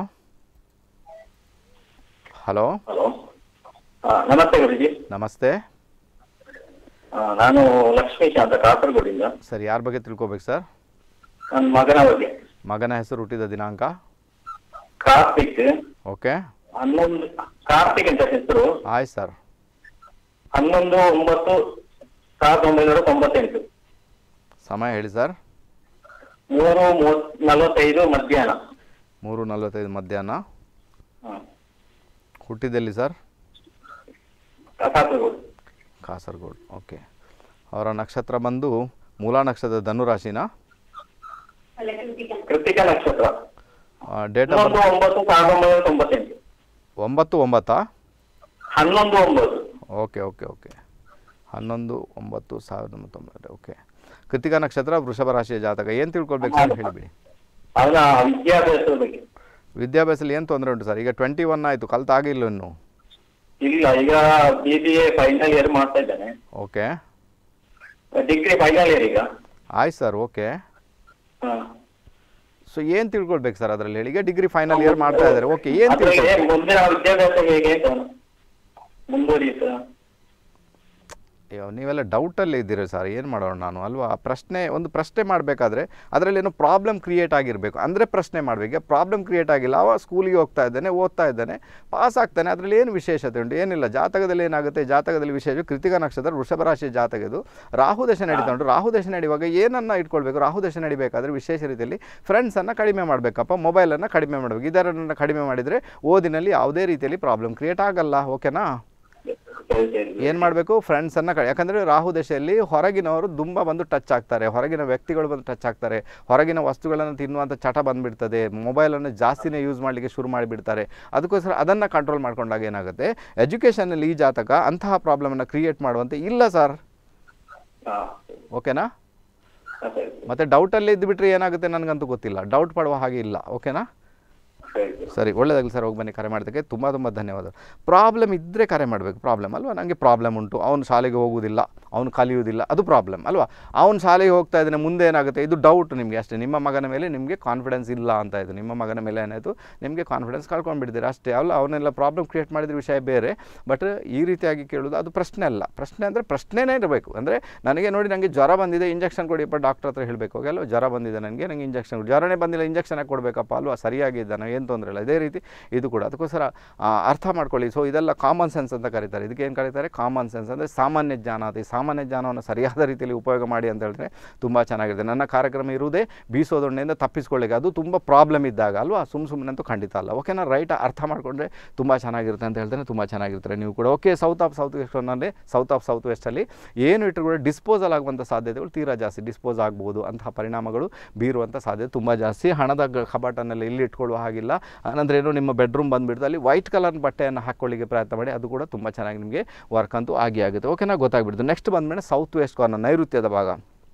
ಹಲೋ ಹಲೋ ಆ, ನಮಸ್ತೆ ಗುರುಜಿ ನಮಸ್ತೆ ಆ, ನಾನು ಲಕ್ಷ್ಮೀಶ್ ಅಂತ ಕಾಸರಗೋಡಿಂದ ಸರ್ ಯಾರ ಬಗ್ಗೆ ತಿಳ್ಕೊಬೇಕು ಸರ್ ನನ್ನ ಮಗನ ಬಗ್ಗೆ ಮಗನ ಹೆಸರು ಹುಟ್ಟಿದ ದಿನಾಂಕ ಕಾರ್ತಿಕ್ ಓಕೆ ಹನ್ನೊಂದು ಕಾರ್ತಿಕ್ ಅಂತ ಹೆಸರು ಆಯ್ತು ಸರ್ ಹನ್ನೊಂದು ಒಂಬತ್ತು ಸಾವಿರದ ಒಂಬೈನೂರ ತೊಂಬತ್ತೆಂಟು ಸಮಯ ಹೇಳಿ ಸರ್ ಮೂರು ಮೂವತ್ ನಲವತ್ತೈದು ಮಧ್ಯಾಹ್ನ ಮೂರು ನಲವತ್ತೈದು ಮಧ್ಯಾಹ್ನ ಹ್ಮ್. ಹುಟ್ಟಿದಲ್ಲಿ ಸರ್ ಕಾಸರಗೋಡು ಕಾಸರಗೋಡು ಓಕೆ ಅವರ ನಕ್ಷತ್ರ ಬಂದು ಮೂಲಾ ನಕ್ಷತ್ರದ ಧನುರಾಶಿನ ಕೃತಿಕ ನಕ್ಷತ್ರ ಡೇಟ್ ಆಫ್ ಹನ್ನೊಂದು ಒಂಬತ್ತು ಸಾವಿರದ ಒಂಬೈನೂರ ತೊಂಬತ್ತೆಂಟು ಒಂಬತ್ತು ಒಂಬತ್ತಾ ಹನ್ನೊಂದು ಒಂಬತ್ತು ಓಕೆ ಓಕೆ ಓಕೆ ಹನ್ನೊಂದು ಒಂಬತ್ತು ಸಾವಿರದ ಒಂಬತ್ತೊಂಬತ್ತು ಓಕೆ ಕೃತಿಕಾ ನಕ್ಷತ್ರ ವೃಷಭ ರಾಶಿಯ ಜಾತಕ ಏನು ತಿಳ್ಕೊಳ್ಬೇಕು ಸರ್ ಹೇಳಿಬಿಡಿ ಅವನ ವಿದ್ಯಾಭ್ಯಾಸದ ಬಗ್ಗೆ ವಿದ್ಯಾಭ್ಯಾಸದಲ್ಲಿ ಏನು ತೊಂದರೆ ಉಂಟು ಸರ್ ಈಗ ಟ್ವೆಂಟಿ ಒನ್ ಆಯಿತು ಕಲ್ತಾಗಿಲ್ಲ ಇನ್ನು ಇಲ್ಲ ಈಗ B B A final year ಮಾಡ್ತಾ ಇದ್ದಾನೆ ಓಕೆ ಡಿಗ್ರಿ ಫೈನಲ್ ಇಯರ್ ಈಗ ಆಯ್ತು ಸರ್ ಓಕೆ ಹಾ. ಸೊ ಏನು ತಿಳ್ಕೊಳ್ಬೇಕು ಸರ್ ಅದರಲ್ಲಿ ಹೇಳಿ ಈಗ ಡಿಗ್ರಿ ಫೈನಲ್ ಇಯರ್ ಮಾಡ್ತಾ ಇದ್ದಾರೆ ಓಕೆ ಏನು ಅದ್ರಲ್ಲಿ ತಿಳ್ಕೊಳ್ಬೇಕು ಮುಂದಿನ ವಿದ್ಯಾಭ್ಯಾಸ ಹೇಗೆ ಅಂತ ಮುಂದುವರಿಯುತ್ತಾ ಅಯ್ಯೋ ನೀವೆಲ್ಲ ಡೌಟಲ್ಲಿ ಇದ್ದೀರಿ ಸರ್ ಏನು ಮಾಡೋಣ ನಾನು ಅಲ್ವಾ ಪ್ರಶ್ನೆ ಒಂದು ಪ್ರಶ್ನೆ ಮಾಡಬೇಕಾದ್ರೆ ಅದರಲ್ಲಿ ಏನೋ ಪ್ರಾಬ್ಲಮ್ ಕ್ರಿಯೇಟ್ ಆಗಿರಬೇಕು ಅಂದರೆ ಪ್ರಶ್ನೆ ಮಾಡಬೇಕು ಪ್ರಾಬ್ಲಮ್ ಕ್ರಿಯೇಟ್ ಆಗಿಲ್ಲ ಅವ ಸ್ಕೂಲಿಗೆ ಹೋಗ್ತಾ ಇದ್ದಾನೆ ಓದ್ತಾ ಇದ್ದಾನೆ ಪಾಸ್ ಆಗ್ತಾನೆ ಅದರಲ್ಲಿ ಏನು ವಿಶೇಷತೆ ಉಂಟು ಏನಿಲ್ಲ ಜಾತಕದಲ್ಲಿ ಏನಾಗುತ್ತೆ ಜಾತಕದಲ್ಲಿ ವಿಶೇಷ ಕೃತಿಕ ನಕ್ಷತ್ರ ವೃಷಭ ರಾಶಿಯ ಜಾತಕ ಇದು ರಾಹು ದಶ ನಡೀತಾ ಉಂಟು ರಾಹು ದಶ ನಡೆಯುವಾಗ ಏನನ್ನ ಇಟ್ಕೊಳ್ಬೇಕು ರಾಹು ದಶ ನಡಿಬೇಕಾದ್ರೆ ವಿಶೇಷ ರೀತಿಯಲ್ಲಿ ಫ್ರೆಂಡ್ಸನ್ನು ಕಡಿಮೆ ಮಾಡಬೇಕಪ್ಪ ಮೊಬೈಲನ್ನು ಕಡಿಮೆ ಮಾಡಬೇಕು ಇದರನ್ನು ಕಡಿಮೆ ಮಾಡಿದರೆ ಓದಿನಲ್ಲಿ ಯಾವುದೇ ರೀತಿಯಲ್ಲಿ ಪ್ರಾಬ್ಲಮ್ ಕ್ರಿಯೇಟ್ ಆಗಲ್ಲ ಓಕೆನಾ ಸರಿ ಸರಿ ಏನು ಮಾಡಬೇಕು ಫ್ರೆಂಡ್ಸನ್ನು ಕ ಯಾಕಂದರೆ ರಾಹು ದಶೆಯಲ್ಲಿ ಹೊರಗಿನವರು ತುಂಬ ಬಂದು ಟಚ್ ಆಗ್ತಾರೆ ಹೊರಗಿನ ವ್ಯಕ್ತಿಗಳು ಬಂದು ಟಚ್ ಆಗ್ತಾರೆ ಹೊರಗಿನ ವಸ್ತುಗಳನ್ನು ತಿನ್ನುವಂಥ ಚಟ ಬಂದುಬಿಡ್ತದೆ ಮೊಬೈಲನ್ನು ಜಾಸ್ತಿನೇ ಯೂಸ್ ಮಾಡಲಿಕ್ಕೆ ಶುರು ಮಾಡಿಬಿಡ್ತಾರೆ ಅದಕ್ಕೋಸ್ಕರ ಅದನ್ನು ಕಂಟ್ರೋಲ್ ಮಾಡ್ಕೊಂಡಾಗ ಏನಾಗುತ್ತೆ ಎಜುಕೇಷನಲ್ಲಿ ಈ ಜಾತಕ ಅಂತಹ ಪ್ರಾಬ್ಲಮನ್ನು ಕ್ರಿಯೇಟ್ ಮಾಡುವಂತೆ ಇಲ್ಲ ಸರ್ ಹಾ ಓಕೆನಾ ಹಾ, ಸರಿ ಮತ್ತು ಡೌಟಲ್ಲೇ ಇದ್ದುಬಿಟ್ರೆ ಏನಾಗುತ್ತೆ ನನಗಂತೂ ಗೊತ್ತಿಲ್ಲ ಡೌಟ್ ಪಡುವ ಹಾಗೆ ಇಲ್ಲ ಓಕೆನಾ ಸರಿ ಸರಿ ಸರಿ ಒಳ್ಳೆಯದಾಗಲಿ ಸರ್ ಹೋಗಿ ಬನ್ನಿ ಕರೆ ಮಾಡೋದಕ್ಕೆ ತುಂಬ ತುಂಬ ಧನ್ಯವಾದ ಪ್ರಾಬ್ಲಮ್ ಇದ್ದರೆ ಕರೆ ಮಾಡಬೇಕು ಪ್ರಾಬ್ಲಮ್ ಅಲ್ವಾ ನನಗೆ ಪ್ರಾಬ್ಲಮ್ ಉಂಟು ಅವನು ಶಾಲೆಗೆ ಹೋಗುವುದಿಲ್ಲ ಅವನು ಕಲಿಯುವುದಿಲ್ಲ ಅದು ಪ್ರಾಬ್ಲಮ್ ಅಲ್ವಾ ಅವನು ಶಾಲೆಗೆ ಹೋಗ್ತಾ ಇದ್ದಾನೆ ಮುಂದೆ ಏನಾಗುತ್ತೆ ಇದು ಡೌಟ್ ನಿಮಗೆ ಅಷ್ಟೇ ನಿಮ್ಮ ಮಗನ ಮೇಲೆ ನಿಮಗೆ ಕಾನ್ಫಿಡೆನ್ಸ್ ಇಲ್ಲ ಅಂತ ಇದು ನಿಮ್ಮ ಮಗನ ಮೇಲೆ ಏನಾಯಿತು ನಿಮಗೆ ಕಾನ್ಫಿಡೆನ್ಸ್ ಕಳ್ಕೊಂಡ್ಬಿಡ್ತೀರಿ ಅಷ್ಟೇ ಅಲ್ಲ ಅವನ್ನೆಲ್ಲ ಪ್ರಾಬ್ಲಮ್ ಕ್ರಿಯೇಟ್ ಮಾಡಿದ ವಿಷಯ ಬೇರೆ ಬಟ್ ಈ ರೀತಿಯಾಗಿ ಕೇಳೋದು ಅದು ಪ್ರಶ್ನೆ ಅಲ್ಲ ಪ್ರಶ್ನೆ ಅಂದರೆ ಪ್ರಶ್ನೆನೇ ಇರಬೇಕು ಅಂದರೆ ನನಗೆ ನೋಡಿ ನನಗೆ ಜ್ವರ ಬಂದಿದೆ ಇಂಜೆಕ್ಷನ್ ಕೊಡಿಯಪ್ಪ ಡಾಕ್ಟರ್ ಹತ್ರ ಹೇಳಬೇಕು ಅಲ್ವಾ ಜ್ವರ ಬಂದಿದೆ ನನಗೆ ನನಗೆ ಇಂಜೆಕ್ಷನ್ ಜ್ವರನೇ ಬಂದಿಲ್ಲ ಇಂಜೆಕ್ಷನ್ ಕೊಡಬೇಕಪ್ಪ ಅಲ್ವಾ ಸರಿಯಾಗಿದ್ದಾನೆ ಏನು ತೊಂದರೆ ಇಲ್ಲ ಇದೇ ರೀತಿ ಇದು ಕೂಡ ಅದಕ್ಕೋಸ್ಕರ ಆ, ಅರ್ಥ ಮಾಡ್ಕೊಳ್ಳಿ ಸೊ ಇದೆಲ್ಲ ಕಾಮನ್ ಸೆನ್ಸ್ ಅಂತ ಕರೀತಾರೆ ಇದಕ್ಕೆ ಏನು ಕರೀತಾರೆ ಕಾಮನ್ ಸೆನ್ಸ್ ಅಂದರೆ ಸಾಮಾನ್ಯ ಜ್ಞಾನ ಅದು ಈ ಸಾಮಾನ್ಯ ಜ್ಞಾನವನ್ನು ಸರಿಯಾದ ರೀತಿಯಲ್ಲಿ ಉಪಯೋಗ ಮಾಡಿ ಅಂತ ಹೇಳಿದ್ರೆ ತುಂಬ ಚೆನ್ನಾಗಿದೆ ನನ್ನ ಕಾರ್ಯಕ್ರಮ ಇರುವುದೇ ಬೀಸೋದೊಣ್ಣೆಯಿಂದ ತಪ್ಪಿಸ್ಕೊಳ್ಳಿಕ್ಕೆ ಅದು ತುಂಬ ಪ್ರಾಬ್ಲಮ್ ಇದ್ದಾಗ ಅಲ್ವಾ ಸುಮ್ಮ ಸುಮ್ಮನೆ ಅಂತೂ ಖಂಡಿತ ಅಲ್ಲ ಓಕೆನಾ ರೈಟ್ ಅರ್ಥ ಮಾಡಿಕೊಂಡ್ರೆ ತುಂಬ ಚೆನ್ನಾಗಿರುತ್ತೆ ಅಂತ ಹೇಳ್ತೇನೆ ತುಂಬ ಚೆನ್ನಾಗಿರ್ತಾರೆ ನೀವು ಕೂಡ ಓಕೆ ಸೌತ್ ಆಫ್ ಸೌತ್ ವೆಸ್ಟರ್ನಲ್ಲಿ ಸೌತ್ ಆಫ್ ಸೌತ್ ವೆಸ್ಟಲ್ಲಿ ಏನು ಇಟ್ಟರು ಕೂಡ ಡಿಸ್ಪೋಸಲ್ ಆಗುವಂಥ ಸಾಧ್ಯತೆಗಳು ತೀರಾ ಜಾಸ್ತಿ ಡಿಸ್ಪೋಸ್ ಆಗ್ಬೋದು ಅಂತಹ ಪರಿಣಾಮಗಳು ಬೀರುವಂಥ ಸಾಧ್ಯತೆ ತುಂಬ ಜಾಸ್ತಿ ಹಣದ ಗ- ಕಪಾಟನ್ನೆಲ್ಲ ಇಲ್ಲಿ ಇಟ್ಕೊಳ್ಳುವ ಹಾಗಿಲ್ಲ ಆನಂತರ ಏನು ನಿಮ್ಮ ಬೆಡ್ರೂಮ್ ಬಂದುಬಿಡ್ತು ಅಲ್ಲಿ ವೈಟ್ ಕಲರ್ ಬಟ್ಟೆಯನ್ನು ಹಾಕ್ಕೊಳ್ಳಿಕ್ಕೆ ಪ್ರಯತ್ನ ಮಾಡಿ ಅದು ಕೂಡ ತುಂಬ ಚೆನ್ನಾಗಿ ನಿಮಗೆ ವರ್ಕ್ ಅಂತೂ ಆಗಿ ಆಗುತ್ತೆ ಓಕೆನಾ ಗೊತ್ತಾಗ್ಬಿಡ್ತು ನೆಕ್ಸ್ಟ್ ಬಂದಮೇಲೆ ಸೌತ್ ವೆಸ್ಟ್ ಕಾರ್ನರ್ ನೈಋತ್ಯದ ಭಾಗ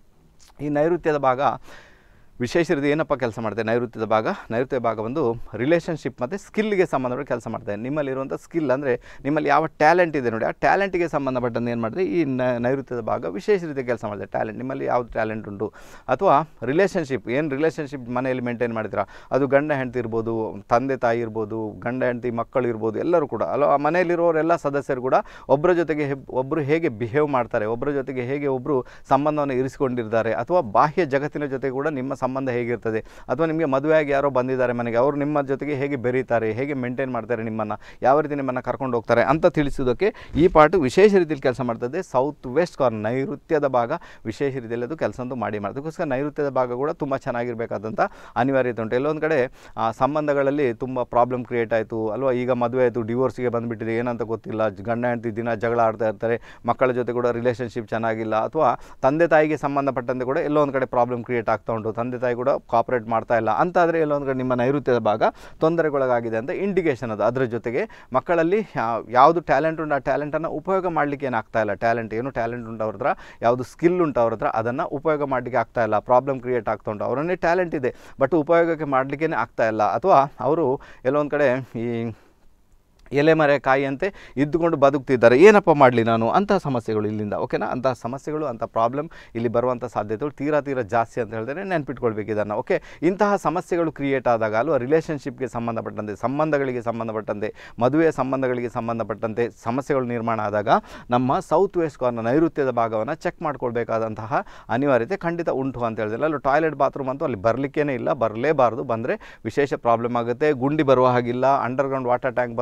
ಈ ನೈಋತ್ಯದ ಭಾಗ ವಿಶೇಷ ರೀತಿ ಏನಪ್ಪ ಕೆಲಸ ಮಾಡುತ್ತೆ ನೈಋತ್ಯದ ಭಾಗ ನೈಋತ್ಯ ಭಾಗ ಬಂದು ರಿಲೇಷನ್ಶಿಪ್ ಮತ್ತು ಸ್ಕಿಲ್ಗೆ ಸಂಬಂಧಪಟ್ಟ ಕೆಲಸ ಮಾಡ್ತಾರೆ ನಿಮ್ಮಲ್ಲಿರುವಂಥ ಸ್ಕಿಲ್ ಅಂದರೆ ನಿಮ್ಮಲ್ಲಿ ಯಾವ ಟ್ಯಾಲೆಂಟ್ ಇದೆ ನೋಡಿ ಆ ಟ್ಯಾಲೆಂಟಿಗೆ ಸಂಬಂಧಪಟ್ಟಂತೆ ಏನು ಮಾಡಿದ್ರೆ ಈ ನ- ನೈಋತ್ಯದ ಭಾಗ ವಿಶೇಷ ರೀತಿ ಕೆಲಸ ಮಾಡುತ್ತೆ ಟ್ಯಾಲೆಂಟ್ ನಿಮ್ಮಲ್ಲಿ ಯಾವ್ದು ಟ್ಯಾಲೆಂಟ್ ಉಂಟು ಅಥವಾ ರಿಲೇಷನ್ಶಿಪ್ ಏನು ರಿಲೇಷನ್ಶಿಪ್ ಮನೆಯಲ್ಲಿ ಮೇಂಟೈನ್ ಮಾಡ್ತೀರಾ ಅದು ಗಂಡ ಹೆಂಡತಿ ಇರ್ಬೋದು ತಂದೆ ತಾಯಿ ಇರ್ಬೋದು ಗಂಡ ಹೆಂಡತಿ ಮಕ್ಕಳು ಇರ್ಬೋದು ಎಲ್ಲರೂ ಕೂಡ ಅಲ್ಲ ಆ ಮನೆಯಲ್ಲಿರೋರೆಲ್ಲ ಸದಸ್ಯರು ಕೂಡ ಒಬ್ಬರ ಜೊತೆಗೆ ಹೆಬ್- ಒಬ್ಬರು ಹೇಗೆ ಬಿಹೇವ್ ಮಾಡ್ತಾರೆ ಒಬ್ಬರ ಜೊತೆಗೆ ಹೇಗೆ ಒಬ್ಬರು ಸಂಬಂಧವನ್ನು ಇರಿಸಿಕೊಂಡಿರ್ತಾರೆ ಅಥವಾ ಬಾಹ್ಯ ಜಗತ್ತಿನ ಜೊತೆ ಕೂಡ ನಿಮ್ಮ ಸಂಬಂಧ ಹೇಗಿರ್ತದೆ ಅಥವಾ ನಿಮಗೆ ಮದುವೆಯಾಗಿ ಯಾರೋ ಬಂದಿದ್ದಾರೆ ಮನೆಗೆ ಅವರು ನಿಮ್ಮ ಜೊತೆಗೆ ಹೇಗೆ ಬೆರೀತಾರೆ ಹೇಗೆ ಮೇಂಟೈನ್ ಮಾಡ್ತಾರೆ ನಿಮ್ಮನ್ನು ಯಾವ ರೀತಿ ನಿಮ್ಮನ್ನು ಕರ್ಕೊಂಡು ಹೋಗ್ತಾರೆ ಅಂತ ತಿಳಿಸೋದಕ್ಕೆ ಈ ಪಾರ್ಟ್ ವಿಶೇಷ ರೀತಿಯಲ್ಲಿ ಕೆಲಸ ಮಾಡ್ತದೆ ಸೌತ್ ವೆಸ್ಟ್ ಕಾರ್ನ್ ನೈಋತ್ಯದ ಭಾಗ ವಿಶೇಷ ರೀತಿಯಲ್ಲಿ ಅದು ಕೆಲಸ ಅಂತೂ ಮಾಡಿ ಮಾಡ್ತದೆ ಅದಕ್ಕೋಸ್ಕರ ನೈಋತ್ಯದ ಭಾಗ ಕೂಡ ತುಂಬ ಚೆನ್ನಾಗಿರಬೇಕಾದಂಥ ಅನಿವಾರ್ಯತೆ ಉಂಟು ಎಲ್ಲೊಂದು ಕಡೆ ಆ, ಸಂಬಂಧಗಳಲ್ಲಿ ತುಂಬ ಪ್ರಾಬ್ಲಮ್ ಕ್ರಿಯೇಟ್ ಆಯಿತು ಅಲ್ವಾ ಈಗ ಮದುವೆ ಆಯಿತು ಡಿವೋರ್ಸಿಗೆ ಬಂದುಬಿಟ್ಟಿದೆ ಏನಂತ ಗೊತ್ತಿಲ್ಲ ಜ- ಗಂಡ ಹೆಂಡತಿ ದಿನ ಜಗಳ ಆಡ್ತಾ ಇರ್ತಾರೆ ಮಕ್ಕಳ ಜೊತೆ ಕೂಡ ರಿಲೇಷನ್ಶಿಪ್ ಚೆನ್ನಾಗಿಲ್ಲ ಅಥವಾ ತಂದೆ ತಾಯಿಗೆ ಸಂಬಂಧಪಟ್ಟಂತೆ ಕೂಡ ಎಲ್ಲೋ ಒಂದು ಕಡೆ ಪ್ರಾಬ್ಲಮ್ ಕ್ರಿಯೇಟ್ ಆಗ್ತಾ ಉಂಟು ತಂದೆ ತಾಯಿ ಕೂಡ ಕಾಪ್ರೇಟ್ ಮಾಡ್ತಾ ಇಲ್ಲ ಅಂತಾದರೆ ಎಲ್ಲೋ ಒಂದು ಕಡೆ ನಿಮ್ಮ ನೈಋತ್ಯದ ಭಾಗ ತೊಂದರೆಗೊಳಗಾಗಿದೆ ಅಂತ ಇಂಡಿಕೇಶನ್ ಅದು ಅದರ ಜೊತೆಗೆ ಮಕ್ಕಳಲ್ಲಿ ಯಾ- ಯಾವುದು ಟ್ಯಾಲೆಂಟ್ ಉಂಟು ಆ ಟ್ಯಾಲೆಂಟನ್ನು ಉಪಯೋಗ ಮಾಡಲಿಕ್ಕೆ ಏನಾಗ್ತಾ ಇಲ್ಲ ಟ್ಯಾಲೆಂಟ್ ಏನು ಟ್ಯಾಲೆಂಟ್ ಉಂಟು ಅವ್ರ ಹತ್ರ ಯಾವುದು ಸ್ಕಿಲ್ ಉಂಟು ಅವ್ರ ಹತ್ರ ಅದನ್ನು ಉಪಯೋಗ ಮಾಡಲಿಕ್ಕೆ ಆಗ್ತಾ ಇಲ್ಲ ಪ್ರಾಬ್ಲಮ್ ಕ್ರಿಯೇಟ್ ಆಗ್ತಾ ಉಂಟು ಅವರನ್ನೇ ಟ್ಯಾಲೆಂಟ್ ಇದೆ ಬಟ್ ಉಪಯೋಗಕ್ಕೆ ಮಾಡಲಿಕ್ಕೇ ಆಗ್ತಾ ಇಲ್ಲ ಅಥವಾ ಅವರು ಎಲ್ಲೋ ಒಂದು ಕಡೆ ಈ ಎಲೆ ಮರೆ ಕಾಯಿಯಂತೆ ಇದ್ದುಕೊಂಡು ಬದುಕ್ತಿದ್ದಾರೆ ಏನಪ್ಪ ಮಾಡಲಿ ನಾನು ಅಂತಹ ಸಮಸ್ಯೆಗಳು ಇಲ್ಲಿಂದ ಓಕೆನಾ ಅಂತಹ ಸಮಸ್ಯೆಗಳು ಅಂಥ ಪ್ರಾಬ್ಲಮ್ ಇಲ್ಲಿ ಬರುವಂಥ ಸಾಧ್ಯತೆಗಳು ತೀರಾ ತೀರಾ ಜಾಸ್ತಿ ಅಂತ ಹೇಳಿದ್ರೆ ನೆನ್ಪಿಟ್ಕೊಳ್ಬೇಕು ಇದನ್ನು ಓಕೆ ಇಂತಹ ಸಮಸ್ಯೆಗಳು ಕ್ರಿಯೇಟ್ ಆದಾಗ ಅಲ್ವಾ ರಿಲೇಷನ್ಶಿಪ್ಗೆ ಸಂಬಂಧಪಟ್ಟಂತೆ ಸಂಬಂಧಗಳಿಗೆ ಸಂಬಂಧಪಟ್ಟಂತೆ ಮದುವೆಯ ಸಂಬಂಧಗಳಿಗೆ ಸಂಬಂಧಪಟ್ಟಂತೆ ಸಮಸ್ಯೆಗಳು ನಿರ್ಮಾಣ ಆದಾಗ ನಮ್ಮ ಸೌತ್ ವೆಸ್ಟ್ ಕಾರ್ನರ್ ನೈಋತ್ಯದ ಭಾಗವನ್ನು ಚೆಕ್ ಮಾಡ್ಕೊಳ್ಬೇಕಾದಂತಹ ಅನಿವಾರ್ಯತೆ ಖಂಡಿತ ಉಂಟು ಅಂತ ಹೇಳಿದ್ರೆ ಅಲ್ಲಿ ಟಾಯ್ಲೆಟ್ ಬಾತ್ರೂಮ್ ಅಂತೂ ಅಲ್ಲಿ ಬರಲಿಕ್ಕೇ ಇಲ್ಲ ಬರಲೇಬಾರ್ದು ಬಂದರೆ ವಿಶೇಷ ಪ್ರಾಬ್ಲಮ್ ಆಗುತ್ತೆ ಗುಂಡಿ ಬರುವ ಹಾಗಿಲ್ಲ ಅಂಡರ್ಗ್ರೌಂಡ್ ವಾಟರ್ ಟ್ಯಾಂಕ್ ಬರುವ ಹಾಗಿಲ್ಲ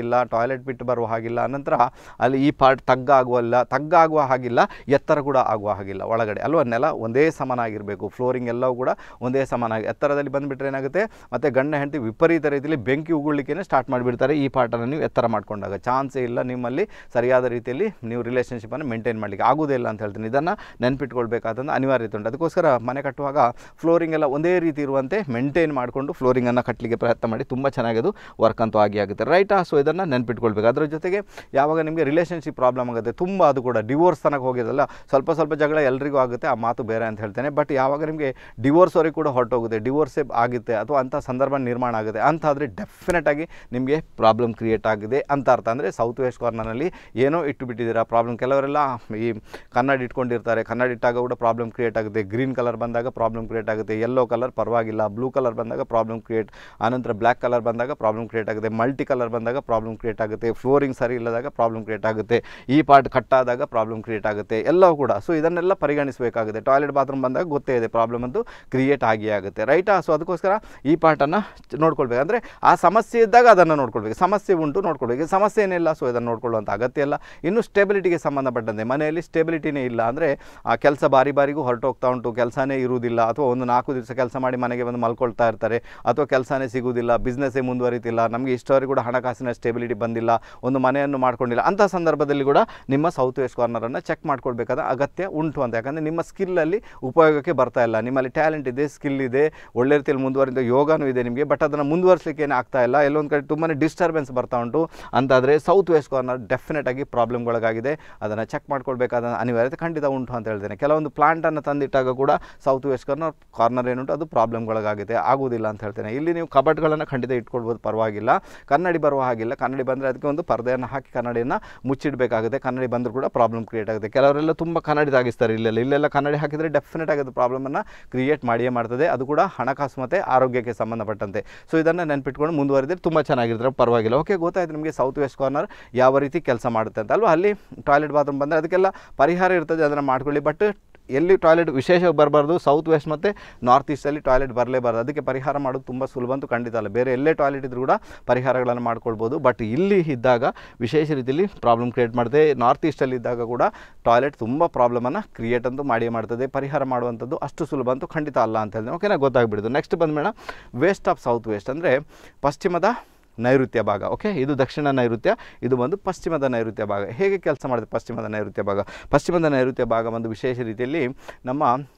ಹಾಗಿಲ್ಲ ಟಾಯ್ಲೆಟ್ ಬಿಟ್ಟು ಬರುವ ಹಾಗಿಲ್ಲ ನಂತರ ಅಲ್ಲಿ ಈ ಪಾರ್ಟ್ ತಗ್ಗಾಗುವಲ್ಲ ತಗ್ಗಾಗುವ ಹಾಗಿಲ್ಲ ಎತ್ತರ ಕೂಡ ಆಗುವ ಹಾಗಿಲ್ಲ ಒಳಗಡೆ ಅಲ್ವಾ ನೆಲ ಒಂದೇ ಸಮನಾಗಿರಬೇಕು ಫ್ಲೋರಿಂಗ್ ಎಲ್ಲವೂ ಕೂಡ ಒಂದೇ ಸಮಾನಾಗಿ ಎತ್ತರದಲ್ಲಿ ಬಂದುಬಿಟ್ರೆ ಏನಾಗುತ್ತೆ ಮತ್ತು ಗಂಡ ಹೆಂಡತಿ ವಿಪರೀತ ರೀತಿಯಲ್ಲಿ ಬೆಂಕಿ ಉಗುಳ್ಲಿಕ್ಕೆ ಸ್ಟಾರ್ಟ್ ಮಾಡಿಬಿಡ್ತಾರೆ ಈ ಪಾರ್ಟನ್ನು ನೀವು ಎತ್ತರ ಮಾಡ್ಕೊಂಡಾಗ ಚಾನ್ಸೇ ಇಲ್ಲ ನಿಮ್ಮಲ್ಲಿ ಸರಿಯಾದ ರೀತಿಯಲ್ಲಿ ನೀವು ರಿಲೇಷನ್ಶಿಪ್ಪನ್ನು ಮೇಂಟೈನ್ ಮಾಡಲಿಕ್ಕೆ ಆಗೋದೇ ಇಲ್ಲ ಅಂತ ಹೇಳ್ತೀನಿ ಇದನ್ನು ನೆನ್ಪಿಟ್ಕೊಳ್ಬೇಕಾದಂಥ ಅನಿವಾರ್ಯತೆ ಉಂಟು ಅದಕ್ಕೋಸ್ಕರ ಮನೆ ಕಟ್ಟುವಾಗ ಫ್ಲೋರಿಂಗ್ ಎಲ್ಲ ಒಂದೇ ರೀತಿ ಇರುವಂತೆ ಮೇಂಟೈನ್ ಮಾಡಿಕೊಂಡು ಫ್ಲೋರಿಂಗನ್ನು ಕಟ್ಟಲಿಕ್ಕೆ ಪ್ರಯತ್ನ ಮಾಡಿ ತುಂಬ ಚೆನ್ನಾಗಿ ಅದು ವರ್ಕ್ ಅಂತೂ ಆಗಿ ಆಗುತ್ತೆ ರೈಟಾ ಸೊ ಇದನ್ನು ನೆನ್ಪಿಟ್ಕೊಳ್ಬೇಕು ಅದರ ಜೊತೆಗೆ ಯಾವಾಗ ನಿಮಗೆ ರಿಲೇಷನ್ಶಿಪ್ ಪ್ರಾಬ್ಲಮ್ ಆಗುತ್ತೆ ತುಂಬ ಅದು ಕೂಡ ಡಿವೋರ್ಸ್ ತನಕ ಹೋಗಿದಲ್ಲ ಸ್ವಲ್ಪ ಸ್ವಲ್ಪ ಜಗಳ ಎಲ್ರಿಗೂ ಆಗುತ್ತೆ ಆ ಮಾತು ಬೇರೆ ಅಂತ ಹೇಳ್ತೇನೆ ಬಟ್ ಯಾವಾಗ ನಿಮಗೆ ಡಿವೋರ್ಸ್ವರೆಗೆ ಕೂಡ ಹೊರಟೋಗುತ್ತೆ ಡಿವೋರ್ಸೇ ಆಗುತ್ತೆ ಅಥವಾ ಅಂಥ ಸಂದರ್ಭ ನಿರ್ಮಾಣ ಆಗುತ್ತೆ ಅಂತ ಆದರೆ ಡೆಫಿನೆಟ್ ಆಗಿ ನಿಮಗೆ ಪ್ರಾಬ್ಲಮ್ ಕ್ರಿಯೇಟ್ ಆಗಿದೆ ಅಂತ ಅರ್ಥ ಅಂದರೆ ಸೌತ್ ವೆಸ್ಟ್ ಕಾರ್ನರ್ನಲ್ಲಿ ಏನೋ ಇಟ್ಟು ಬಿಟ್ಟಿದ್ದೀರಾ ಪ್ರಾಬ್ಲಮ್ ಕೆಲವರೆಲ್ಲ ಈ ಕನ್ನಡ ಇಟ್ಕೊಂಡಿರ್ತಾರೆ ಕನ್ನಡ ಇಟ್ಟಾಗ ಕೂಡ ಪ್ರಾಬ್ಲಮ್ ಕ್ರಿಯೇಟ್ ಆಗುತ್ತೆ ಗ್ರೀನ್ ಕಲರ್ ಬಂದಾಗ ಪ್ರಾಬ್ಲಮ್ ಕ್ರಿಯೇಟ್ ಆಗುತ್ತೆ ಯೆಲ್ಲೋ ಕಲರ್ ಪರವಾಗಿಲ್ಲ ಬ್ಲೂ ಕಲರ್ ಬಂದಾಗ ಪ್ರಾಬ್ಲಮ್ ಕ್ರಿಯೇಟ್ ಆನಂತರ ಬ್ಲ್ಯಾಕ್ ಕಲರ್ ಬಂದಾಗ ಪ್ರಾಬ್ಲಮ್ ಕ್ರಿಯೇಟ್ ಆಗುತ್ತೆ ಮಲ್ಟಿ ಕಲರ್ ಬಂದಾಗ ಪ್ರಾಬ್ಲಮ್ ಕ್ರಿಯೇಟ್ ಆಗುತ್ತೆ ಫ್ಲೋರಿಂಗ್ ಸರಿ ಇಲ್ಲದಾಗ ಪ್ರಾಬ್ಲಮ್ ಕ್ರಿಯೇಟ್ ಆಗುತ್ತೆ ಈ ಪಾರ್ಟ್ ಕಟ್ಟಾದಾಗ ಪ್ರಾಬ್ಲಮ್ ಕ್ರಿಯೇಟ್ ಆಗುತ್ತೆ ಎಲ್ಲವೂ ಕೂಡ ಸೊ ಇದನ್ನೆಲ್ಲ ಪರಿಗಣಿಸಬೇಕಾಗುತ್ತೆ ಟಾಯ್ಲೆಟ್ ಬಾತ್ರೂಮ್ ಬಂದಾಗ ಗೊತ್ತೇ ಇದೆ ಪ್ರಾಬ್ಲಮ್ ಅಂತೂ ಕ್ರಿಯೇಟ್ ಆಗಿ ಆಗುತ್ತೆ ರೈಟಾ ಸೊ ಅದಕ್ಕೋಸ್ಕರ ಈ ಪಾರ್ಟನ್ನು ನೋಡ್ಕೊಳ್ಬೇಕು ಅಂದರೆ ಆ ಸಮಸ್ಯೆ ಇದ್ದಾಗ ಅದನ್ನು ನೋಡ್ಕೊಳ್ಬೇಕು ಸಮಸ್ಯೆ ಉಂಟು ನೋಡ್ಕೊಳ್ಬೇಕು ಸಮಸ್ಯೆ ಏನಿಲ್ಲ ಸೊ ಇದನ್ನು ನೋಡ್ಕೊಳ್ಳುವಂಥ ಅಗತ್ಯ ಇಲ್ಲ ಇನ್ನು ಸ್ಟೆಬಿಲಿಟಿಗೆ ಸಂಬಂಧಪಟ್ಟಂತೆ ಮನೆಯಲ್ಲಿ ಸ್ಟೆಬಿಲಿಟಿನೇ ಇಲ್ಲ ಅಂದರೆ ಆ ಕೆಲಸ ಬಾರಿ ಬಾರಿಗೂ ಹೊರಟೋಗ್ತಾ ಉಂಟು ಕೆಲಸನೇ ಇರುವುದಿಲ್ಲ ಅಥವಾ ಒಂದು ನಾಲ್ಕು ದಿವಸ ಕೆಲಸ ಮಾಡಿ ಮನೆಗೆ ಬಂದು ಮಲ್ಕೊಳ್ತಾ ಇರ್ತಾರೆ ಅಥವಾ ಕೆಲಸನೇ ಸಿಗುವುದಿಲ್ಲ ಬಿಸ್ನೆಸ್ಸೇ ಮುಂದುವರಿತಿಲ್ಲ ನಮಗೆ ಇಷ್ಟವರೆಗೂ ಕೂಡ ಹಣಕಾಸಿನ ಸ್ಟೆಬಿಲಿಟಿ ಬಂದಿಲ್ಲ ಒಂದು ಮನೆಯನ್ನು ಮಾಡ್ಕೊಂಡಿಲ್ಲ ಅಂಥ ಸಂದರ್ಭದಲ್ಲಿ ಕೂಡ ನಿಮ್ಮ ಸೌತ್ ವೆಸ್ಟ್ ಕಾರ್ನರನ್ನು ಚೆಕ್ ಮಾಡ್ಕೊಳ್ಬೇಕಾದ ಅಗತ್ಯ ಉಂಟು ಅಂತ ಯಾಕಂದರೆ ನಿಮ್ಮ ಸ್ಕಿಲ್ಲಲ್ಲಿ ಉಪಯೋಗಕ್ಕೆ ಬರ್ತಾ ಇಲ್ಲ ನಿಮ್ಮಲ್ಲಿ ಟ್ಯಾಲೆಂಟ್ ಇದೆ ಸ್ಕಿಲ್ ಇದೆ ಒಳ್ಳೆ ರೀತಿಯಲ್ಲಿ ಮುಂದುವರಿದ ಯೋಗನೂ ಇದೆ ನಿಮಗೆ ಬಟ್ ಅದನ್ನು ಮುಂದುವರಿಸಲಿಕ್ಕೆ ಏನು ಆಗ್ತಾ ಇಲ್ಲ ಎಲ್ಲೊಂದು ಕಡೆ ತುಂಬಾ ಡಿಸ್ಟರ್ಬೆನ್ಸ್ ಬರ್ತಾ ಉಂಟು ಅಂತಾದರೆ ಸೌತ್ ವೆಸ್ಟ್ ಕಾರ್ನರ್ ಡೆಫಿನೆಟ್ ಆಗಿ ಪ್ರಾಬ್ಲಮ್ಗಳಾಗಿದೆ ಅದನ್ನು ಚೆಕ್ ಮಾಡ್ಕೊಳ್ಬೇಕಾದ ಅನಿವಾರ್ಯತೆ ಖಂಡಿತ ಉಂಟು ಅಂತ ಹೇಳ್ತೇನೆ ಕೆಲವೊಂದು ಪ್ಲಾಂಟನ್ನು ತಂದಿಟ್ಟಾಗ ಕೂಡ ಸೌತ್ ವೆಸ್ಟ್ ಕಾರ್ನರ್ ಕಾರ್ನರ್ ಏನುಂಟು ಅದು ಪ್ರಾಬ್ಲಮ್ಗಳಾಗಿದೆ ಆಗುವುದಿಲ್ಲ ಅಂತ ಹೇಳ್ತೇನೆ ಇಲ್ಲಿ ನೀವು ಕಬಡ್ಗಳನ್ನು ಖಂಡಿತ ಇಟ್ಕೊಳ್ಬೋದು ಪರವಾಗಿಲ್ಲ ಕನ್ನಡಿ ಬರುವ ಹಾಗಿಲ್ಲ ಕನ್ನಡಿ ಬಂದರೆ ಅದಕ್ಕೆ ಒಂದು ಪರದೆಯನ್ನು ಹಾಕಿ ಕನ್ನಡಿಯನ್ನು ಮುಚ್ಚಿಡಬೇಕಾಗುತ್ತೆ ಕನ್ನಡಿ ಬಂದರೂ ಕೂಡ ಪ್ರಾಬ್ಲಮ್ ಕ್ರಿಯೇಟ್ ಆಗುತ್ತೆ ಕೆಲವರೆಲ್ಲ ತುಂಬ ಕನ್ನಡಿ ತಾಗಿಸ್ತಾರೆ ಇಲ್ಲೆಲ್ಲ ಇಲ್ಲೆಲ್ಲ ಕನ್ನಡಿ ಹಾಕಿದರೆ ಡೆಫಿನೆಟ್ ಆಗಿ ಅದು ಪ್ರಾಬ್ಲಮನ್ನು ಕ್ರಿಯೇಟ್ ಮಾಡಿಯೇ ಮಾಡ್ತದೆ ಅದು ಕೂಡ ಹಣಕಾಸು ಮತ್ತು ಆರೋಗ್ಯಕ್ಕೆ ಸಂಬಂಧಪಟ್ಟಂತೆ ಸೊ ಇದನ್ನು ನೆನ್ಪಿಟ್ಕೊಂಡು ಮುಂದುವರಿದ್ರೆ ತುಂಬ ಚೆನ್ನಾಗಿರ್ತಾರೆ ಪರವಾಗಿಲ್ಲ ಓಕೆ ಗೊತ್ತಾಯ್ತು ನಿಮಗೆ ಸೌತ್ ವೆಸ್ಟ್ ಕಾರ್ನರ್ ಯಾವ ರೀತಿ ಕೆಲಸ ಮಾಡುತ್ತೆ ಅಂತ ಅಲ್ವಾ ಅಲ್ಲಿ ಟಾಯ್ಲೆಟ್ ಬಾತ್ರೂಮ್ ಬಂದರೆ ಅದಕ್ಕೆಲ್ಲ ಪರಿಹಾರ ಇರ್ತದೆ ಅದನ್ನು ಮಾಡ್ಕೊಳ್ಳಿ ಬಟ್ ಎಲ್ಲಿ ಟಾಯ್ಲೆಟ್ ವಿಶೇಷವಾಗಿ ಬರಬಾರ್ದು ಸೌತ್ ವೆಸ್ಟ್ ಮತ್ತು ನಾರ್ತ್ ಈಸ್ಟಲ್ಲಿ ಟಾಯ್ಲೆಟ್ ಬರಲೇಬಾರ್ದು ಅದಕ್ಕೆ ಪರಿಹಾರ ಮಾಡೋದು ತುಂಬ ಸುಲಭ ಅಂತೂ ಖಂಡಿತ ಅಲ್ಲ ಬೇರೆ ಎಲ್ಲೇ ಟಾಯ್ಲೆಟ್ ಇದ್ರೂ ಕೂಡ ಪರಿಹಾರಗಳನ್ನು ಮಾಡ್ಕೊಳ್ಬೋದು ಬಟ್ ಇಲ್ಲಿ ಇದ್ದಾಗ ವಿಶೇಷ ರೀತಿಯಲ್ಲಿ ಪ್ರಾಬ್ಲಮ್ ಕ್ರಿಯೇಟ್ ಮಾಡ್ತದೆ ನಾರ್ತ್ ಈಸ್ಟಲ್ಲಿ ಇದ್ದಾಗ ಕೂಡ ಟಾಯ್ಲೆಟ್ ತುಂಬ ಪ್ರಾಬ್ಲಮನ್ನು ಕ್ರಿಯೇಟ್ ಅಂತೂ ಮಾಡಿಯೇ ಮಾಡ್ತದೆ ಪರಿಹಾರ ಮಾಡುವಂಥದ್ದು ಅಷ್ಟು ಸುಲಭ ಅಂತೂ ಖಂಡಿತ ಅಲ್ಲ ಅಂತ ಹೇಳಿದ್ರೆ ಓಕೆನಾ ಗೊತ್ತಾಗ್ಬಿಡ್ತು ನೆಕ್ಸ್ಟ್ ಬಂದ್ಮೇಡ ವೇಸ್ಟ್ ಆಫ್ ಸೌತ್ ವೆಸ್ಟ್ ಅಂದರೆ ಪಶ್ಚಿಮದ ನೈಋತ್ಯ ಭಾಗ ಓಕೆ ಇದು ದಕ್ಷಿಣ ನೈಋತ್ಯ ಇದು ಬಂದು ಪಶ್ಚಿಮದ ನೈಋತ್ಯ ಭಾಗ ಹೇಗೆ ಕೆಲಸ ಮಾಡುತ್ತೆ ಪಶ್ಚಿಮದ ನೈಋತ್ಯ ಭಾಗ ಪಶ್ಚಿಮದ ನೈಋತ್ಯ ಭಾಗ ಒಂದು ವಿಶೇಷ ರೀತಿಯಲ್ಲಿ ನಮ್ಮ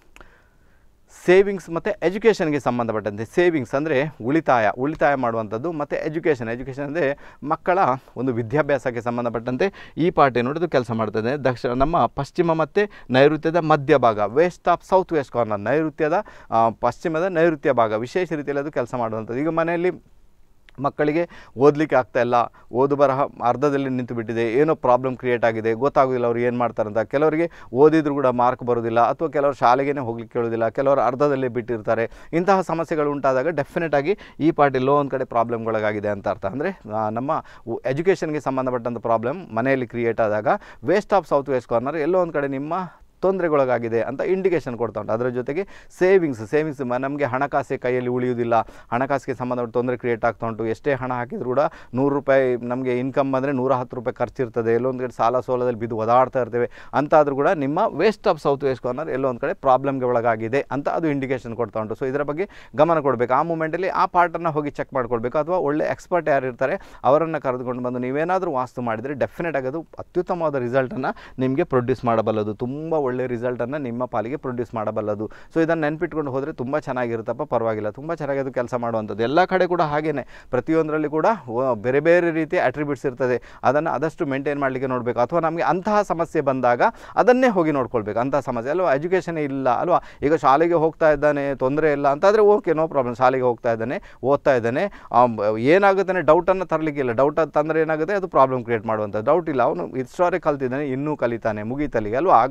ಸೇವಿಂಗ್ಸ್ ಮತ್ತು ಎಜುಕೇಷನ್ಗೆ ಸಂಬಂಧಪಟ್ಟಂತೆ ಸೇವಿಂಗ್ಸ್ ಅಂದರೆ ಉಳಿತಾಯ ಉಳಿತಾಯ ಮಾಡುವಂಥದ್ದು ಮತ್ತು ಎಜುಕೇಷನ್ ಎಜುಕೇಷನ್ ಅಂದರೆ ಮಕ್ಕಳ ಒಂದು ವಿದ್ಯಾಭ್ಯಾಸಕ್ಕೆ ಸಂಬಂಧಪಟ್ಟಂತೆ ಈ ಪಾರ್ಟ್ ಏನು ಅದು ಕೆಲಸ ಮಾಡ್ತದೆ ದಕ್ಷಿಣ ನಮ್ಮ ಪಶ್ಚಿಮ ಮತ್ತು ನೈಋತ್ಯದ ಮಧ್ಯಭಾಗ west of south west corner ನೈಋತ್ಯದ ಆ, ಪಶ್ಚಿಮದ ನೈಋತ್ಯ ಭಾಗ ವಿಶೇಷ ರೀತಿಯಲ್ಲಿ ಅದು ಕೆಲಸ ಮಾಡುವಂಥದ್ದು ಈಗ ಮನೆಯಲ್ಲಿ ಮಕ್ಕಳಿಗೆ ಓದಲಿಕ್ಕೆ ಆಗ್ತಾ ಇಲ್ಲ ಓದು ಬರಹ ಅರ್ಧದಲ್ಲಿ ನಿಂತು ಬಿಟ್ಟಿದೆ ಏನೋ ಪ್ರಾಬ್ಲಮ್ ಕ್ರಿಯೇಟ್ ಆಗಿದೆ ಗೊತ್ತಾಗೋದಿಲ್ಲ ಅವ್ರು ಏನು ಮಾಡ್ತಾರಂತ ಕೆಲವರಿಗೆ ಓದಿದ್ರು ಕೂಡ ಮಾರ್ಕ್ ಬರೋದಿಲ್ಲ ಅಥವಾ ಕೆಲವರು ಶಾಲೆಗೇ ಹೋಗ್ಲಿಕ್ಕೆ ಕೇಳೋದಿಲ್ಲ ಕೆಲವರು ಅರ್ಧದಲ್ಲೇ ಬಿಟ್ಟಿರ್ತಾರೆ ಇಂತಹ ಸಮಸ್ಯೆಗಳು ಉಂಟಾದಾಗ ಡೆಫಿನೆಟ್ ಆಗಿ ಈ ಪಾರ್ಟಿ ಎಲ್ಲೋ ಒಂದು ಕಡೆ ಪ್ರಾಬ್ಲಮ್ಗಳಾಗಿದೆ ಅಂತ ಅರ್ಥ ಅಂದರೆ ನಮ್ಮ ಎಜುಕೇಷನ್ಗೆ ಸಂಬಂಧಪಟ್ಟಂಥ ಪ್ರಾಬ್ಲಮ್ ಮನೆಯಲ್ಲಿ ಕ್ರಿಯೇಟ್ ಆದಾಗ west of south west corner ಎಲ್ಲೋ ಒಂದು ಕಡೆ ನಿಮ್ಮ ತೊಂದರೆಗೊಳಗಾಗಿದೆ ಅಂತ ಇಂಡಿಕೇಶನ್ ಕೊಡ್ತಾ ಉಂಟು ಅದರ ಜೊತೆಗೆ ಸೇವಿಂಗ್ಸ್ ಸೇವಿಂಗ್ಸ್ ನಮಗೆ ಹಣಕಾಸೆ ಕೈಯಲ್ಲಿ ಉಳಿಯುವುದಿಲ್ಲ ಹಣಕಾಸಿಗೆ ಸಂಬಂಧಪಟ್ಟ ತೊಂದರೆ ಕ್ರಿಯೇಟ್ ಆಗ್ತಾ ಉಂಟು ಎಷ್ಟೇ ಹಣ ಹಾಕಿದ್ರು ಕೂಡ ನೂರು ರೂಪಾಯಿ ನಮಗೆ ಇನ್ಕಮ್ ಬಂದರೆ ನೂರ ಹತ್ತು ರೂಪಾಯಿ ಖರ್ಚಿರ್ತದೆ ಎಲ್ಲೊಂದು ಕಡೆ ಸಾಲ ಸೋಲದಲ್ಲಿ ಬಿದ್ದು ಒದಾಡ್ತಾ ಇರ್ತೇವೆ ಅಂತಾದರೂ ಕೂಡ ನಿಮ್ಮ west of south west corner ಎಲ್ಲೋ ಒಂದು ಕಡೆ ಪ್ರಾಬ್ಲಮ್ಗೆ ಒಳಗಾಗಿದೆ ಅಂತ ಅದು ಇಂಡಿಕೇಶನ್ ಕೊಡ್ತಾ ಉಂಟು ಸೊ ಇದರ ಬಗ್ಗೆ ಗಮನ ಕೊಡಬೇಕು ಆ ಮೂಮೆಂಟಲ್ಲಿ ಆ ಪಾರ್ಟನ್ನು ಹೋಗಿ ಚೆಕ್ ಮಾಡ್ಕೊಳ್ಬೇಕು ಅಥವಾ ಒಳ್ಳೆ ಎಕ್ಸ್ಪರ್ಟ್ ಯಾರು ಇರ್ತಾರೆ ಅವರನ್ನು ಕರೆದುಕೊಂಡು ಬಂದು ನೀವೇನಾದರೂ ವಾಸ್ತು ಮಾಡಿದರೆ ಡೆಫಿನೆಟ್ ಆಗಿ ಅದು ಅತ್ಯುತ್ತಮವಾದ ರಿಸಲ್ಟನ್ನು ನಿಮಗೆ ಪ್ರೊಡ್ಯೂಸ್ ಮಾಡಬಲ್ಲದು ತುಂಬ ಒಳ್ಳೆ ರಿಸಲ್ಟನ್ನು ನಿಮ್ಮ ಪಾಲಿಗೆ ಪ್ರೊಡ್ಯೂಸ್ ಮಾಡಬಲ್ಲದು ಸೊ ಇದನ್ನು ನೆನ್ಪಿಟ್ಕೊಂಡು ಹೋದರೆ ತುಂಬ ಚೆನ್ನಾಗಿರುತ್ತಪ್ಪ ಪರವಾಗಿಲ್ಲ ತುಂಬ ಚೆನ್ನಾಗಿ ಅದು ಕೆಲಸ ಮಾಡುವಂಥದ್ದು ಎಲ್ಲ ಕಡೆ ಕೂಡ ಹಾಗೇನೆ ಪ್ರತಿಯೊಂದರಲ್ಲಿ ಕೂಡ ವ- ಬೇರೆ ಬೇರೆ ರೀತಿಯ ಅಟ್ರಿಬ್ಯೂಟ್ಸ್ ಇರ್ತದೆ ಅದನ್ನು ಆದಷ್ಟು ಮೇಂಟೈನ್ ಮಾಡಲಿಕ್ಕೆ ನೋಡಬೇಕು ಅಥವಾ ನಮಗೆ ಅಂತಹ ಸಮಸ್ಯೆ ಬಂದಾಗ ಅದನ್ನೇ ಹೋಗಿ ನೋಡ್ಕೊಳ್ಬೇಕು ಅಂತಹ ಸಮಸ್ಯೆ ಅಲ್ವಾ ಎಜುಕೇಷನ್ ಇಲ್ಲ ಅಲ್ವಾ ಈಗ ಶಾಲೆಗೆ ಹೋಗ್ತಾ ಇದ್ದಾನೆ ತೊಂದರೆ ಇಲ್ಲ ಅಂತಾದರೆ ಓಕೆ ನೋ ಪ್ರಾಬ್ಲಮ್ ಶಾಲೆಗೆ ಹೋಗ್ತಾ ಇದ್ದಾನೆ ಓದ್ತಾ ಇದ್ದಾನೆ ಏನಾಗುತ್ತೆ ಡೌಟನ್ನು ತರಲಿಕ್ಕಿಲ್ಲ ಡೌಟ್ ತಂದರೆ ಏನಾಗುತ್ತೆ ಅದು ಪ್ರಾಬ್ಲಮ್ ಕ್ರಿಯೇಟ್ ಮಾಡುವಂಥ ಡೌಟ್ ಇಲ್ಲ ಅವನು ಇಷ್ಟವರೆ ಕಲ್ತಿದ್ದಾನೆ ಇನ್ನೂ ಕಲಿತಾನೆ ಮುಗೀತಲ್ಲಿಗೆ ಅಲ್ವಾ ಆಗ ಅದು ಪ್ರಾಬ್ಲಮ್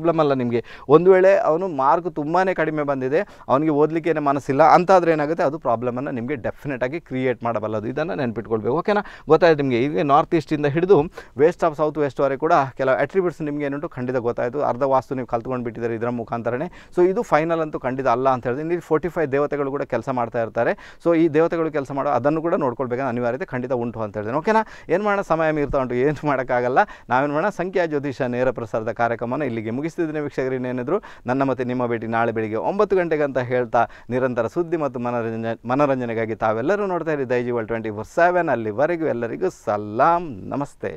ಪ್ರಾಬ್ಲಮ್ ಅಲ್ಲ ನಿಮಗೆ ಒಂದು ವೇಳೆ ಅವನು ಮಾರ್ಕ್ ತುಂಬಾ ಕಡಿಮೆ ಬಂದಿದೆ ಅವನಿಗೆ ಓದಲಿಕ್ಕೆ ಮನಸ್ಸಿಲ್ಲ ಅಂತಾದರೆ ಏನಾಗುತ್ತೆ ಅದು ಪ್ರಾಬ್ಲಮನ್ನು ನಿಮಗೆ ಡೆಫಿನೆಟಾಗಿ ಕ್ರಿಯೇಟ್ ಮಾಡಬಲ್ಲದು ಇದನ್ನು ನೆನ್ಪಿಟ್ಕೊಳ್ಬೇಕು ಓಕೆನಾ ಗೊತ್ತಾಯ್ತು ನಿಮಗೆ ಈಗ ನಾರ್ತ್ ಈಸ್ಟಿಂದ ಹಿಡಿದು ವೆಸ್ಟ್ ಆಫ್ ಸೌತ್ ವೆಸ್ಟ್ವರೆಗೆ ಕೂಡ ಕೆಲವು ಅಟ್ರಿಬ್ಯೂಟ್ಸ್ ನಿಮಗೆ ಏನುಂಟು ಖಂಡಿತ ಗೊತ್ತಾಯಿತು ಅರ್ಧ ವಾಸ್ತು ನೀವು ಕಲ್ತ್ಕೊಂಡು ಬಿಟ್ಟಿದ್ದಾರೆ ಇದರ ಮುಖಾಂತರನೇ ಸೊ ಇದು ಫೈನಲ್ ಅಂತೂ ಖಂಡಿತ ಅಲ್ಲ ಅಂತ ಹೇಳಿದ್ರೆ ಇಲ್ಲಿ ಫೋರ್ಟಿ ಫೈವ್ ದೇವತೆಗಳು ಕೂಡ ಕೆಲಸ ಮಾಡ್ತಾ ಇರ್ತಾರೆ ಸೊ ಈ ದೇವತೆಗಳು ಕೆಲಸ ಮಾಡೋ ಅದನ್ನು ಕೂಡ ನೋಡ್ಕೊಳ್ಬೇಕಾದ ಅನಿವಾರ್ಯತೆ ಖಂಡಿತ ಉಂಟು ಅಂತ ಹೇಳಿದೆ ಓಕೆನಾ ಏನು ಮಾಡೋಣ ಸಮಯ ಮೀರ್ತಾ ಉಂಟು ಏನು ಮಾಡೋಕ್ಕಾಗಲ್ಲ ನಾವೇನು ಮಾಡೋಣ ಸಂಖ್ಯಾ ಜ್ಯೋತಿಷ ನೇರ ಪ್ರಸಾರದ ಕಾರ್ಯಕ್ರಮನ ಇಲ್ಲಿಗೆ ಮುಗಿಸ್ತಿದ್ದೀನಿ ವೀಕ್ಷಕರು ಇನ್ನೇನಿದ್ರು ನನ್ನ ಮತ್ತು ನಿಮ್ಮ ಭೇಟಿ ನಾಳೆ ಬೆಳಿಗ್ಗೆ ಒಂಬತ್ತು ಗಂಟೆಗೆ ಅಂತ ಹೇಳ್ತಾ ನಿರಂತರ ಸುದ್ದಿ ಮತ್ತು ಮನೋರಂಜನೆ ಮನೋರಂಜನೆಗಾಗಿ ತಾವೆಲ್ಲರೂ ನೋಡ್ತಾ ಇರಿ ದೈಜಿವಲ್ ಟ್ವೆಂಟಿ ಫೋರ್ ಸೆವೆನ್ ಅಲ್ಲಿವರೆಗೂ ಎಲ್ಲರಿಗೂ ಸಲಾಂ ನಮಸ್ತೆ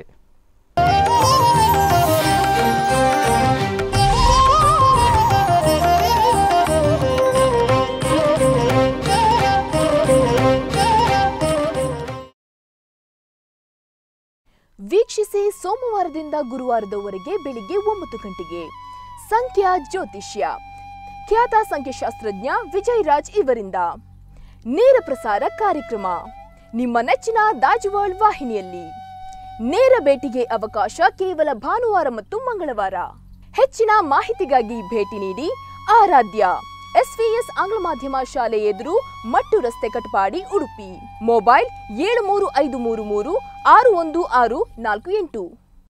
ವೀಕ್ಷಿಸಿ ಸೋಮವಾರದಿಂದ ಗುರುವಾರದವರೆಗೆ ಬೆಳಿಗ್ಗೆ ಒಂಬತ್ತು ಗಂಟೆಗೆ ಸಂಖ್ಯಾ ಜ್ಯೋತಿಷ್ಯ ಖ್ಯಾತ ಸಂಖ್ಯಾಶಾಸ್ತ್ರಜ್ಞ ವಿಜಯ್ ರಾಜ್ ಇವರಿಂದ ನೇರ ಪ್ರಸಾರ ಕಾರ್ಯಕ್ರಮ ನಿಮ್ಮ ನೆಚ್ಚಿನ ದಾಜುವಾಳ್ ವಾಹಿನಿಯಲ್ಲಿ ನೇರ ಭೇಟಿಗೆ ಅವಕಾಶ ಕೇವಲ ಭಾನುವಾರ ಮತ್ತು ಮಂಗಳವಾರ ಹೆಚ್ಚಿನ ಮಾಹಿತಿಗಾಗಿ ಭೇಟಿ ನೀಡಿ ಆರಾಧ್ಯ ಎಸ್ವಿಎಸ್ ಆಂಗ್ಲ ಮಾಧ್ಯಮ ಶಾಲೆ ಎದುರು ಮಟ್ಟು ರಸ್ತೆ ಕಟಪಾಡಿ ಉಡುಪಿ ಮೊಬೈಲ್ ಏಳು ಮೂರು ಐದು ಮೂರು ಮೂರು ಆರು ಒಂದು ಆರು ನಾಲ್ಕು ಎಂಟು